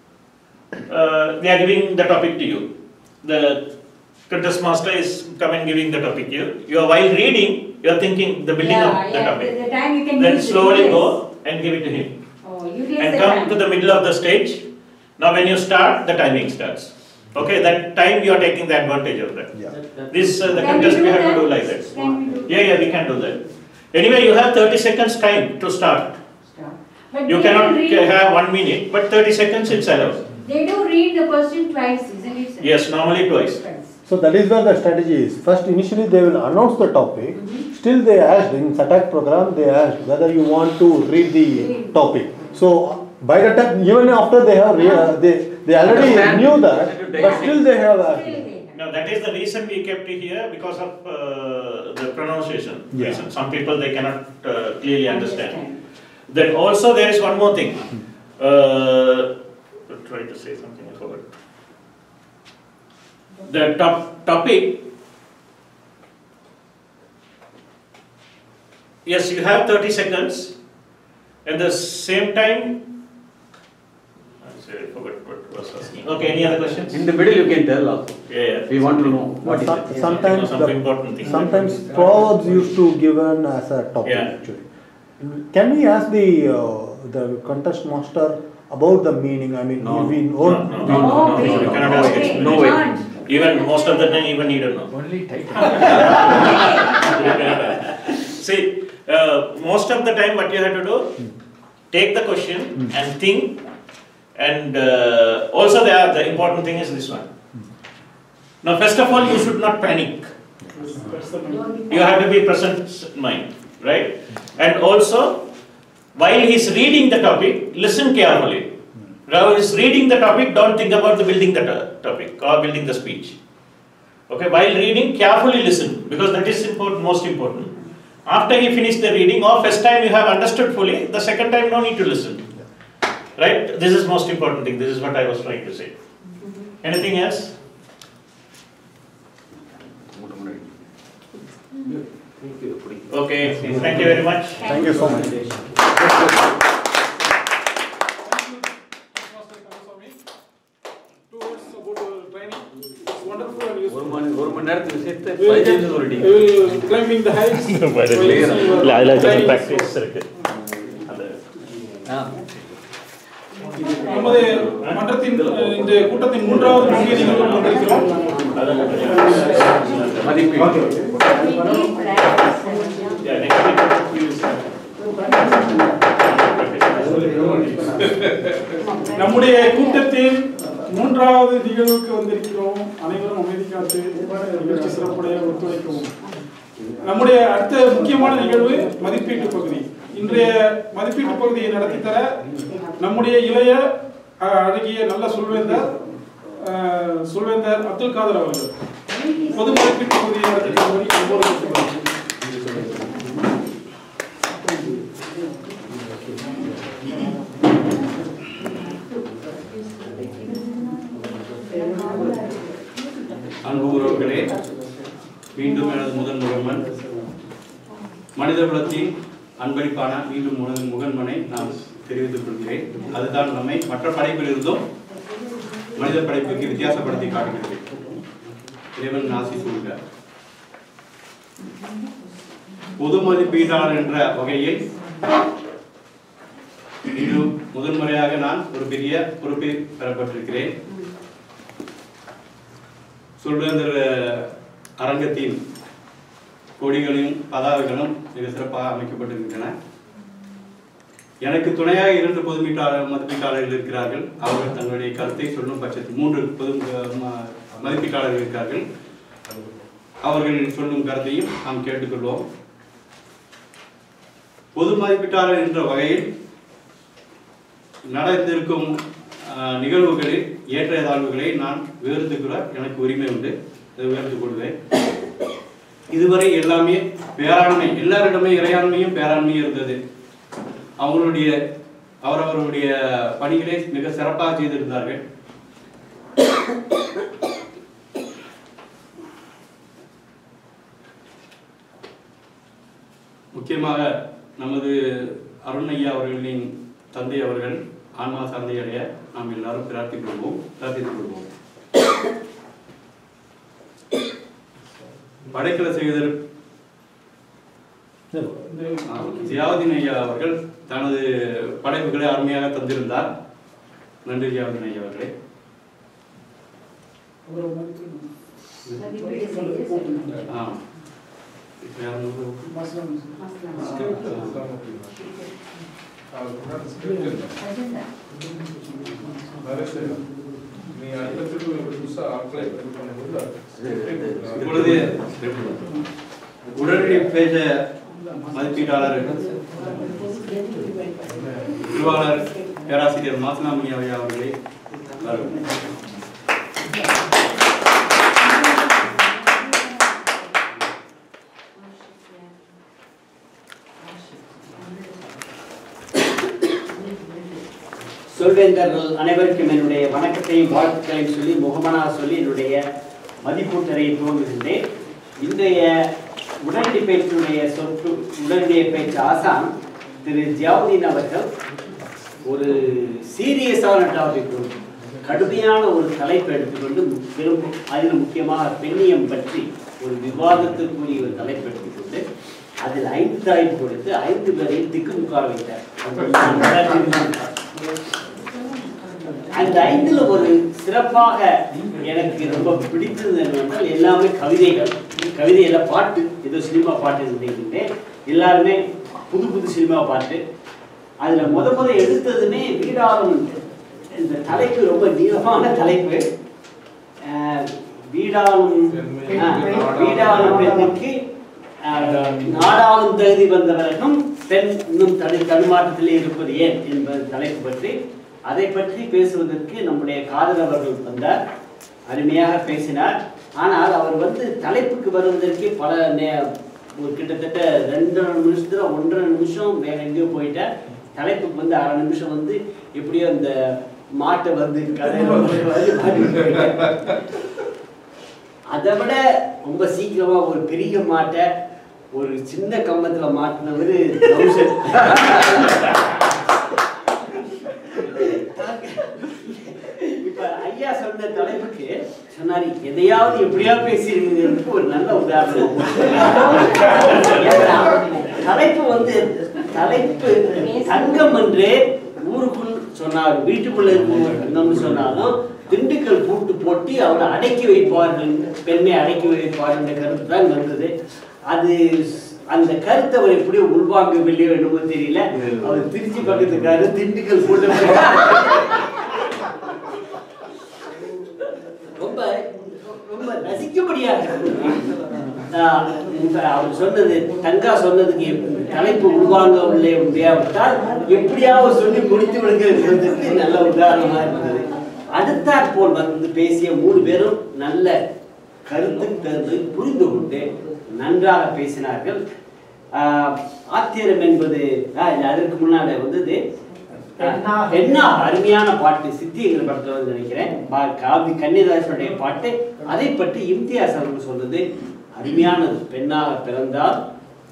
uh, they are giving the topic to you. The contest master is come and giving the topic to you. You are while reading, you are thinking the building Yeah, of the yeah, topic. the- the time you can Then use it, slowly yes. go and give it to him. Oh, utilize and the come time. to the middle of the stage. Now when you start, the timing starts. Okay, that time you are taking the advantage of that. This, uh, the Can we contest we do have to that? do like that. Can we do Yeah, yeah, we can do that. Anyway, you have thirty seconds time to start. But You they cannot read- ca- have one minute, but thirty seconds it's allowed. They do read the question twice, isn't it? sir? Yes, normally twice. So that is where the strategy is. First, initially they will announce the topic. Still, they asked in SATAC program, they asked whether you want to read the topic. So by the time, even after they have, rea- uh, they they already Understand. knew that, but still they have asked. Now that is the reason we kept it here because of uh, the pronunciation Yeah. reason. Some people they cannot uh, clearly understand. Then also there is one more thing. Uh, I'll try to say something I forgot. The top topic. Yes, you have 30 seconds. At the same time, I sorry, I forgot what was asking. Okay, any other questions? In the middle you can tell also. Yeah, yeah. We want to know what is Some- it. Sometimes, Some important the, thing. sometimes proverbs used to given as a topic Yeah. actually. Can we ask the uh, the contest master about the meaning? I mean, No, we no, know. no, no, no, no, you cannot ask explanation. No way. Even most of the time, even need to know. Only title. See, uh, most of the time, what you have to do, take the question and think, and uh, also the, the important thing is this one. Now, first of all, you should not panic. You have to be present mind, right? And also, while he's reading the topic, listen carefully. While he's reading the topic, don't think about the building the to- topic or building the speech. Okay, while reading, carefully listen because that is important, most important. After he finished the reading, or first time you have understood fully, the second time no need to listen. Right? This is most important thing. This is what I was trying to say. Anything else? Okay, thank you very much. Thank you so much. Two words about your training. It's wonderful and useful. ஒரு மணி ஒரு மணி நேரத்துக்கு விஷயத்தை We will- பதினஞ்சு நிமிஷம் சொல்லிட்டீங்க we will climbing the heights. Clear. இல்ல, அதுல கொஞ்சம் Training. practice இருக்கு. அது நமது மன்றத்தின் அஹ், இந்த கூட்டத்தின் மூன்றாவது முக்கிய நிகழ்வு கொண்டிருக்கிறோம் Yeah, next week, we will நம்முடைய கூட்டத்தின் மூன்றாவது நிகழ்வுக்கு வந்திருக்கிறோம் அனைவரும் அமைதி காத்து நிகழ்ச்சி சிறப்புடைய ஒத்துழைக்கவும் நம்முடைய அடுத்த முக்கியமான நிகழ்வு மதிப்பீட்டு பகுதி இன்றைய மதிப்பீட்டு பகுதியை நடத்தி தர நம்முடைய இளைய அஹ், அழகிய நல்ல சொல்வேந்தர் அஹ், சொல்வேந்தர் அப்துல் காதர் அவர்கள் பொது மதிப்பீட்டு பகுதியை நடத்தி தரும்படி அன்போடு கேட்டுக்கொள்கிறேன். அன்பு உறவுகளே மீண்டும் எனது முதல் முகமன் மனித குலத்தின் அன்பளிப்பான மீண்டும் உனது முகன்மனை நான் தெரிவித்துக் கொள்கிறேன் அதுதான் நம்மை மற்ற படைப்பில் இருந்தும் மனித படைப்புக்கு வித்தியாசப்படுத்தி காட்டுகிறது இறைவன் ஆசி சொல்க பொது மதிப்பீட்டாளர் என்ற வகையில் இன்று முதன்முறையாக நான் ஒரு பெரிய பொறுப்பை பெறப்பட்டிருக்கிறேன் சொல்வேந்தர் அரங்கத்தின் கொடிகளும் பதாகைகளும் மிக சிறப்பாக அமைக்கப்பட்டிருக்கின்றன எனக்கு துணையாக இரண்டு பொதுமீட்டாளர் மதிப்பீட்டாளர்கள் இருக்கிறார்கள் அவர்கள் தங்களுடைய கருத்தை சொல்லும் பட்சத்தில் மூன்று பொது ம- மதிப்பீட்டாளர்கள் இருக்கிறார்கள் அவர்கள் சொல்லும் கருத்தையும் நாம் கேட்டுக்கொள்வோம் பொது மதிப்பீட்டாளர் என்ற வகையில் நடந்திருக்கும் அஹ், நிகழ்வுகளில் ஏற்ற தாழ்வுகளை நான் விவரித்து கூற எனக்கு உரிமை உண்டு அதை விவரித்துக் கொள்வேன் இதுவரை எல்லாமே பேராண்மை எல்லாரிடமே இறையாண்மையும் பேராண்மையும் இருந்தது அவங்களுடைய அவரவருடைய பணிகளை மிக சிறப்பாக செய்திருந்தார்கள் முக்கியமாக நமது அருண் ஐயா அவர்களின் தந்தை அவர்கள் ஆன்மா சாந்தி அடைய நாம் எல்லாரும் பிரார்த்திக் கொள்வோம் பிரார்த்தித்துக் கொள்வோம் படைக்கல செய்தல் ஜியாவுதீன் ஐயா அவர்கள் தனது படைப்புகளை அருமையாக தந்திருந்தார் நன்றி ஜியாவுதீன் ஐயா அவர்களே ஆ இப்ப யாரும் நீ அடுத்த புதுசா அப்ளை பண்ணும்போது இப்பொழுது உடனடி பேச மதிப்பீட்டாளர் திருவாளர் பேராசிரியர் மாசனாமணி ஐயா அவர்களே வரும். சொல்வேந்தர்கள் அனைவருக்கும் என்னுடைய வணக்கத்தையும் வாழ்த்துக்களையும் சொல்லி முகமனா சொல்லி என்னுடைய மதிப்பூட்டரை துவங்குகின்றேன் இன்றைய உடனடி பேச்சினுடைய சொற்று உடனடிய பேச்சு ஆசான் திரு ஜியாவுதீன் அவர்கள் ஒரு சீரியஸான டாபிக் கடுமையான ஒரு தலைப்பை எடுத்துக்கொண்டு பெரும் அதில் முக்கியமாக பெண்ணியம் பற்றி ஒரு விவாதத்திற்குரிய ஒரு தலைப்பு எடுத்துக்கொண்டு அதில் ஐந்து தலைப்பு கொடுத்து ஐந்து பேரையும் திக்குமுக்கார வைத்தார் அந்த ஐந்துல ஒரு சிறப்பாக எனக்கு ரொம்ப பிடித்தது என்னவென்றால் எல்லாமே கவிதைகள் கவிதையில பாட்டு ஏதோ சினிமா பாட்டு நினைக்கின்றேன் எல்லாருமே புது புது சினிமா பாட்டு அதுல முத முத எடுத்ததுமே வீடாளும் இந்த தலைப்பு ரொம்ப நீளமான தலைப்பு அஹ், வீடாளும் அஹ், வீடாளும் பெண்ணுக்கு அஹ், நாடாளும் தகுதி வந்தவர்களும் பெண் இன்னும் தனி தடுமாற்றத்திலே இருப்பது ஏன் என்பது தலைப்பு பற்றி அதை பற்றி பேசுவதற்கு நம்முடைய காதல் அவர்கள் வந்தார் அருமையாக பேசினார் ஆனால் அவர் வந்து தலைப்புக்கு வருவதற்கு பல நே ஒரு கிட்டத்தட்ட ரெண்டரை நிமிஷத்துல ஒன்றரை நிமிஷம் வேற எங்கேயோ போயிட்டார் தலைப்புக்கு வந்து அரை நிமிஷம் வந்து எப்படியோ அந்த மாட்டை வந்து கதையில வந்து வந்து மாட்டிட்டு போயிட்டார். அதை விட ரொம்ப சீக்கிரமா ஒரு பெரிய மாட்டை ஒரு சின்ன கம்பத்துல மாட்டினவர் கௌசல் இப்ப ஐயா சொன்ன தலைப்புக்கு சொன்னாரு எதையாவது எப்படியாவது பேசிடுங்கிறதுக்கு ஒரு நல்ல உதாரணம் ஏன்னா, தலைப்பு வந்து தலைப்பு தங்கம் என்று ஊருக்குள் சொன்னார் வீட்டுக்குள்ள இருக்கும் தங்கம்னு சொன்னாலும் திண்டுக்கல் பூட்டு போட்டு அவரை அடக்கி வைப்பார்கள் பெண்ணை அடக்கி வைப்பார்கள் என்ற கருத்து தான் வந்தது அது அந்த கருத்தை அவர் எப்படியோ உள்வாங்கவில்லையோ என்னமோ தெரியல அவர் திருச்சி பக்கத்துக்காரு திண்டுக்கல் பூட்டு ரொம்ப ரொம்ப ரசிக்கும்படியாக இருக்கு. ஆஹ் இப்ப அவர் சொன்னது தங்கா சொன்னதுக்கு தலைப்பு உள்வாங்கவில்லை முடியாவிட்டால் எப்படியாவது சொல்லி முடித்து விடுங்கிறதுக்கு நல்ல உதாரணமா இருந்தது அடுத்தாற் போல் வந்து பேசிய மூணு பேரும் நல்ல கருத்து தந்து புரிந்து கொண்டு நன்றாக பேசினார்கள் ஆஹ் ஆத்திரம் என்பது ஆஹ் இல்ல, அதற்கு முன்னாடி வந்தது என்ன அருமையான பாட்டு சித்திங்கிற படத்துல வந்து நினைக்கிறேன் பா- காவி கன்னிதாசனுடைய பாட்டு அதை பற்றி இம்தியாஸ் அவர்கள் சொன்னது அருமையானது பெண்ணாக பிறந்தால்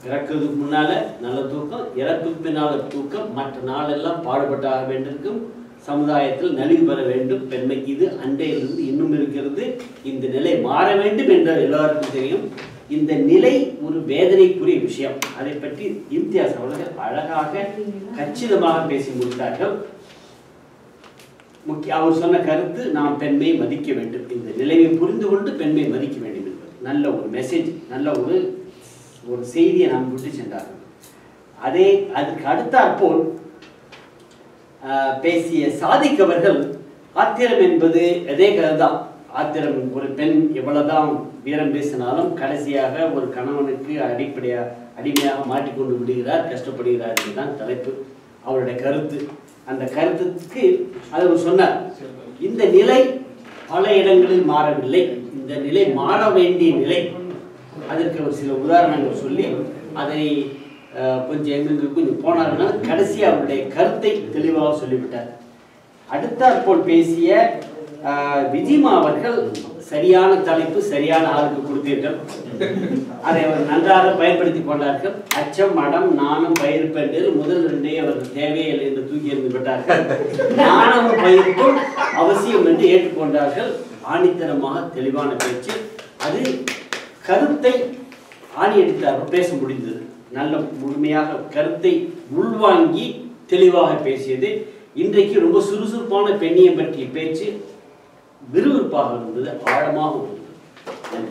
பிறக்கிறதுக்கு முன்னால நல்ல தூக்கம் இறப்புக்கு பின்னால தூக்கம் மற்ற நாளெல்லாம் பாடுபட்டு ஆக வேண்டியிருக்கும் சமுதாயத்தில் நலிவு பெற வேண்டும் பெண்மைக்கு இது அண்டையிலிருந்து இன்னும் இருக்கிறது இந்த நிலை மாற வேண்டும் என்று எல்லாருக்கும் தெரியும் இந்த நிலை ஒரு வேதனைக்குரிய விஷயம் அதை பற்றி இம்தியாஸ் அவர்கள் அழகாக கச்சிதமாக பேசி முடித்தார்கள் முக்கிய அவர் சொன்ன கருத்து நாம் பெண்மை மதிக்க வேண்டும் இந்த நிலையை புரிந்து கொண்டு பெண்மை மதிக்க வேண்டும் என்பது நல்ல ஒரு மெசேஜ் நல்ல ஒரு ஒரு செய்தியை நாம் விட்டு சென்றார்கள் அதே அதுக்கு அடுத்தாற்போல் ஆஹ், பேசிய சாதிக் அவர்கள் ஆத்திரம் என்பது அதே கருதான் ஆத்திரம் ஒரு பெண் எவ்வளவுதான் வீரம் பேசினாலும் கடைசியாக ஒரு கணவனுக்கு அடிப்படையா அடிமையாக மாட்டிக்கொண்டு விடுகிறார் கஷ்டப்படுகிறார் என்பதுதான் தலைப்பு அவருடைய கருத்து அந்த கருத்துக்கு அவர் சொன்னார் இந்த நிலை பல இடங்களில் மாறவில்லை இந்த நிலை மாற வேண்டிய நிலை அதற்கு ஒரு சில உதாரணங்கள் சொல்லி அதை அஹ், கொஞ்சம் எங்களுக்கு கொஞ்சம் போனாருன்னா கடைசி அவருடைய கருத்தை தெளிவாக சொல்லிவிட்டார் அடுத்தாற்போல் பேசிய அஹ், விஜிமா அவர்கள் சரியான தலைப்பு சரியான ஆளுக்கு கொடுத்தீர்கள் அதை அவர் நன்றாக பயன்படுத்தி கொண்டார்கள் அச்சம் மடம் நாணம் பயிர்ப்பு என்று முதல் ரெண்டே அவர்கள் தேவையில்லை என்று தூக்கி எறிந்து விட்டார்கள் நாணமும் பயிர்ப்பும் அவசியம் என்று ஏற்றுக்கொண்டார்கள் ஆணித்தனமாக தெளிவான பேச்சு அது கருத்தை ஆணியடித்தார் பேச முடிந்தது நல்ல முழுமையாக கருத்தை உள்வாங்கி தெளிவாக பேசியது இன்றைக்கு ரொம்ப சுறுசுறுப்பான பெண்ணியம் பற்றிய பேச்சு விறுவிறுப்பாக இருந்தது ஆழமாக இருந்தது நன்றி.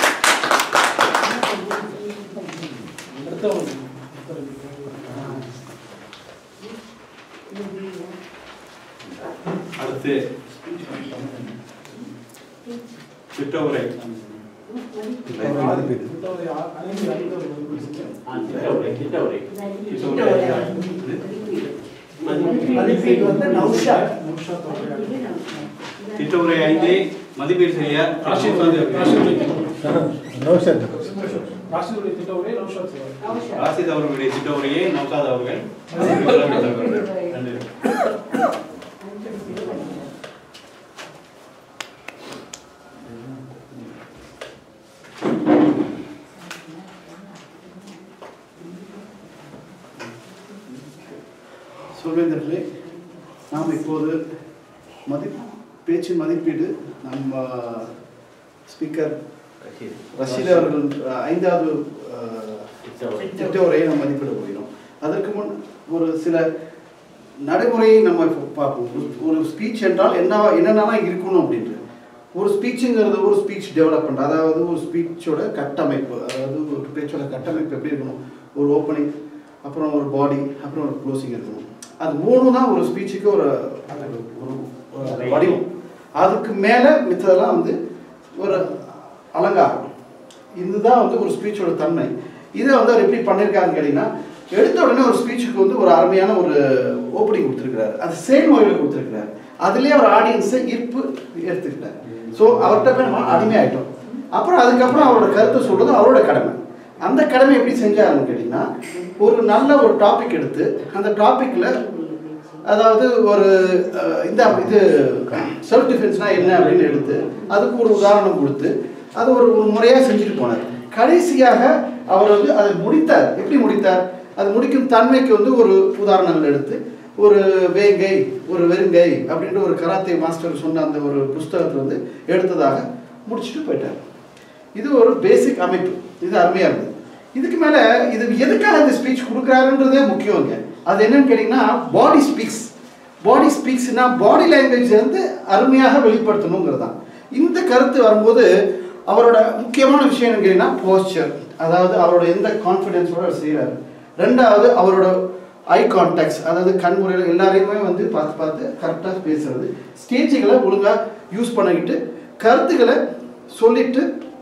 அடுத்து திட்ட உரை ஆ, திட்ட உரை, திட்ட உரை. மதிப்பீடு வந்து நௌஷாத். திட்ட உரை ஐந்து மதிப்பீடு செய்ய ராஷித் வந்து ராஷித் நௌஷாத். ராஷிதுடைய திட்ட உரை நௌஷாத் சொல்வார். ராசித் அவர்களுடைய திட்ட உரையை நௌசாத் அவர்கள் நன்றி சொல்வேந்தர்களே நாம் இப்போது மதி பேச்சு மதிப்பீடு நம்ம ஸ்பீக்கர் ரஷீத் அவர்கள் அஹ், ஐந்தாவது அஹ், திட்ட உரையை நம்ம மதிப்பிட போகிறோம் அதற்கு முன் ஒரு சில நடைமுறையை நம்ம இப்போ பார்ப்போம் ஒரு- ஒரு ஸ்பீச் என்றால் என்ன என்னென்னலாம் இருக்கணும் அப்படின்ட்டு ஒரு ஸ்பீச்சுங்கிறது ஒரு ஸ்பீச் டெவலப்மெண்ட் அதாவது ஒரு ஸ்பீச்சோட கட்டமைப்பு அதாவது ஒரு பேச்சோட கட்டமைப்பு எப்படி இருக்கணும் ஒரு ஓப்பனிங் அப்புறம் ஒரு பாடி அப்புறம் ஒரு க்ளோசிங் இருக்கணும் அது மூணு தான் ஒரு ஸ்பீச்சுக்கு ஒரு ஒரு ஒரு வடிவம் அதுக்கு மேலே மித்ததெல்லாம் வந்து ஒரு அலங்காரம் இதுதான் வந்து ஒரு ஸ்பீச்சோட தன்மை இதை வந்து அவர் எப்படி பண்ணியிருக்காருன்னு கேட்டிங்கன்னா எடுத்த உடனே ஒரு ஸ்பீச்சுக்கு வந்து ஒரு அருமையான ஒரு ஓப்பனிங் கொடுத்துருக்கிறாரு அது சேம் மொழியில் கொடுத்துருக்கிறாரு அதுலேயே ஒரு ஆடியன்ஸை ஈர்ப்பு எடுத்துக்கிட்டார் ஸோ அவர்கிட்ட போய் நம்ம அடிமையாயிட்டோம் அப்புறம் அதுக்கப்புறம் அவரோட கருத்தை சொல்றது அவரோட கடமை அந்த கடமை எப்படி செஞ்சாருன்னு கேட்டிங்கன்னா ஒரு நல்ல ஒரு டாபிக் எடுத்து அந்த டாப்பிக்கில் அதாவது ஒரு அஹ், இந்த இது செல்ஃப் டிஃபென்ஸ்னா என்ன அப்படின்னு எடுத்து அதுக்கு ஒரு உதாரணம் கொடுத்து அது ஒரு ஒரு முறையாக செஞ்சுட்டு போனார் கடைசியாக அவர் வந்து அதை முடித்தார் எப்படி முடித்தார் அது முடிக்கும் தன்மைக்கு வந்து ஒரு உதாரணங்கள் எடுத்து ஒரு வேங்கை ஒரு வெறுங்கை அப்படின்ற ஒரு கராத்தே மாஸ்டர் சொன்ன அந்த ஒரு புஸ்தகத்தை வந்து எடுத்ததாக முடிச்சுட்டு போயிட்டார் இது ஒரு பேசிக் அமைப்பு இது அருமையாக இருந்தது இதுக்கு மேலே இது எதுக்காக இந்த ஸ்பீச் கொடுக்குறாருன்றதே முக்கியங்க அது என்னன்னு கேட்டிங்கன்னா பாடி ஸ்பீக்ஸ் பாடி ஸ்பீக்ஸ்னா பாடி லாங்குவேஜ் வந்து அருமையாக வெளிப்படுத்தணுங்கிறது தான் இந்த கருத்து வரும்போது அவரோட முக்கியமான விஷயம் என்னன்னு கேட்டிங்கன்னா போஸ்டர் அதாவது அவரோட எந்த கான்ஃபிடென்ஸோட அவர் செய்கிறாரு ரெண்டாவது அவரோட ஐ கான்டாக்ட்ஸ் அதாவது கண்முறையில் எல்லாரையுமே வந்து பார்த்து பார்த்து கரெக்டாக பேசுறது ஸ்டேஜுகளை ஒழுங்காக யூஸ் பண்ணிக்கிட்டு கருத்துக்களை சொல்லிட்டு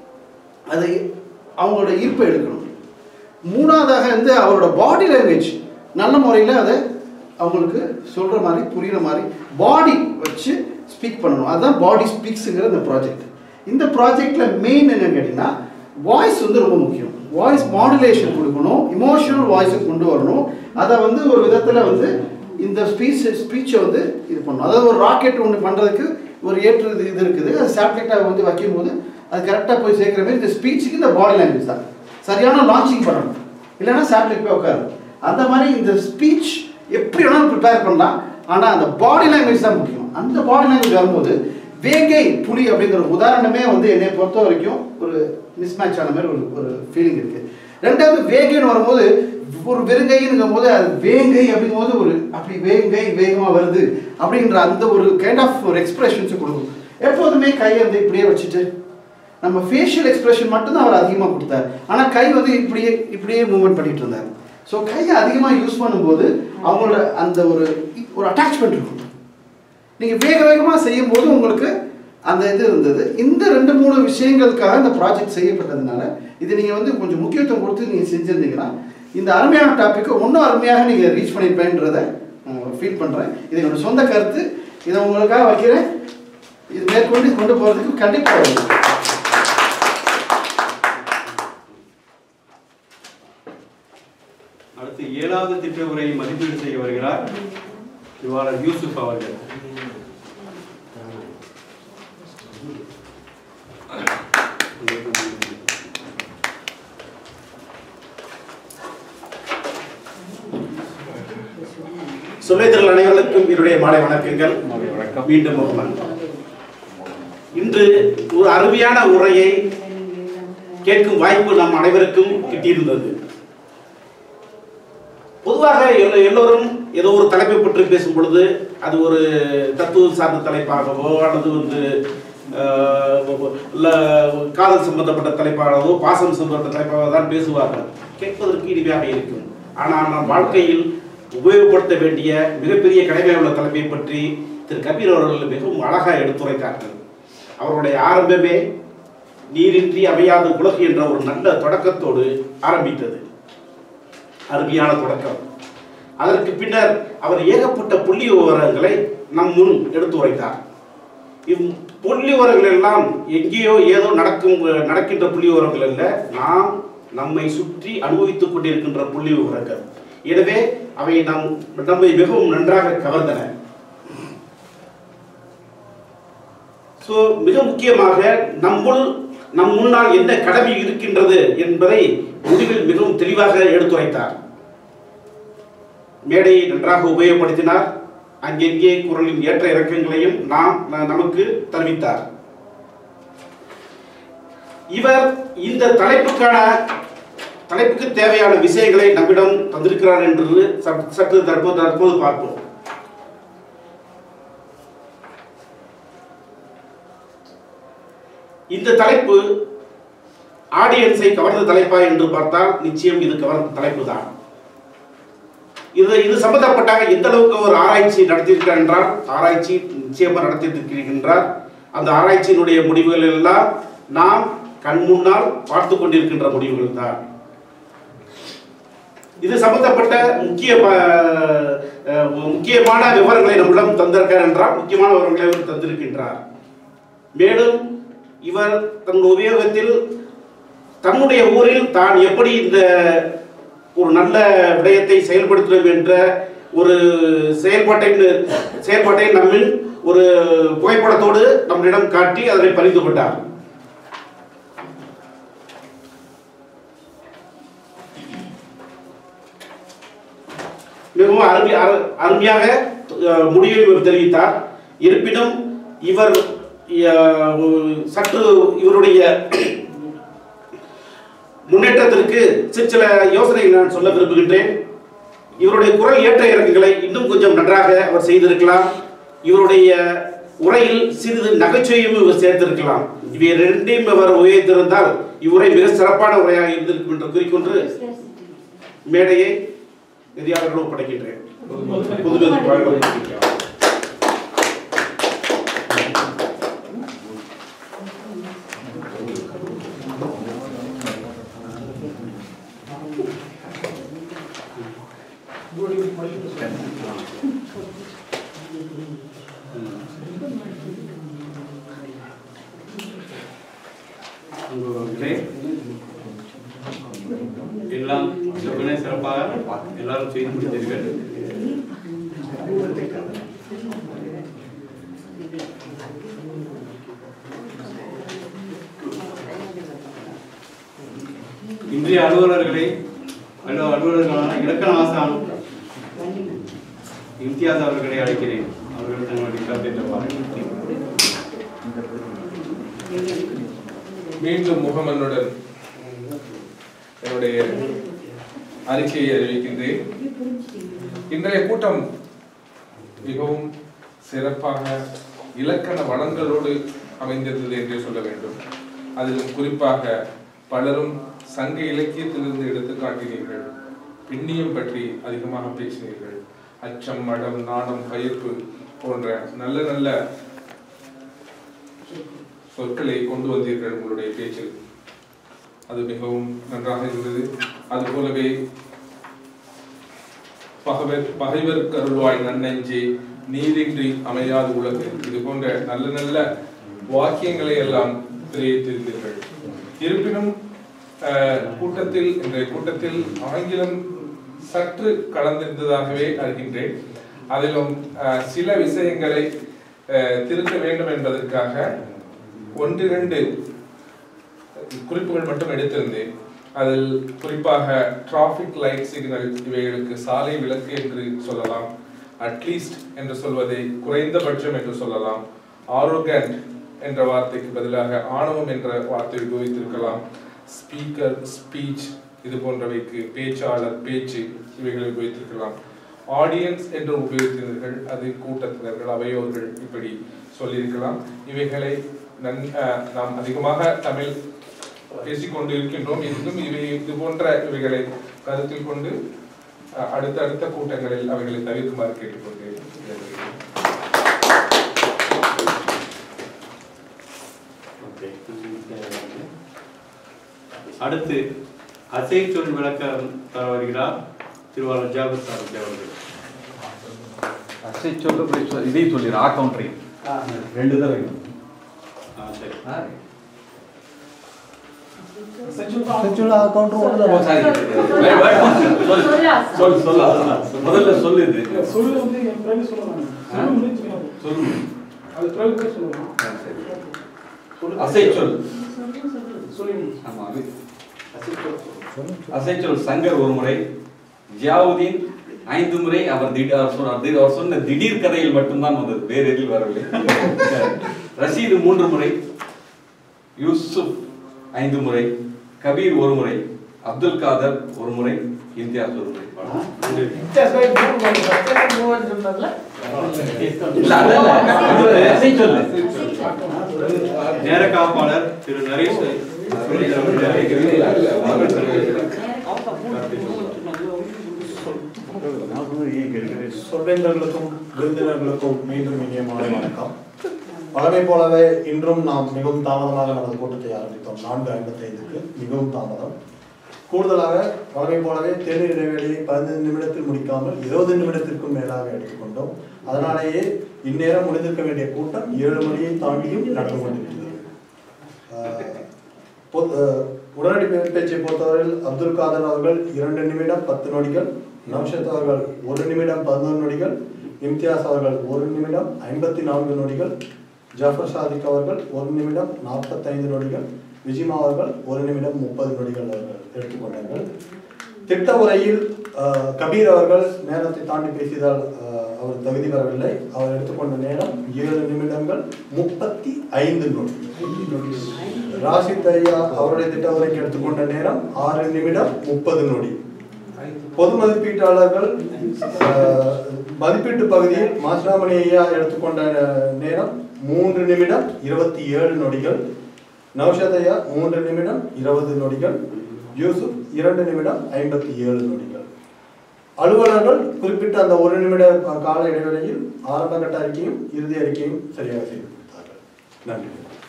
அதை அவங்களோட ஈர்ப்பை எடுக்கணும் மூணாவதாக வந்து அவரோட பாடி லாங்குவேஜ் நல்ல முறையில் அதை அவங்களுக்கு சொல்கிற மாதிரி புரிகிற மாதிரி பாடி வச்சு ஸ்பீக் பண்ணணும் அதுதான் பாடி ஸ்பீக்ஸுங்கிற இந்த ப்ராஜெக்ட் இந்த ப்ராஜெக்டில் மெயின் என்னன்னு கேட்டிங்கன்னா வாய்ஸ் வந்து ரொம்ப முக்கியம் வாய்ஸ் மாடுலேஷன் கொடுக்கணும் இமோஷனல் வாய்ஸை கொண்டு வரணும் அதை வந்து ஒரு விதத்தில் வந்து இந்த ஸ்பீச் ஸ்பீச்சை வந்து இது பண்ணணும் அதாவது ஒரு ராக்கெட் ஒன்று பண்ணுறதுக்கு ஒரு ஏற்று இது இது இருக்குது அது சேட்டலைட்டாக வந்து வைக்கும்போது அது கரெக்டாக போய் சேர்க்குற மாதிரி இந்த ஸ்பீச்சுக்கு இந்த பாடி லாங்குவேஜ் தான் சரியான லான்ச்சிங் பண்ணணும் இல்லைன்னா சேட்டலைட் போய் உட்காரு அந்த மாதிரி இந்த ஸ்பீச் எப்படி வேணாலும் ப்ரிப்பேர் பண்ணலாம் ஆனால் அந்த பாடி லாங்குவேஜ் தான் முக்கியம் அந்த பாடி லாங்குவேஜ் வரும்போது வேங்கை புலி அப்படிங்கிற உதாரணமே வந்து என்னை பொறுத்த வரைக்கும் ஒரு மிஸ்மேட்ச் ஆன மாதிரி ஒரு ஒரு ஃபீலிங் இருக்கு ரெண்டாவது வேங்கைன்னு வரும்போது ஒரு வெறுங்கைங்கும் போது அது வேங்கை அப்படிங்கும் போது ஒரு அப்படி வேங்கை வேகமாக வருது அப்படின்ற அந்த ஒரு கைண்ட் ஆஃப் ஒரு எக்ஸ்பிரஷன்ஸை கொடுக்கும் எப்போதுமே கையை வந்து இப்படியே வச்சுட்டு நம்ம ஃபேஷியல் எக்ஸ்பிரஷன் மட்டும்தான் அவர் அதிகமாக கொடுத்தார் ஆனால் கை வந்து இப்படியே இப்படியே மூவ்மெண்ட் பண்ணிட்டு இருந்தார் ஸோ கையை அதிகமாக யூஸ் பண்ணும்போது அவங்களோட அந்த ஒரு ஒரு அட்டாச்மெண்ட் இருக்கும் நீங்கள் வேக வேகமாக செய்யும்போது உங்களுக்கு அந்த இது இருந்தது இந்த ரெண்டு மூணு விஷயங்களுக்காக இந்த ப்ராஜெக்ட் செய்யப்பட்டதுனால இது நீங்கள் வந்து கொஞ்சம் முக்கியத்துவம் கொடுத்து நீங்கள் செஞ்சுருந்தீங்கன்னா இந்த அருமையான டாப்பிக்கை இன்னும் அருமையாக நீங்கள் ரீச் பண்ணியிருப்பேன்றதை நான் ஃபீல் பண்ணுறேன் இது என்னோட சொந்த கருத்து இதை உங்களுக்காக வைக்கிறேன் இது மேற்கொண்டு கொண்டு போகிறதுக்கு கண்டிப்பாக வரும் அடுத்து ஏழாவது திட்ட உரையை மதிப்பீடு செய்ய வருகிறார் திவாளர் யூசுப் அவர்கள் சுமேந்திரல் அனைவருக்கும் என்னுடைய மாலை வணக்கங்கள் மீண்டும் முகமன் இன்று ஒரு அருமையான உரையை கேட்கும் வாய்ப்பு நம் அனைவருக்கும் கிட்டியிருந்தது பொதுவாக எல்ல- எல்லோரும் ஏதோ ஒரு தலைப்பை பற்றி பேசும் பொழுது அது ஒரு தத்துவம் சார்ந்த தலைப்பாகவோ அல்லது வந்து ஆஹ், இல்ல காதல் சம்பந்தப்பட்ட தலைப்பாகவோ பாசம் சம்பந்தப்பட்ட தலைப்பாகவோ தான் பேசுவார்கள் கேட்பதற்கு இனிமையாக இருக்கும் ஆனால் நம் வாழ்க்கையில் உபயோகப்படுத்த வேண்டிய மிகப்பெரிய கடமை உள்ள தலைப்பை பற்றி திரு கபீர் அவர்கள் மிகவும் அழகாக எடுத்துரைத்தார்கள் அவருடைய ஆரம்பமே நீரின்றி அமையாத உலகு என்ற ஒரு நல்ல தொடக்கத்தோடு ஆரம்பித்தது அருமையான தொடக்கம் அதற்கு பின்னர் அவர் ஏகப்பட்ட புள்ளி விவரங்களை நம் முன் எடுத்து உரைத்தார் இவ் புள்ளி விவரங்கள் எல்லாம் எங்கேயோ ஏதோ நடக்கும் நடக்கின்ற புள்ளி விவரங்கள் அல்ல நாம் நம்மை சுற்றி அனுபவித்துக் கொண்டிருக்கின்ற புள்ளி விவரங்கள் எனவே அவை நம் நம்மை மிகவும் நன்றாக கவர்ந்தன ஸோ மிக முக்கியமாக நம்முள் நம் முன்னால் என்ன கடமை இருக்கின்றது என்பதை முடிவில் மிகவும் தெளிவாக எடுத்துரைத்தார் மேடையை நன்றாக உபயோகப்படுத்தினார் அங்கெங்கே குரலின் ஏற்ற இறக்கங்களையும் நாம் ந- நமக்கு தெரிவித்தார் இவர் இந்த தலைப்புக்கான தலைப்புக்கு தேவையான விஷயங்களை நம்மிடம் தந்திருக்கிறார் என்று சற்று- சற்று தற்போது தற்போது பார்ப்போம் இந்த தலைப்பு ஆடியன்ஸை கவர்ந்த தலைப்பா என்று பார்த்தால் நிச்சயம் இது கவர்ந்த தலைப்பு தான் இது இது சம்பந்தப்பட்டாக எந்த அளவுக்கு ஒரு ஆராய்ச்சி நடத்தியிருக்கிறார் என்றால் ஆராய்ச்சி நிச்சயமா நடத்தியிருக்கின்றார் அந்த ஆராய்ச்சியினுடைய முடிவுகள் எல்லாம் நாம் கண் முன்னால் பார்த்து கொண்டிருக்கின்ற முடிவுகள் தான் இது சம்பந்தப்பட்ட முக்கிய ப- அஹ், முக்கியமான விவரங்களை நம்மிடம் தந்திருக்கார் என்றால் முக்கியமான விவரங்களை அவர் தந்திருக்கின்றார் மேலும் இவர் தன் உபயோகத்தில் தன்னுடைய ஊரில் தான் எப்படி இந்த ஒரு நல்ல விடயத்தை செயல்படுத்தணும் என்ற ஒரு செயல்பாட்டை செயல்பாட்டை நம்மில் ஒரு புகைப்படத்தோடு நம்மிடம் காட்டி அதனை பரிந்து கொண்டார் மிகவும் அருமை அரு- அருமையாக அஹ், முடிவை இவர் தெரிவித்தார் இருப்பினும் இவர் அஹ், சற்று இவருடைய முன்னேற்றத்திற்கு சில சில யோசனைகள் நான் சொல்ல விரும்புகின்றேன் இவருடைய குரல் ஏற்ற இறக்கங்களை இன்னும் கொஞ்சம் நன்றாக அவர் செய்திருக்கலாம் இவருடைய உரையில் சிறிது நகைச்சுவையும் இவர் சேர்த்திருக்கலாம் இவை ரெண்டையும் அவர் உயர்த்திருந்தால் இவ்வுரை மிக சிறப்பான உரையாக இருந்திருக்கும் என்று கூறிக்கொண்டு மேடையை நெறியாளர்களும் ஒப்படைக்கின்றேன் புதுமதி வாழ்க்கை உங்களே எல்லாம் சிறப்பினை சிறப்பாக எல்லாரும் செய்து முடித்தீர்கள் இன்றைய அலுவலர்களை கல்லூரி அலுவலர்களான இலக்கண ஆசான் இம்தியாஸ் அவர்களை அழைக்கிறேன் அவர்கள் தங்களுடைய கருத்தை மீண்டும் முகமனுடன் என்னுடைய அறிக்கையை அறிவிக்கின்றேன் இன்றைய கூட்டம் மிகவும் சிறப்பாக இலக்கண வளங்களோடு அமைந்திருந்தது என்றே சொல்ல வேண்டும் அதிலும் குறிப்பாக பலரும் சங்க இலக்கியத்திலிருந்து எடுத்து காட்டினீர்கள் பின்னியம் பற்றி அதிகமாக பேசினீர்கள் அச்சம் மடம் நாணம் பயிர்ப்பு போன்ற நல்ல நல்ல சொற்களை கொண்டு வந்தீர்கள் உங்களுடைய பேச்சில் அது மிகவும் நன்றாக இருந்தது அதுபோலவே பகைவர் பகைவர் கருள்வாய் நன்னெஞ்சே நீரின்றி அமையாது உலகு இது போன்ற நல்ல நல்ல வாக்கியங்களை எல்லாம் தெரிவித்திருந்தீர்கள் இருப்பினும் அஹ், கூட்டத்தில் இன்றைய கூட்டத்தில் ஆங்கிலம் சற்று கலந்திருந்ததாகவே அறிகின்றேன் அதிலும் அஹ், சில விஷயங்களை அஹ், திருத்த வேண்டும் என்பதற்காக ஒன்றிரண்டு குறிப்புகள் மட்டும் எடுத்திருந்தேன் அதில் குறிப்பாக டிராஃபிக் லைட் சிக்னல் இவைகளுக்கு சாலை விளக்கு என்று சொல்லலாம் அட்லீஸ்ட் என்று சொல்வதை குறைந்தபட்சம் என்று சொல்லலாம் ஆரோகண்ட் என்ற வார்த்தைக்கு பதிலாக ஆணவம் என்ற வார்த்தை உபயோகித்திருக்கலாம் ஸ்பீக்கர் ஸ்பீச் இது போன்றவைக்கு பேச்சாளர் பேச்சு இவைகளை உபயோகித்திருக்கலாம் ஆடியன்ஸ் என்று உபயோகித்தீர்கள் அது கூட்டத்தினர்கள் அவையோர்கள் இப்படி சொல்லியிருக்கலாம் இவைகளை நன் அஹ், நாம் அதிகமாக தமிழ் பேசிக்கொண்டு இருக்கின்றோம் இன்னும் இவை இது போன்ற இவைகளை கருத்தில் கொண்டு அஹ், அடுத்தடுத்த கூட்டங்களில் அவைகளை தவிர்க்குமாறு கேட்டுக்கொண்டு அடுத்து அசை சொல் விளக்கம் தர வருகிறார் திருவாளர் ஜாபர் சாரதி அவர்கள் அசை சொல்ல இதையும் சொல்லிடு ஆ கவுண்டரை ரெண்டு தடவை ஆ சரி ஓ, sorry. வேற word சொல்லு. சொல்லு, சொல்லு, சொல்லு. முதல்ல சொல்லு இது. சொல்லு வந்து என் பிறகு சொல்லலாம் சொல்லு முடிஞ்சு தெரியாது. சொல்லு. அது பிறகு கூட சொல்லலாம் அசை சொல் சொல்லி ஆமா அது அசைச்சொல் சங்கர் ஒரு முறை ஜியாவுதீன் ஐந்து முறை அவர் திடீர் அவர் சொன்ன திடீர் அவர் சொன்ன திடீர் கதையில் மட்டும்தான் வந்தது வேற எதில் வரவில்லை ரஷீது மூன்று முறை யூசுப் ஐந்து முறை கபீர் ஒரு முறை அப்துல் காதர் ஒரு முறை இம்தியாஸ் ஒரு முறை இல்ல அதல்ல இது அசைச்சொல் நேர காப்பாளர் திரு நரேஷ் சொல்வேந்தர்களுக்கும் விருந்தினர்களுக்கும் மீண்டும் இனிய மாலை வணக்கம் பழமை போலவே இன்றும் நாம் மிகவும் தாமதமாக நமது கூட்டத்தை ஆரம்பித்தோம் நான்கு ஐம்பத்தைந்துக்கு மிகவும் தாமதம் கூடுதலாக பழமை போலவே தேநீர் இடைவேளையை பதினைந்து நிமிடத்தில் முடிக்காமல் இருபது நிமிடத்திற்கும் மேலாக எடுத்துக்கொண்டோம் அதனாலேயே இந்நேரம் முடிந்திருக்க வேண்டிய கூட்டம் ஏழு மணியை தாண்டியும் நடந்து கொண்டிருக்கிறது ஆஹ், பொது- ஆஹ், உடனடி பே- பேச்சை பொறுத்தவரையில் அப்துல் காதர் அவர்கள் இரண்டு நிமிடம் பத்து நொடிகள் நௌஷத் அவர்கள் ஒரு நிமிடம் பதினொரு நொடிகள் இம்தியாஸ் அவர்கள் ஒரு நிமிடம் ஐம்பத்தி நான்கு நொடிகள் ஜாஃபர் சாதிக் அவர்கள் ஒரு நிமிடம் நாற்பத்தைந்து நொடிகள் விஜிமா அவர்கள் ஒரு நிமிடம் முப்பது நொடிகள் அவர்கள் எடுத்துக்கொண்டார்கள் திட்ட உரையில் ஆஹ், கபீர் அவர்கள் நேரத்தை தாண்டி பேசியதால் ஆஹ், அவர் தகுதி பெறவில்லை அவர் எடுத்துக்கொண்ட நேரம் ஏழு நிமிடங்கள் முப்பத்தி ஐந்து நொடி ராசித் ஐயா அவருடைய திட்ட உரைக்கு எடுத்துக்கொண்ட நேரம் ஆறு நிமிடம் முப்பது நொடி பொது மதிப்பீட்டாளர்கள் ஆஹ், மதிப்பீட்டு பகுதியில் மாசிலாமணி ஐயா எடுத்துக்கொண்ட அஹ், நேரம் மூன்று நிமிடம் இருபத்தி ஏழு நொடிகள் நௌஷத் ஐயா மூன்று நிமிடம் இருபது நொடிகள் யூசுப் இரண்டு நிமிடம் ஐம்பத்தி ஏழு நொடிகள் அலுவலர்கள் குறிப்பிட்ட அந்த ஒரு நிமிட கால இடைவெளியில் ஆரம்ப கட்ட அறிக்கையும் இறுதி அறிக்கையும் சரியாக செய்து கொடுத்தார்கள் நன்றி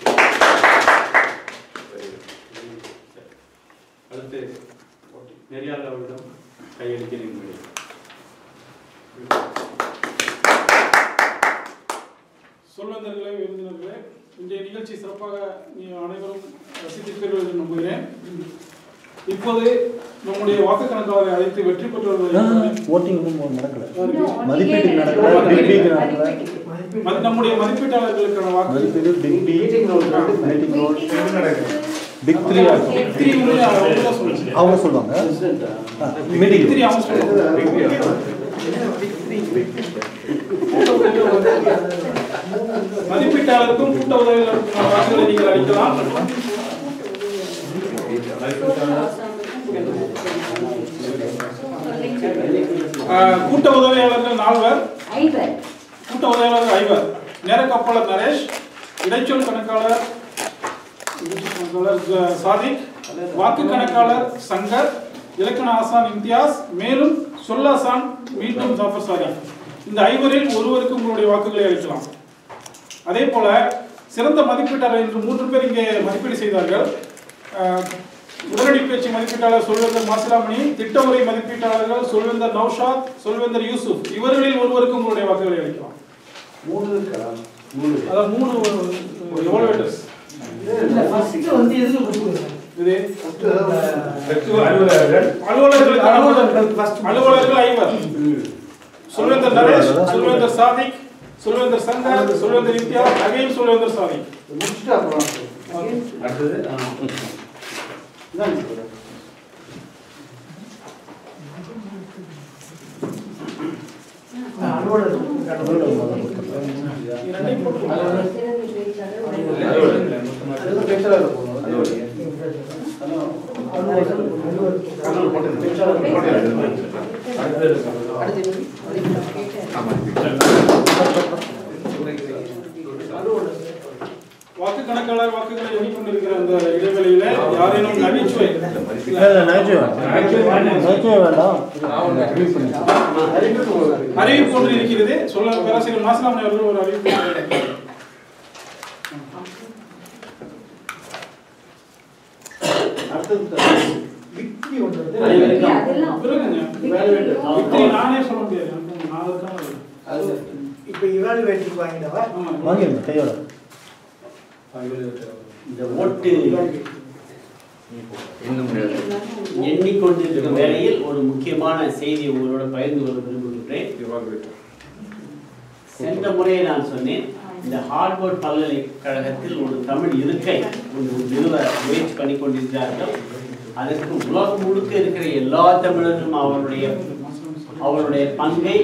அடுத்து நெறியாளர் அவர்களிடம் கையளிக்கிறேன் சொல்வந்தர்களே விருந்தினர்களே இன்றைய நிகழ்ச்சி சிறப்பாக நீ அனைவரும் ரசித்திருப்பீர்கள் என்று நம்புகிறேன் இப்போது நம்முடைய வாக்கு கணக்காளரை அழைத்து வெற்றி பெற்றவர்கள் ஓட்டிங் இன்னும் நடக்கல யாருக்கு? மதிப்பீட்டுக்கு நடக்கல பிக் பிக்கு நடக்கல மதி- நம்முடைய மதிப்பீட்டாளர்களுக்கான வாக்கு மதிப்பீடு big B meeting role meeting role big three Big three வந்து அவங்க தான் சொல்லுங்க. அவங்க சொல்லுவாங்க மீட்டிங் Big three அவங்க சொல்லுவாங்க. மதிப்பீட்டாளருக்கும் கூட்ட உதவியாளருக்கும் வாக்குகளை நீங்கள் அளிக்கலாம் ஆஹ், கூட்ட உதவியாளர்கள் நால்வர் ஐவர் கூட்ட உதவியாளர்கள் ஐவர் நேரக்காப்பாளர் நரேஷ் இடைச்சொல் கணக்காளர் கணக்காளர் ஜ- சாதிக் வாக்கு கணக்காளர் சங்கர் இலக்கண ஆசான் இம்தியாஸ் மேலும் சொல்லாசான் மீண்டும் ஜாஃபர் சாதிக் இந்த ஐவரில் ஒருவருக்கு உங்களுடைய வாக்குகளை அளிக்கலாம் அதே போல சிறந்த மதிப்பீட்டாளர் என்று மூன்று பேர் இங்கே மதிப்பீடு செய்தார்கள் அஹ், உடனடி பேச்சு மதிப்பீட்டாளர் சொல்வேந்தர் மாசிலாமணி திட்ட உரை மதிப்பீட்டாளர்கள் சொல்வேந்தர் நௌஷாத் சொல்வேந்தர் யூசுப் இவர்களில் ஒருவருக்கு உங்களுடைய வாக்குகளை அளிக்கலாம் மூணு இருக்கா அதாவது மூணு எவாலுவேட்டர்ஸ் இது அலுவலர்கள் அலுவலர்களுக்கு அலுவலர்கள் ஐவர் சொல்வேந்தர் நரேஷ் சொல்வேந்தர் சாதிக் சொல்வேந்தர் சங்கர் சொல்வேந்தர் இம்தியாஸ் அகைன் சொல்வேந்தர் சாதிக் முடிச்சுட்டு அப்புறம் அடுத்தது இந்தாங்க சார். பேச்சாளர் போகணும். வாக்கு கணக்காளர் வாக்குகளை எண்ணிக்கொண்டிருக்கிற அந்த இடைவெளியில யாரேனும் நகைச்சுவை அறிவிப்பு ஒன்று இருக்கிறது சொல்ல பேராசிரியர் மாசலாமணி அவர்கள் ஒரு அறிவிப்பு விக்டரி நானே சொல்ல முடியாது எனக்கு நான் அதுக்காக இப்போ இவாலுவேட்டிங் வாங்கிட்டவா வாங்கிருங்க கையோட இந்த ஓட்டு எண்ணிக்கொண்டிருக்கும் வேளையில் ஒரு முக்கியமான செய்தி உங்களோட பகிர்ந்து கொள்ள விரும்புகின்றேன் சென்ற முறையை நான் சொன்னேன் இந்த ஹார்வர்ட் பல்கலைக்கழகத்தில் ஒரு தமிழ் இருக்கை ஒன்று நிறுவ முயற்சி பண்ணி கொண்டிருக்கிறார்கள் அதற்கு உலகம் முழுக்க இருக்கிற எல்லா தமிழர்களும் அவருடைய அவருடைய பங்கை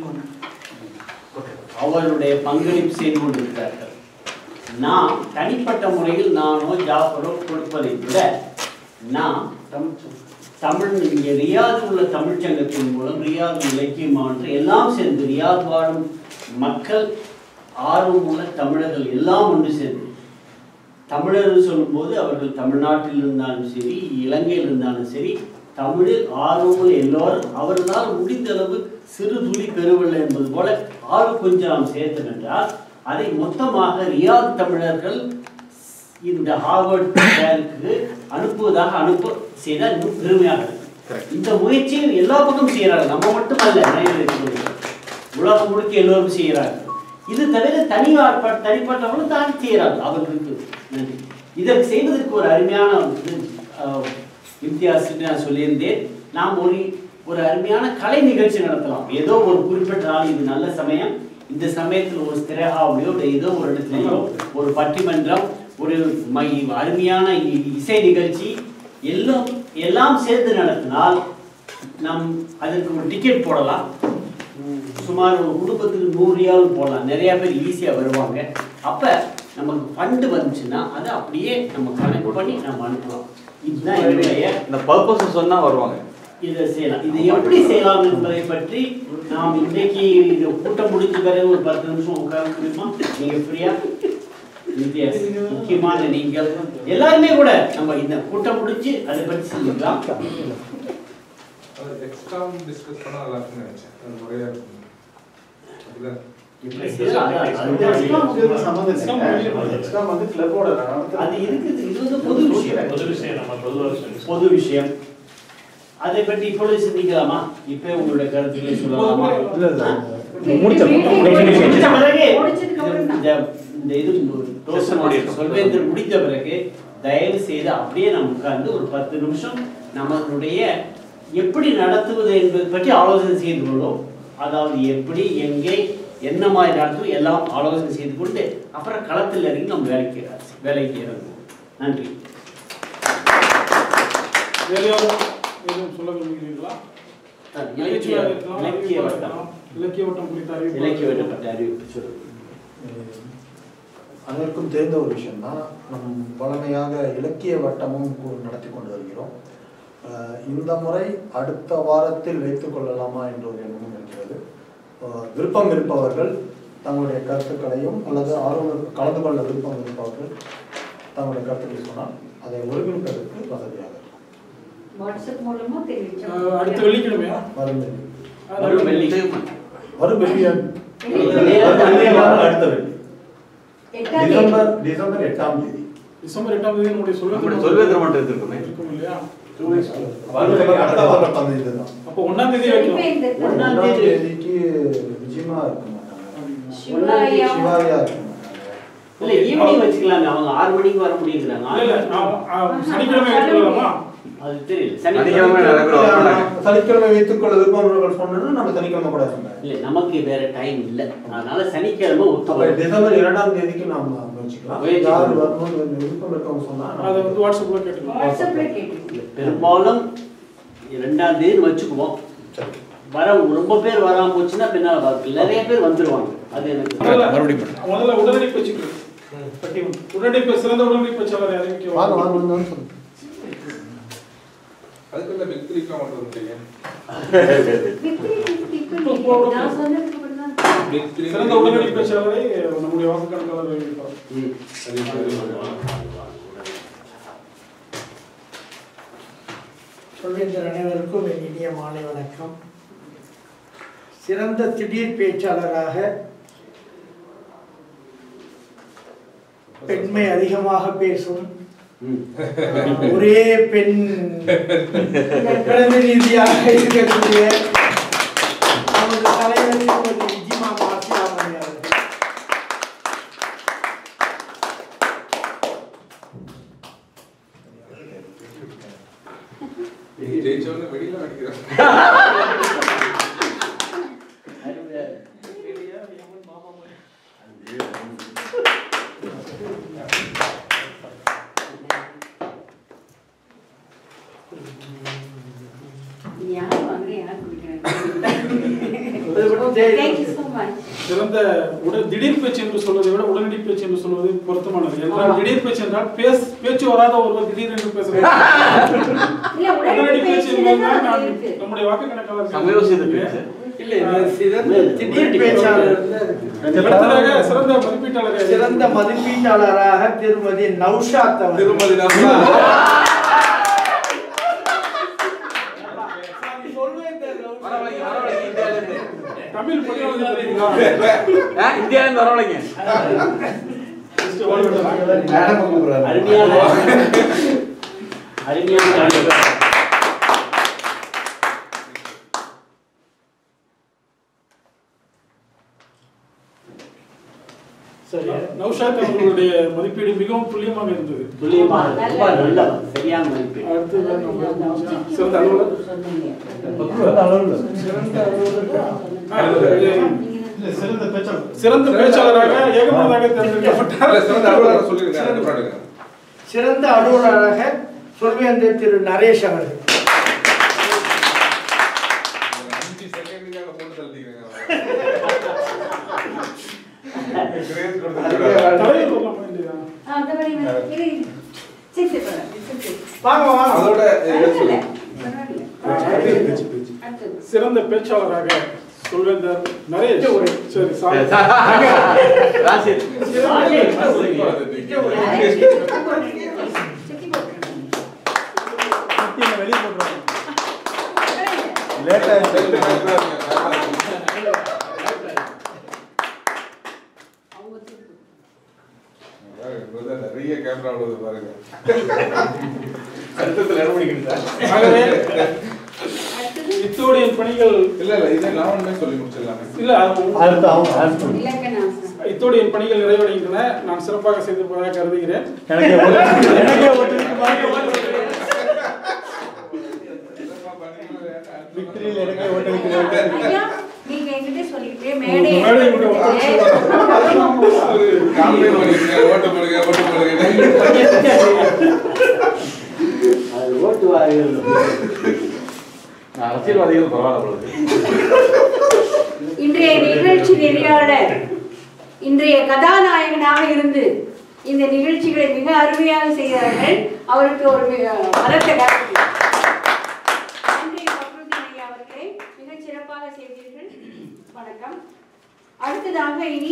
அவருடைய பங்களிப்பு செய்து கொண்டிருக்கிறார்கள் நாம் தனிப்பட்ட முறையில் நானோ ஜாஃபரோ கொடுப்பதை விட நாம் தமிழ் இங்கே ரியாத் உள்ள தமிழ்ச்சங்கத்தின் மூலம் ரியாத் இலக்கிய மாவட்டம் எல்லாம் சேர்ந்து ரியாத் வாழும் மக்கள் ஆர்வமுள்ள தமிழர்கள் எல்லாம் ஒன்று சேர்ந்து தமிழர் சொல்லும்போது அவர்கள் தமிழ்நாட்டில் இருந்தாலும் சரி இலங்கையில் இருந்தாலும் சரி தமிழில் ஆர்வமுள்ள எல்லோரும் அவர்களால் முடிந்த அளவு சிறு துளி பெருவில்லை என்பது போல ஆறு கொஞ்சம் நாம் சேர்த்தோம் என்றால் அதை மொத்தமாக ரியாத் தமிழர்கள் இந்த ஹார்வர்ட் பேருக்கு அனுப்புவதாக அனுப்ப செய்தால் இன்னும் பெருமையாக இருக்கும் இந்த முயற்சியை எல்லா பக்கமும் செய்கிறார்கள் நம்ம மட்டும் அல்ல நினைவில் வைத்துக் கொள்கிறோம். உலகம் முழுக்க எல்லோரும் செய்கிறார்கள் இது தவிர தனியார் தனிப்பட்டவர்களும் தான் செய்கிறார்கள் அவர்களுக்கு நன்றி இதற்கு செய்வதற்கு ஒரு அருமையான இது, ஆஹ், இம்தியாஸ் என்று நான் சொல்லியிருந்தேன் நாம் ஒரு ஒரு அருமையான கலை நிகழ்ச்சி நடத்தலாம் ஏதோ ஒரு குறிப்பிட்ட நாள் இது நல்ல சமயம் இந்த சமயத்தில் ஒரு ஸ்திரேகாவிலையோ இல்லை ஏதோ ஒரு இடத்துலையோ ஒரு பட்டிமன்றம் ஒரு மை அருமையான இ- இசை நிகழ்ச்சி எல்லாம் எல்லாம் சேர்ந்து நடத்தினால் நம் அதற்கு ஒரு டிக்கெட் போடலாம் சுமார் ஒரு குடும்பத்துக்கு நூறு ரியால் போடலாம் நிறைய பேர் ஈஸியாக வருவாங்க அப்போ நமக்கு ஃபண்டு வந்துச்சுன்னா அதை அப்படியே நம்ம கனெக்ட் பண்ணி நம்ம அனுப்பலாம் இதுதான் என்னுடைய இந்த பர்பஸ் சொன்னா வருவாங்க இதை செய்யலாம் இதை எப்படி செய்யலாம் என்பதை பற்றி நாம் இன்னைக்கு இந்த கூட்டம் முடிஞ்ச பிறகு ஒரு பத்து நிமிஷம் உட்கார முடியுமா நீங்க ஃப்ரீயா வித்தியாஸ் முக்கியமான நீங்கள் எல்லாருமே கூட நம்ம இந்த கூட்டம் முடிஞ்சு அதை பற்றி செஞ்சுக்கலாம் எக்ஸ்ட்ரா டிஸ்கஸ் பண்ணா நல்லா இருக்கும்னு நினைச்சேன் அது முறையா இருக்கும் அப்படிதான் இப்படி செய்யலாம். அதான், அது இதுக்கு சம்மந்தம் இல்லை. எக்ஸ்ட்ரா வந்து கிளப்போட அது இருக்குது இது வந்து பொது விஷயம் பொது விஷயம் நம்ம பொதுவாக சொல்லி பொது விஷயம் அதை பற்றி இப்பொழுது சிந்திக்கலாமா இப்போ உங்களுடைய கருத்துக்களை சொல்லலாமா இல்ல, இல்ல. முடிச்ச முடிச்ச பிறகு முடிச்சதுக்கு அப்புறம் தான். இந்த இந்த இது Session முடியட்டும். சொல்வேந்தர் முடித்த பிறகு தயவு செய்து அப்படியே நம்ம உட்கார்ந்து ஒரு பத்து நிமிஷம் நம்மளுடைய எப்படி நடத்துவது என்பது பற்றி ஆலோசனை செய்து கொள்வோம் அதாவது எப்படி எங்கே என்ன மாதிரி நடத்துவோம் எல்லாம் ஆலோசனை செய்து கொண்டு அப்புறம் களத்தில் இறங்கி நம்ம வேலைக்கு வேலைக்கு இறங்குவோம் நன்றி வேறு யாரும் எதுவும் சொல்ல விரும்புகிறீர்களா இலக்கிய நகைச்சுவையாக இருக்கலாம், இலக்கிய அறிவிப்பாக வட்டம் இருக்கலாம். இலக்கிய வட்டம் குறித்த அறிவிப்பு இலக்கிய வட்டம் பற்றி அறிவிப்பு சொல்லுங்க அனைவருக்கும் தெரிந்த ஒரு விஷயம்தான் நம் வழமையாக இலக்கிய வட்டமும் கூ- நடத்தி கொண்டு வருகிறோம் அஹ் இந்த முறை அடுத்த வாரத்தில் வைத்துக் கொள்ளலாமா என்ற ஒரு எண்ணமும் இருக்கிறது அஹ் விருப்பம் இருப்பவர்கள் தங்களுடைய கருத்துக்களையும் அல்லது ஆர்வம் கலந்து கொள்ள விருப்பம் இருப்பவர்கள் தங்களுடைய கருத்துக்களை சொன்னால் அதை ஒருங்கிணைப்பதற்கு வசதியாக இருக்கும் வாட்ஸ்அப் மூலமா தெரிவிச்சோம் அஹ் அடுத்த வெள்ளிக்கிழமையா வரும் வெள்ளி. வரும் வெள்ளி. வரும் வெள்ளி அடுத்த வெள்ளி எட்டாம் தேதி. டிசம்பர் டிசம்பர் எட்டாம் தேதி டிசம்பர் எட்டாம் தேதி நம்முடைய நம்முடைய சொல்வேந்திர சொல்வேந்திர மன்றத்தில் இருக்குமே. இருக்கும் இல்லையா அடுத்த வாரம் பதினைந்து இதுதான். அப்போ ஒண்ணாம் தேதி வைக்கலாம் ஒண்ணாம் தேதிக்கு விஜயமா இருக்க மாட்டாங்க சிவாயா. சிவாயா இருக்க மாட்டாங்க இல்ல ஈவினிங் வச்சுக்கலாங்க அவங்க ஆறு மணிக்கு வர முடியுங்கிறாங்க இல்ல, இல்ல, நான், ஆ, சனிக்கிழமை வைத்துக்கொள்ளலாமா அது தெரியல சனிக்கிழமை நிறைய பேர் வர மாட்டாங்க. சனிக்கிழமை வைத்துக் கொள்ள விருப்பம் சொன்னா நம்ம சனிக்கிழமை கூட சொன்னேன் இல்ல நமக்கு வேற டைம் இல்ல அதனால சனிக்கிழமை அப்ப ஒத்து டிசம்பர் இரண்டாம் தேதிக்கு நாம முயற்சிக்கலாம் முயற்சி யார் பண்ணுவோம். வரணும்னு விருப்பம் இருக்கவங்க சொன்னா நம்ம- அதை வந்து வாட்ஸ்அப்ல கேட்டுக்கலாம் வாட்ஸ்அப்ல கேட்டுக்கலாம் பெரும்பாலும் ரெண்டாம் தேதி வச்சுக்குவோம் வர ரொம்ப பேர் வராம போச்சுன்னா பின்னால பார்க்க நிறைய பேர் வந்துருவாங்க அது எனக்கு முதல்ல முதல்ல உடனடி பேச்சுக்கு உடனடி பே- சிறந்த உடனடி பேச்சாளரை வாங்க அறிவிக்க வாங்க வாங்க வாங்க சொல்லுங்க அதுக்குள்ள பிக் த்ரீக்கா மட்டும் தெரியும் நான் சொன்னதுக்கு அப்புறம் தான் பிக் த்ரீ சிறந்த உடனடி பேச்சாளரை நம்முடைய வாக்குக்கணக்காளர் அறிவிப்பார் சொல்வேந்தர் அனைவருக்கும் என் இனிய மாலை வணக்கம் சிறந்த திடீர் பேச்சாளராக பெண்மை அதிகமாக பேசும் ஒரே பெண் பிரதிநிதியாக இருக்கக்கூடிய நமது தலைவர் திருமதி விஜிமா மாசியாமணி அவர்கள் ஜெயிச்சவன வெளியில அடிக்கிறான் நீ யார் வாங்குற யார் குடிக்கிறேன் அது மட்டும் தெரியும். தேங்க்யூ ஸோ மச் சிறந்த உடல் திடீர் பேச்சு என்று சொல்வதை விட உடனடி பேச்சு என்று சொல்வது பொருத்தமானது என்றால் ஆமா. திடீர் பேச்சு என்றால் பேச பேச்சு வராத ஒருவர் திடீர் என்று பேசுகிறார் இல்ல உடனடி உடனடி பேச்சு பேச்சு என்பதுதான் நான் இருக்கு நம்முடைய வாக்கு கணக்காளர் சமயோசித பேச்சு. இல்லை இது சிறந்த திடீர் பேச்சாளர் வந்து அடுத்ததாக சிறந்த மதிப்பீட்டாளரை சிறந்த மதிப்பீட்டாளராக திருமதி நௌஷாத் அவர்கள் திருமதி நம்ம தமிழ் பதினாலு தெரியுங்களா ஆ, இந்தியாவிலிருந்து வரவழைங்க மேடம் கூப்பிடுறாரு அருமையான அருமையான தலைவர். சரி நௌஷாத் அவர்களுடைய மதிப்பீடு மிகவும் துல்லியமாக இருந்தது துல்லியமா ரொம்ப நல்லவர் சரியான மதிப்பீடு அடுத்து நம்ம சிறந்த அலுவலர் சிறந்த பேச்சாளர் சிறந்த பேச்சாளராக ஏகமனதாக தேர்ந்தெடுக்கப்பட்டார் இல்ல, சிறந்த அலுவலர் சொல்லிருங்க அதுக்கப்புறம் எடுங்க. சிறந்த அலுவலராக சொல்வேந்தர் திரு நரேஷ் அவர்கள் அஞ்சு செகண்டுக்காக போட்டு தள்ளிக்கிறீங்க கிரேஸ் தலைவர் கொடுத்து வரலாமா இல்லையா? ஆ, அந்த மாதிரி வந்து- இரு, இரு. சரி, சரி, பரவாயில்ல. சரி, சரி. வாங்க வாங்க அதோட பரவாயில்ல, பரவாயில்ல. அடுத்தது. சிறந்த பேச்சாளராக சொல்வேந்தர் நரேஷ் சரி சாரி ராசித் சுத்தி போட்டுருங்க. வெளியே போடுறாங்க லேட் ஆயிடுச்சு அவங்க தூக்கு. நிறைய கேமரா விடுவது பாருங்க அர்த்தத்தில் இடம் பண்ணிக்கிட்டு ஆகவே அடுத்தது இத்தோடு என் பணிகள் இல்ல இல்ல இதை நான் ஒண்ணுமே சொல்லி முடிச்சிடலாமே இல்ல அது- அடுத்து அவங்க அடுத்து இலக்கணாசம் இத்தோடு என் பணிகள் நிறைவடைகின்றன நான் சிறப்பாக செய்திருப்பதாக கருதுகிறேன் எனக்கே ஓட்டு எனக்கே ஓட்டு விக்டரியில் எனக்கே ஓட்டு வைக்கிறேன் ஐயா, நீங்க என்கிட்ட சொல்லிக்கிட்டே மேடை மேடை விட்டு காம்பெயின் பண்ணிருக்கீங்க ஓட்டு போடுங்க ஓட்டு போடுங்க அது ஓட்டு வாரிகள் அரசியல்வாதிகள் பரவாயில்ல பொழுது இன்றைய நிகழ்ச்சி நெறியாளர் இன்றைய கதாநாயகனாக இருந்து இந்த நிகழ்ச்சிகளை மிக அருமையாக செய்கிறார்கள் அவருக்கு ஒரு மிக- பலத்த கருத்து நன்றி பக்ருதீன் ஐயா அவர்களே மிகச் சிறப்பாக செய்தீர்கள் வணக்கம் அடுத்ததாக இனி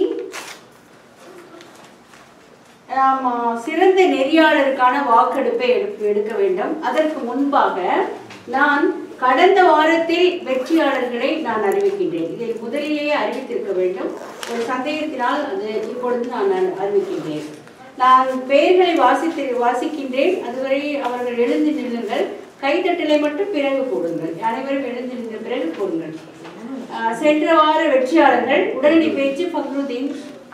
நாம் சிறந்த நெறியாளருக்கான வாக்கெடுப்பை எடுக்க எடுக்க வேண்டும் அதற்கு முன்பாக நான் கடந்த வாரத்தில் வெற்றியாளர்களை நான் அறிவிக்கின்றேன் இதை முதலிலேயே அறிவித்திருக்க வேண்டும் ஒரு சந்தேகத்தினால் அது இப்பொழுது நான் அறி- அறிவிக்கின்றேன் நான் பெயர்களை வாசித்து வாசிக்கின்றேன் அதுவரை அவர்கள் எழுந்து நில்லுங்கள் கைத்தட்டலை மட்டும் பிறகு போடுங்கள் அனைவரும் எழுந்து நின்ற பிறகு போடுங்கள் ஆஹ் சென்ற வார வெற்றியாளர்கள் உடனடி பேச்சு ஃபக்ருதீன்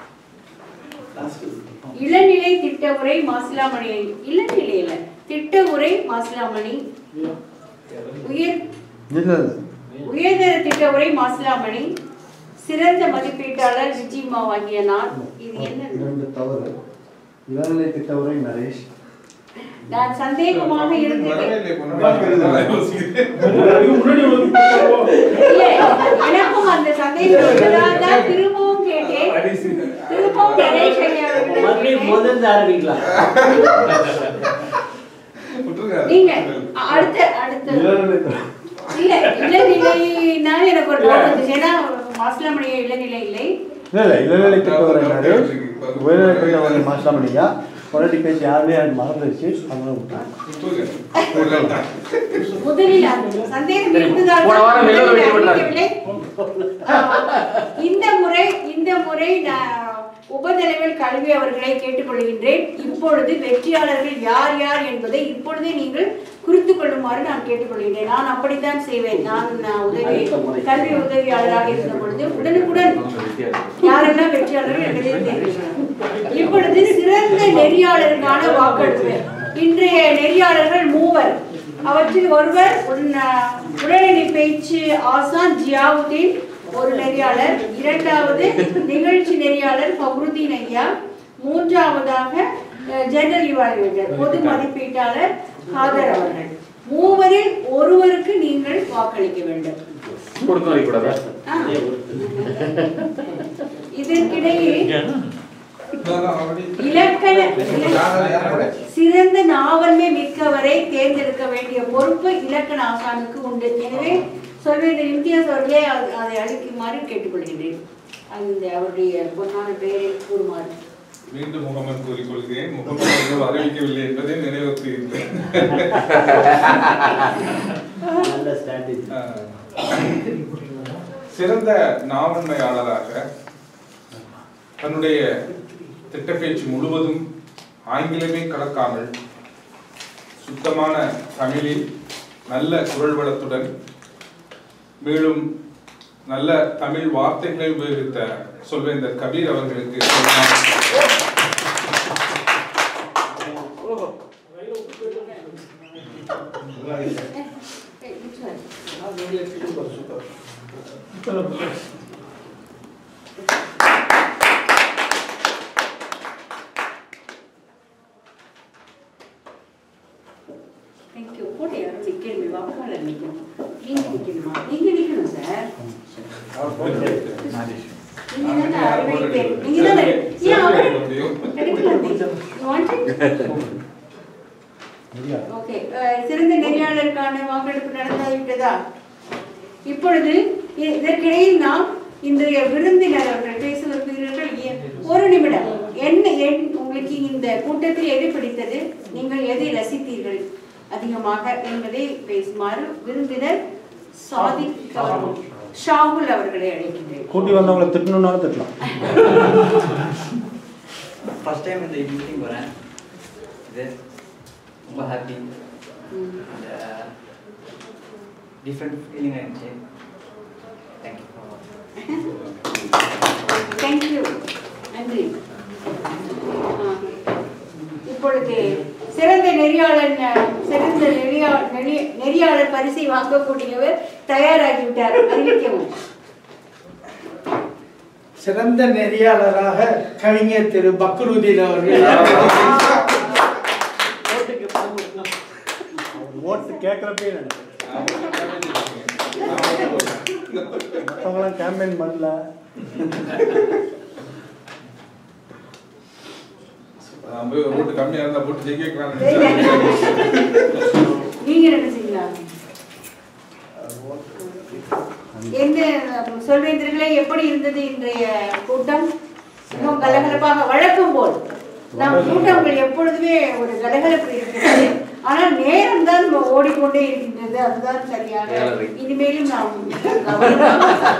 இளநிலை திட்ட உரை மாசிலாமணி இளநிலையில திட்ட உரை மாசிலாமணி உயர் உயர்தர திட்ட உரை மாசிலாமணி சிறந்த மதிப்பீட்டாளர் விஜிமா வாங்கிய நான் இது என்ன இரண்டு தவறு இளநிலை திட்டவுரை நரேஷ் நான் சந்தேகமாக இருந்தது இல்ல எனக்கும் அந்த சந்தேகம் இருந்ததால் தான் திரும்பவும் கேட்டேன் திரும்பவும் கணேஷ் ஐயா அவர்களிடம் மறுபடியும் கேட்டேன். முதல்ல ஆரம்பிக்கலாம் நீங்க அடுத்த அடுத்த இல்ல இளநிலைனா எனக்கு ஒரு டவுட் இருந்துச்சு ஏன்னா மாசிலாமணிய இளநிலை இல்லை இல்லை இல்லை இளநிலை திட்டவுரை நரேஷ் உயர்நிலை திட்டவுரை மாஸ்டாமணியா குவாலிட்டி பேச்சு யாருமே எனக்கு மறந்துருச்சு அதனால விட்டேன் முதலில் அந்த சந்தேகம் இருந்ததால் போன வாரம் தான் வெள்ளம் வெட்டி முதலில் விட்டாங்க. அறிவிக்கவில்லை. ஆ, இந்த முறை இந்த முறை நான் உபதலைவர் கல்வி அவர்களை கேட்டுக்கொள்கின்றேன் இப்பொழுது வெற்றியாளர்கள் யார் யார் என்பதை இப்பொழுதே நீங்கள் குறித்து கொள்ளுமாறு நான் கேட்டுக்கொள்கின்றேன் நான் அப்படித்தான் செய்வேன் நான் நான் உதவி கல்வி உதவியாளராக இருந்த பொழுது உடனுக்குடன் யாரெல்லாம் வெற்றியாளர்கள் என்பதை தெரிவிக்கிறேன் இப்பொழுது சிறந்த நெறியாளருக்கான வாக்கெடுப்பு இன்றைய நெறியாளர்கள் மூவர் அவற்றில் ஒருவர் உன்ன- உடனடி பேச்சு ஆசான் ஜியாவுதீன் ஒரு நெறியாளர் இரண்டாவது நிகழ்ச்சி நெறியாளர் ஃபக்ருதீன் ஐயா மூன்றாவதாக அஹ், ஜெனரல் இவாலுவேட்டர் பொது மதிப்பீட்டாளர் காதர் அவர்கள் மூவரில் ஒருவருக்கு நீங்கள் வாக்களிக்க வேண்டும் கொடுத்து வைக்கூடாதா ஆ. இதற்கிடையே இலக்கண சிறந்த நாவல்மை மிக்கவரை தேர்ந்தெடுக்க வேண்டிய பொறுப்பு இலக்கண ஆசானுக்கு உண்டு எனவே சொல்வேந்த இம்தியாஸ் அவர்களே அது- அதை அளிக்குமாறு கேட்டுக்கொள்கின்றேன் அந்த அவருடைய பொன்னான பெயரை கூறுமாறு மீண்டும் முகமன் கூறிக்கொள்கிறேன் முகமன் இன்னும் அறிவிக்கவில்லை என்பதை நினைவுறுத்துகிறேன் நல்ல ஸ்ட்ராட்டஜி சிறந்த நாவன்மையாளராக தன்னுடைய திட்டப்பேச்சு முழுவதும் ஆங்கிலமே கலக்காமல் சுத்தமான தமிழில் நல்ல குரல் வளத்துடன் மேலும் நல்ல தமிழ் வார்த்தைகளை உபயோகித்த சொல்வேந்தர் கபீர் அவர்களுக்கு தேங்க்யூ போட்டு யாரும் நிற்கணும் வாக்காளர் நிற்கணும் நீங்க நிற்கணுமா நீங்க நிற்கணும் சார் நீங்க தானே அறுபது பேர் நீங்க தானே ஏன் அவர் எடுக்கலாமே You want it? Okay ah, சிறந்த நெறியாளருக்கான வாக்கெடுப்பு நடந்தாவிட்டதா இப்பொழுது இ- இதற்கிடையில் நாம் இன்றைய விருந்தினர் அவர்கள் பேச விரும்புகிறீர்கள் ஏ- ஒரு நிமிடம் என்ன என் உங்களுக்கு இந்த கூட்டத்தில் எது பிடித்தது நீங்கள் எதை ரசித்தீர்கள் அதிகமாக என்பதை பேசுமாறு விருந்தினர் சாதிக் அவர்கள் ஷாகுல் அவர்களை அழைக்கின்றேன் கூட்டி வந்தவங்களை திட்டணும்னாலும் திட்டலாம் ஃபர்ஸ்ட் டைம் இந்த மீட்டிங் வரேன் இது ரொம்ப ஹாப்பி டிஃப்ரெண்ட் ஃபீலிங் இருந்துச்சு தேங்க்யூ தேங்க்யூ நன்றி ஆ. இப்பொழுது சிறந்த நெறியாளர் அஹ், சிறந்த நெறியா நெறி- நெறியாளர் பரிசை வாங்கக்கூடியவர் தயாராகிவிட்டார் அறிவிக்கவும் சிறந்த நெறியாளராக கவிஞர் திரு பக்ருதீன் அவர்கள் ஓட்டு கேட்குறப்பே நினைக்கிறேன் மற்றவங்களாம் கேம்பெயின் பண்ணல நான் போய் ஓட்டு கம்மியா இருந்தா போட்டு ஜெயிக்க வைக்கலாம்னு நீங்க என்ன செய்யலாம் என்ன சொல்வேந்தர்களே எப்படி இருந்தது இன்றைய கூட்டம் மிகவும் கலகலப்பாக வழக்கம் போல் நம் கூட்டங்கள் எப்பொழுதுமே ஒரு கலகலப்பு இருக்கிறது ஆனால் நேரம் தான் ஓடிக்கொண்டே இருக்கின்றது அதுதான் சரியாக ஏழரை. இனிமேலும் நாம் கவனமாக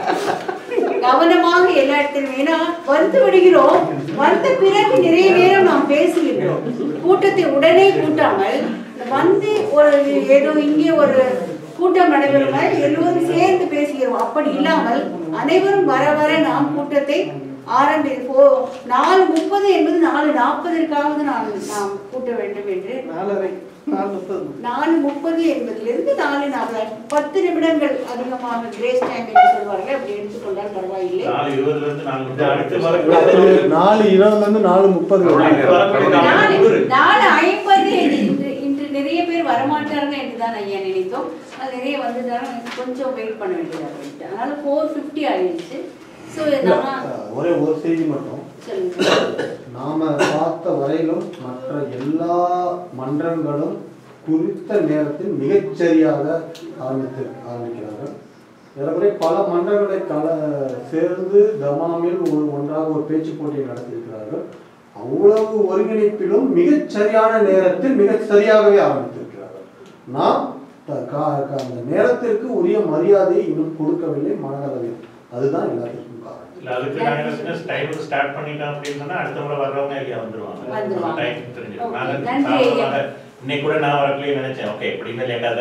கவனமாக எல்லா இடத்திலும் ஏன்னா வந்து விடுகிறோம் வந்த பிறகு நிறைய நேரம் நாம் பேசுகின்றோம் கூட்டத்தை உடனே கூட்டாமல் வந்து ஒரு ஏதோ இங்கே ஒரு கூட்டம் நடைபெறும் மாதிரி எல்லோரும் சேர்ந்து பேசுகிறோம் அப்படி இல்லாமல் அனைவரும் வர வர நாம் கூட்டத்தை ஆரம்பி போ நாலு முப்பது என்பது நாலு நாற்பதற்காவது நாம் நாம் கூட்ட வேண்டும் என்று நாலரை நாலு முப்பது நாலு முப்பது என்பதிலிருந்து நாலு நாற்பது பத்து நிமிடங்கள் அதிகமாக கிரேஸ் டைம் என்று சொல்வார்கள் அப்படி எடுத்துக்கொண்டால் பரவாயில்லை நாலு இருபதுல இருந்து நாலு முப்பது அடுத்து வரக்கூடிய நாலு இருபதுல இருந்து நாலு முப்பது நாலு நாலு ஐம்பது இன்று இன்று நிறைய பேர் வரமாட்டாங்க என்று தான் ஐயா நினைத்தோம் அது நிறைய வந்துட்டாங்க கொஞ்சம் வெயிட் பண்ண வேண்டியதாக போயிட்டு அதனால ஃபோர் ஃபிஃப்டி ஆயிடுச்சு ஸோ நான் ஒரே ஒரு செய்தி மட்டும் சொல்லுங்க நாம பார்த்த வரையிலும் மற்ற எல்லா மன்றங்களும் குறித்த நேரத்தில் மிகச்சரியாக ஆரம்பித்து ஆரம்பிக்கிறார்கள் ஏறக்குறைய பல மன்றங்களை கல சேர்ந்து தமாமில் ஒரு ஒன்றாக ஒரு பேச்சு போட்டியை நடத்தியிருக்கிறார்கள் அவ்வளவு ஒருங்கிணைப்பிலும் மிகச் சரியான நேரத்தில் மிகச் சரியாகவே ஆரம்பித்திருக்கிறார்கள் நாம் த- கா- கா- அந்த நேரத்திற்கு உரிய மரியாதையை இன்னும் கொடுக்கவில்லை மனதளவில் அதுதான் எல்லாத்திற்கும் காரணம் இல்ல அதுக்கு நாங்க என்ன செஞ்சோம் டைமுக்கு ஸ்டார்ட் பண்ணிட்டோம் அப்படின்னு சொன்னா அடுத்த முறை வர்றவங்க இல்லையா வந்துருவாங்க வந்துருவாங்க. டைம் தெரிஞ்சிடும் Okay, நாங்க நன்றி சாப்பிடுவாங்க. இன்னைக்கு கூட நான் வரலையே நினைச்சேன் ஓகே எப்படின்னு லேட்டா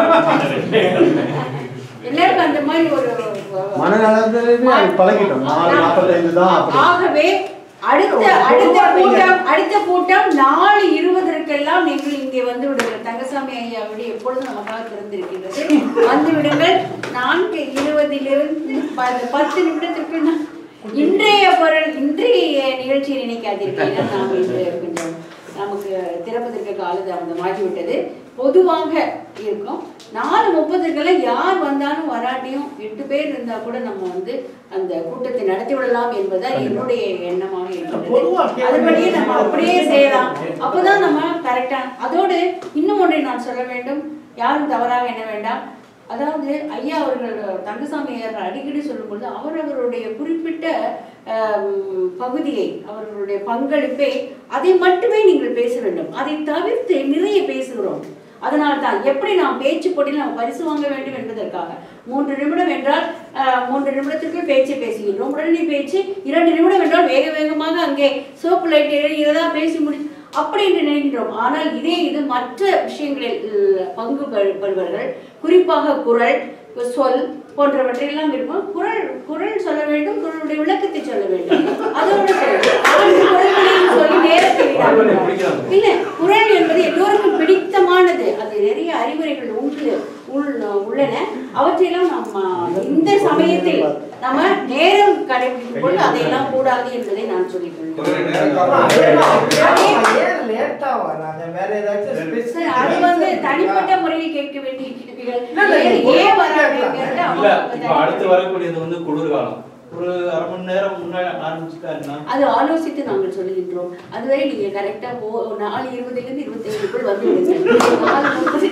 தர எல்லாருக்கும் அந்த மாதிரி ஒரு மனநலத்திலே அது பழகிட்டோம் நாலு நாற்பத்தைந்து தான் அப்படி ஆகவே அடுத்த அடுத்த கூட்டம் அடுத்த கூட்டம் நாலு இருபதற்கெல்லாம் நீங்கள் இங்கே வந்து விடுங்கள் தங்கசாமி ஐயா வீடு எப்பொழுதும் நமக்காக திறந்திருக்கின்றது வந்து விடுங்கள் நான்கு இருபதிலிருந்து ப- பத்து நிமிடத்திற்கு நான் இன்றைய பொருள் இன்றைய நிகழ்ச்சியை நினைக்காதீர்கள் ஏன்னா நாம் இன்று கொஞ்சம் நமக்கு திறப்பதற்கு காலதாமதமாகிவிட்டது பொதுவாக இருக்கும் நாலு முப்பதுக்கெல்லாம் யார் வந்தாலும் வராட்டியும் எட்டு பேர் இருந்தா கூட நம்ம வந்து அந்த கூட்டத்தை நடத்தி விடலாம் என்பதுதான் என்னுடைய எண்ணமாக இருக்கிறது அதுபடியே நம்ம அப்படியே செய்யலாம் அப்பதான் நம்ம கரெக்டா அதோடு இன்னும் ஒன்றை நான் சொல்ல வேண்டும் யாரும் தவறாக எண்ண வேண்டாம் அதாவது ஐயா அவர்கள் தங்கசாமி ஐயா அடிக்கடி சொல்லும்பொழுது அவரவருடைய குறிப்பிட்ட ஆம், பகுதியை அவர்களுடைய பங்களிப்பை அதை மட்டுமே நீங்கள் பேச வேண்டும் அதை தவிர்த்து நிறைய பேசுகிறோம் அதனால் தான் எப்படி நாம் பேச்சு போட்டியில் நாம் பரிசு வாங்க வேண்டும் என்பதற்காக மூன்று நிமிடம் என்றால் ஆஹ், மூன்று நிமிடத்திற்குள் பேச்சு பேசுகின்றோம் உடனடி பேச்சு இரண்டு நிமிடம் என்றால் வேக வேகமாக அங்கே சோப்பு லைட் எறிகிறதா பேசி முடி அப்படி என்று நினைக்கின்றோம் ஆனால் இதே இது மற்ற விஷயங்களில் அஹ், பங்கு பெறு- பெறுவர்கள் குறிப்பாக குரல் சொல் போன்றவற்றையெல்லாம் விரும்பும் குரல் குரல் சொல்ல வேண்டும் குரலுடைய விளக்கத்தை சொல்ல வேண்டும் அதோடு சரி. ஆண்டு குரல்களையும் சொல்லி நேரத்தை விடாமல் இல்ல குரல் என்பது எல்லோருக்கும் பிடித்தமானது அது நிறைய அறிவுரைகள் உண்டு உள் உள்ளன அவற்றையெல்லாம் நம்ம இந்த சமயத்தில் நம்ம நேரம் கடைபிடிக்கும் பொழுது அதையெல்லாம் கூடாது என்பதை நான் சொல்லிக்கொள்கிறேன் லேட்டா வராங்க வேற ஏதாச்சும் சார், அது வந்து தனிப்பட்ட முறையில் கேட்க வேண்டிய கேள்விகள் இல்ல, இல்ல, ஏன் ஒரு ஏன் வாரம் வராங்கிறது இல்ல அவங்க இப்ப அடுத்து வரக்கூடியது வந்து குளிர்காலம் ஒரு அரை மணி நேரம் முன்னாடி ஆரம்பிச்சுட்டாருன்னா அது ஆலோசித்து நாங்கள் சொல்லுகின்றோம் அதுவரை நீங்க கரெக்டா போ நாலு இருபதுல இருந்து இருபத்தி ஐந்துக்குள் வந்து விடுங்க நாலு முப்பது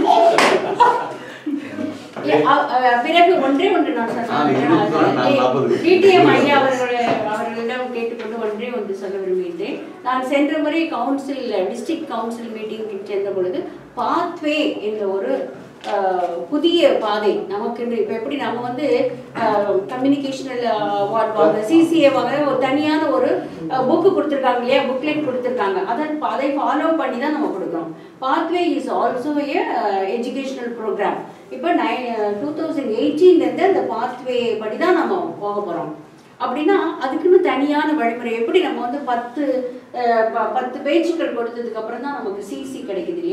ஏ, அ- அ- பிறகு ஒன்றே ஒன்று நான் நாலு இருபது தான், நாலு நாற்பது. சொன்னேன் டிடிஎம் ஐயா அவர்களுடைய அவர்களிடம் கேட்டுக்கொண்டு ஒன்றே ஒன்று சொல்ல விரும்புகின்றேன் நான் சென்ற முறை கவுன்சில் டிஸ்ட்ரிக்ட் கவுன்சில் மீட்டிங் சென்ற பொழுது பாத்வே என்ற ஒரு அஹ், புதிய பாதை நமக்கு இப்போ எப்படி நம்ம வந்து கம்யூனிகேஷனல் அவார்ட் வாங்க சிசிஏ வாங்க ஒரு தனியான ஒரு புக்கு கொடுத்துருக்காங்க இல்லையா புக்லெட் கொடுத்துருக்காங்க அதை அதை ஃபாலோ பண்ணி தான் நம்ம கொடுக்குறோம் pathway is also a educational program இப்போ நைன் டூ தௌசண்ட் எயிட்டீன்லேருந்து அந்த பாத்வே படி தான் நம்ம போக போகிறோம் அப்படின்னா அதுக்குன்னு தனியான வழிமுறை எப்படி நம்ம வந்து பத்து அஹ், ப- பத்து பேச்சுக்கள் கொடுத்ததுக்கு அப்புறம் தான் நமக்கு சிசி கிடைக்குது இல்லையா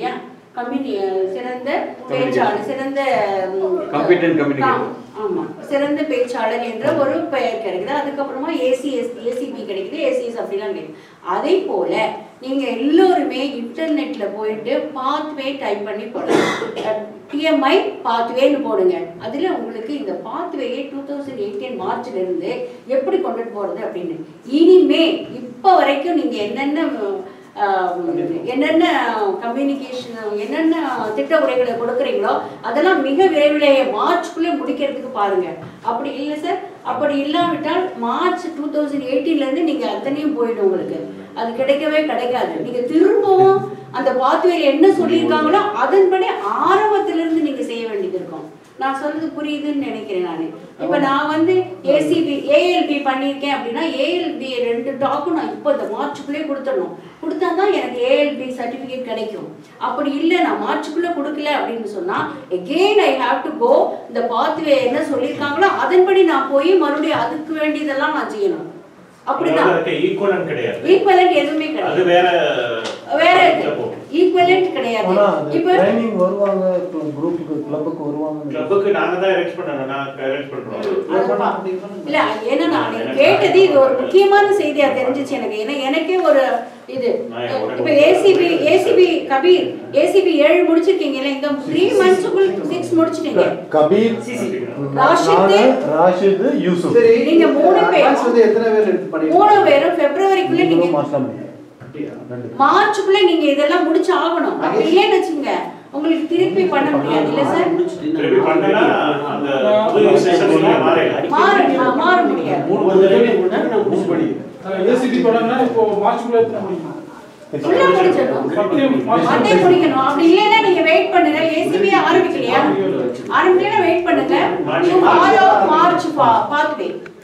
கம்யூனி சிறந்த பேச்சாளர் சிறந்த ம், Competent communicator. ஆ, ஆமா சிறந்த பேச்சாளர் என்ற ஒரு பெயர் கிடைக்குது அதுக்கப்புறமா ஏசிஎஸ் ஏசிபி கிடைக்குது ஏசிஎஸ் அப்படிலாம் கிடைக்குது அதே போல நீங்க எல்லோருமே இன்டர்நெட்ல போயிட்டு பாத்வே டைப் பண்ணி போடுங்க டிஎம்ஐ பாத்வேன்னு போடுங்க அதுல உங்களுக்கு இந்த பாத்வேயை டூ தௌசண்ட் எயிட்டீன் மார்ச்ல இருந்து எப்படி கொண்டுட்டு போறது அப்படின்னு இனிமே இப்போ வரைக்கும் நீங்க என்னென்ன ஆஹ், என்னென்ன கம்யூனிகேஷன் என்னென்ன திட்ட உரைகளை கொடுக்குறீங்களோ அதெல்லாம் மிக விரைவிலேயே மார்ச்க்குள்ளே முடிக்கிறதுக்கு பாருங்க அப்படி இல்லை சார் அப்படி இல்லாவிட்டால் மார்ச் டூ தௌசண்ட் எயிட்டீன்லேருந்து நீங்கள் அத்தனையும் போயிடும் உங்களுக்கு அது கிடைக்கவே கிடைக்காது நீங்கள் திரும்பவும் அந்த பாத்வேல என்ன சொல்லியிருக்காங்களோ அதன்படி ஆரம்பத்திலிருந்து நீங்கள் செய்ய வேண்டியது இருக்கும் நான் சொல்றது புரியுதுன்னு நினைக்கிறேன் நான் இப்போ நான் வந்து ஏசிபி ஏஎல்பி பண்ணியிருக்கேன் அப்படின்னா ஏஎல்பி ரெண்டு டாக்கும் நான் இப்போ இந்த மார்ச்சுக்குள்ளே கொடுத்துடணும் கொடுத்தா தான் எனக்கு ஏஎல்பி சர்டிஃபிகேட் கிடைக்கும் அப்படி இல்லை நான் மார்ச்சுக்குள்ளே கொடுக்கல அப்படின்னு சொன்னால் again I have to go இந்த பாத்வே என்ன சொல்லியிருக்காங்களோ அதன்படி நான் போய் மறுபடியும் அதுக்கு வேண்டியதெல்லாம் நான் செய்யணும் அப்படிதான் ஈக்குவலன் கிடையாது ஈக்குவலண்ட் எதுவுமே அது கிடையாது வேற வேற ஈக்குவலண்ட் கிடையாது ஆனா அது இப்போ ட்ரைனிங் வருவாங்க குரூப்புக்கு கிளப்புக்கு வருவாங்க கிளப்புக்கு நாங்க தான் அரேஞ்ச் பண்ணணும் நான் அரேஞ்ச் பண்றோம் இல்ல ஏன்னா நான் நீங்க கேட்டது இது ஒரு முக்கியமான செய்தியா தெரிஞ்சுச்சு எனக்கு ஏன்னா எனக்கே ஒரு இது இப்ப ஏசிபி ஏசிபி கபீர் ஏசிபி ஏழு முடிச்சிருக்கீங்கல்ல இந்த த்ரீ மந்த்ஸுக்குள் சிக்ஸ் முடிச்சிட்டீங்க கபீர் ராஷித் நானு, ராஷித் யூசுப் சரி நீங்க மூணு பேரும் advance வந்து எத்தனை பேர் எடுத்து பண்ணி மூணு பேரும் பிப்ரவரிக்குள்ள நீங்க மாசம் மார்ச்சுக்குள்ள நீங்க இதெல்லாம் முடிச்சு ஆகணும் அப்படி இல்லைன்னு வச்சுங்க உங்களுக்கு திருப்பி பண்ண முடியாது இல்ல சார் திருப்பி பண்ணனா அந்த புது செஷன்ல மாறிடலாம் மாற மாற முடியாது ஏசிபி பண்ணா இப்போ மார்ச்சுக்குள்ள எத்தனை முடியும் உள்ள முடிச்சிடணும் மண்டே முடிக்கணும் அப்படி இல்லைன்னா நீங்க வெயிட் பண்ணுங்க ஏசிபி ஆரம்பிக்கலையா ஆரம்பிக்கலைன்னா வெயிட் பண்ணுங்க யூ ஃபாலோ மார்ச் பாத்வே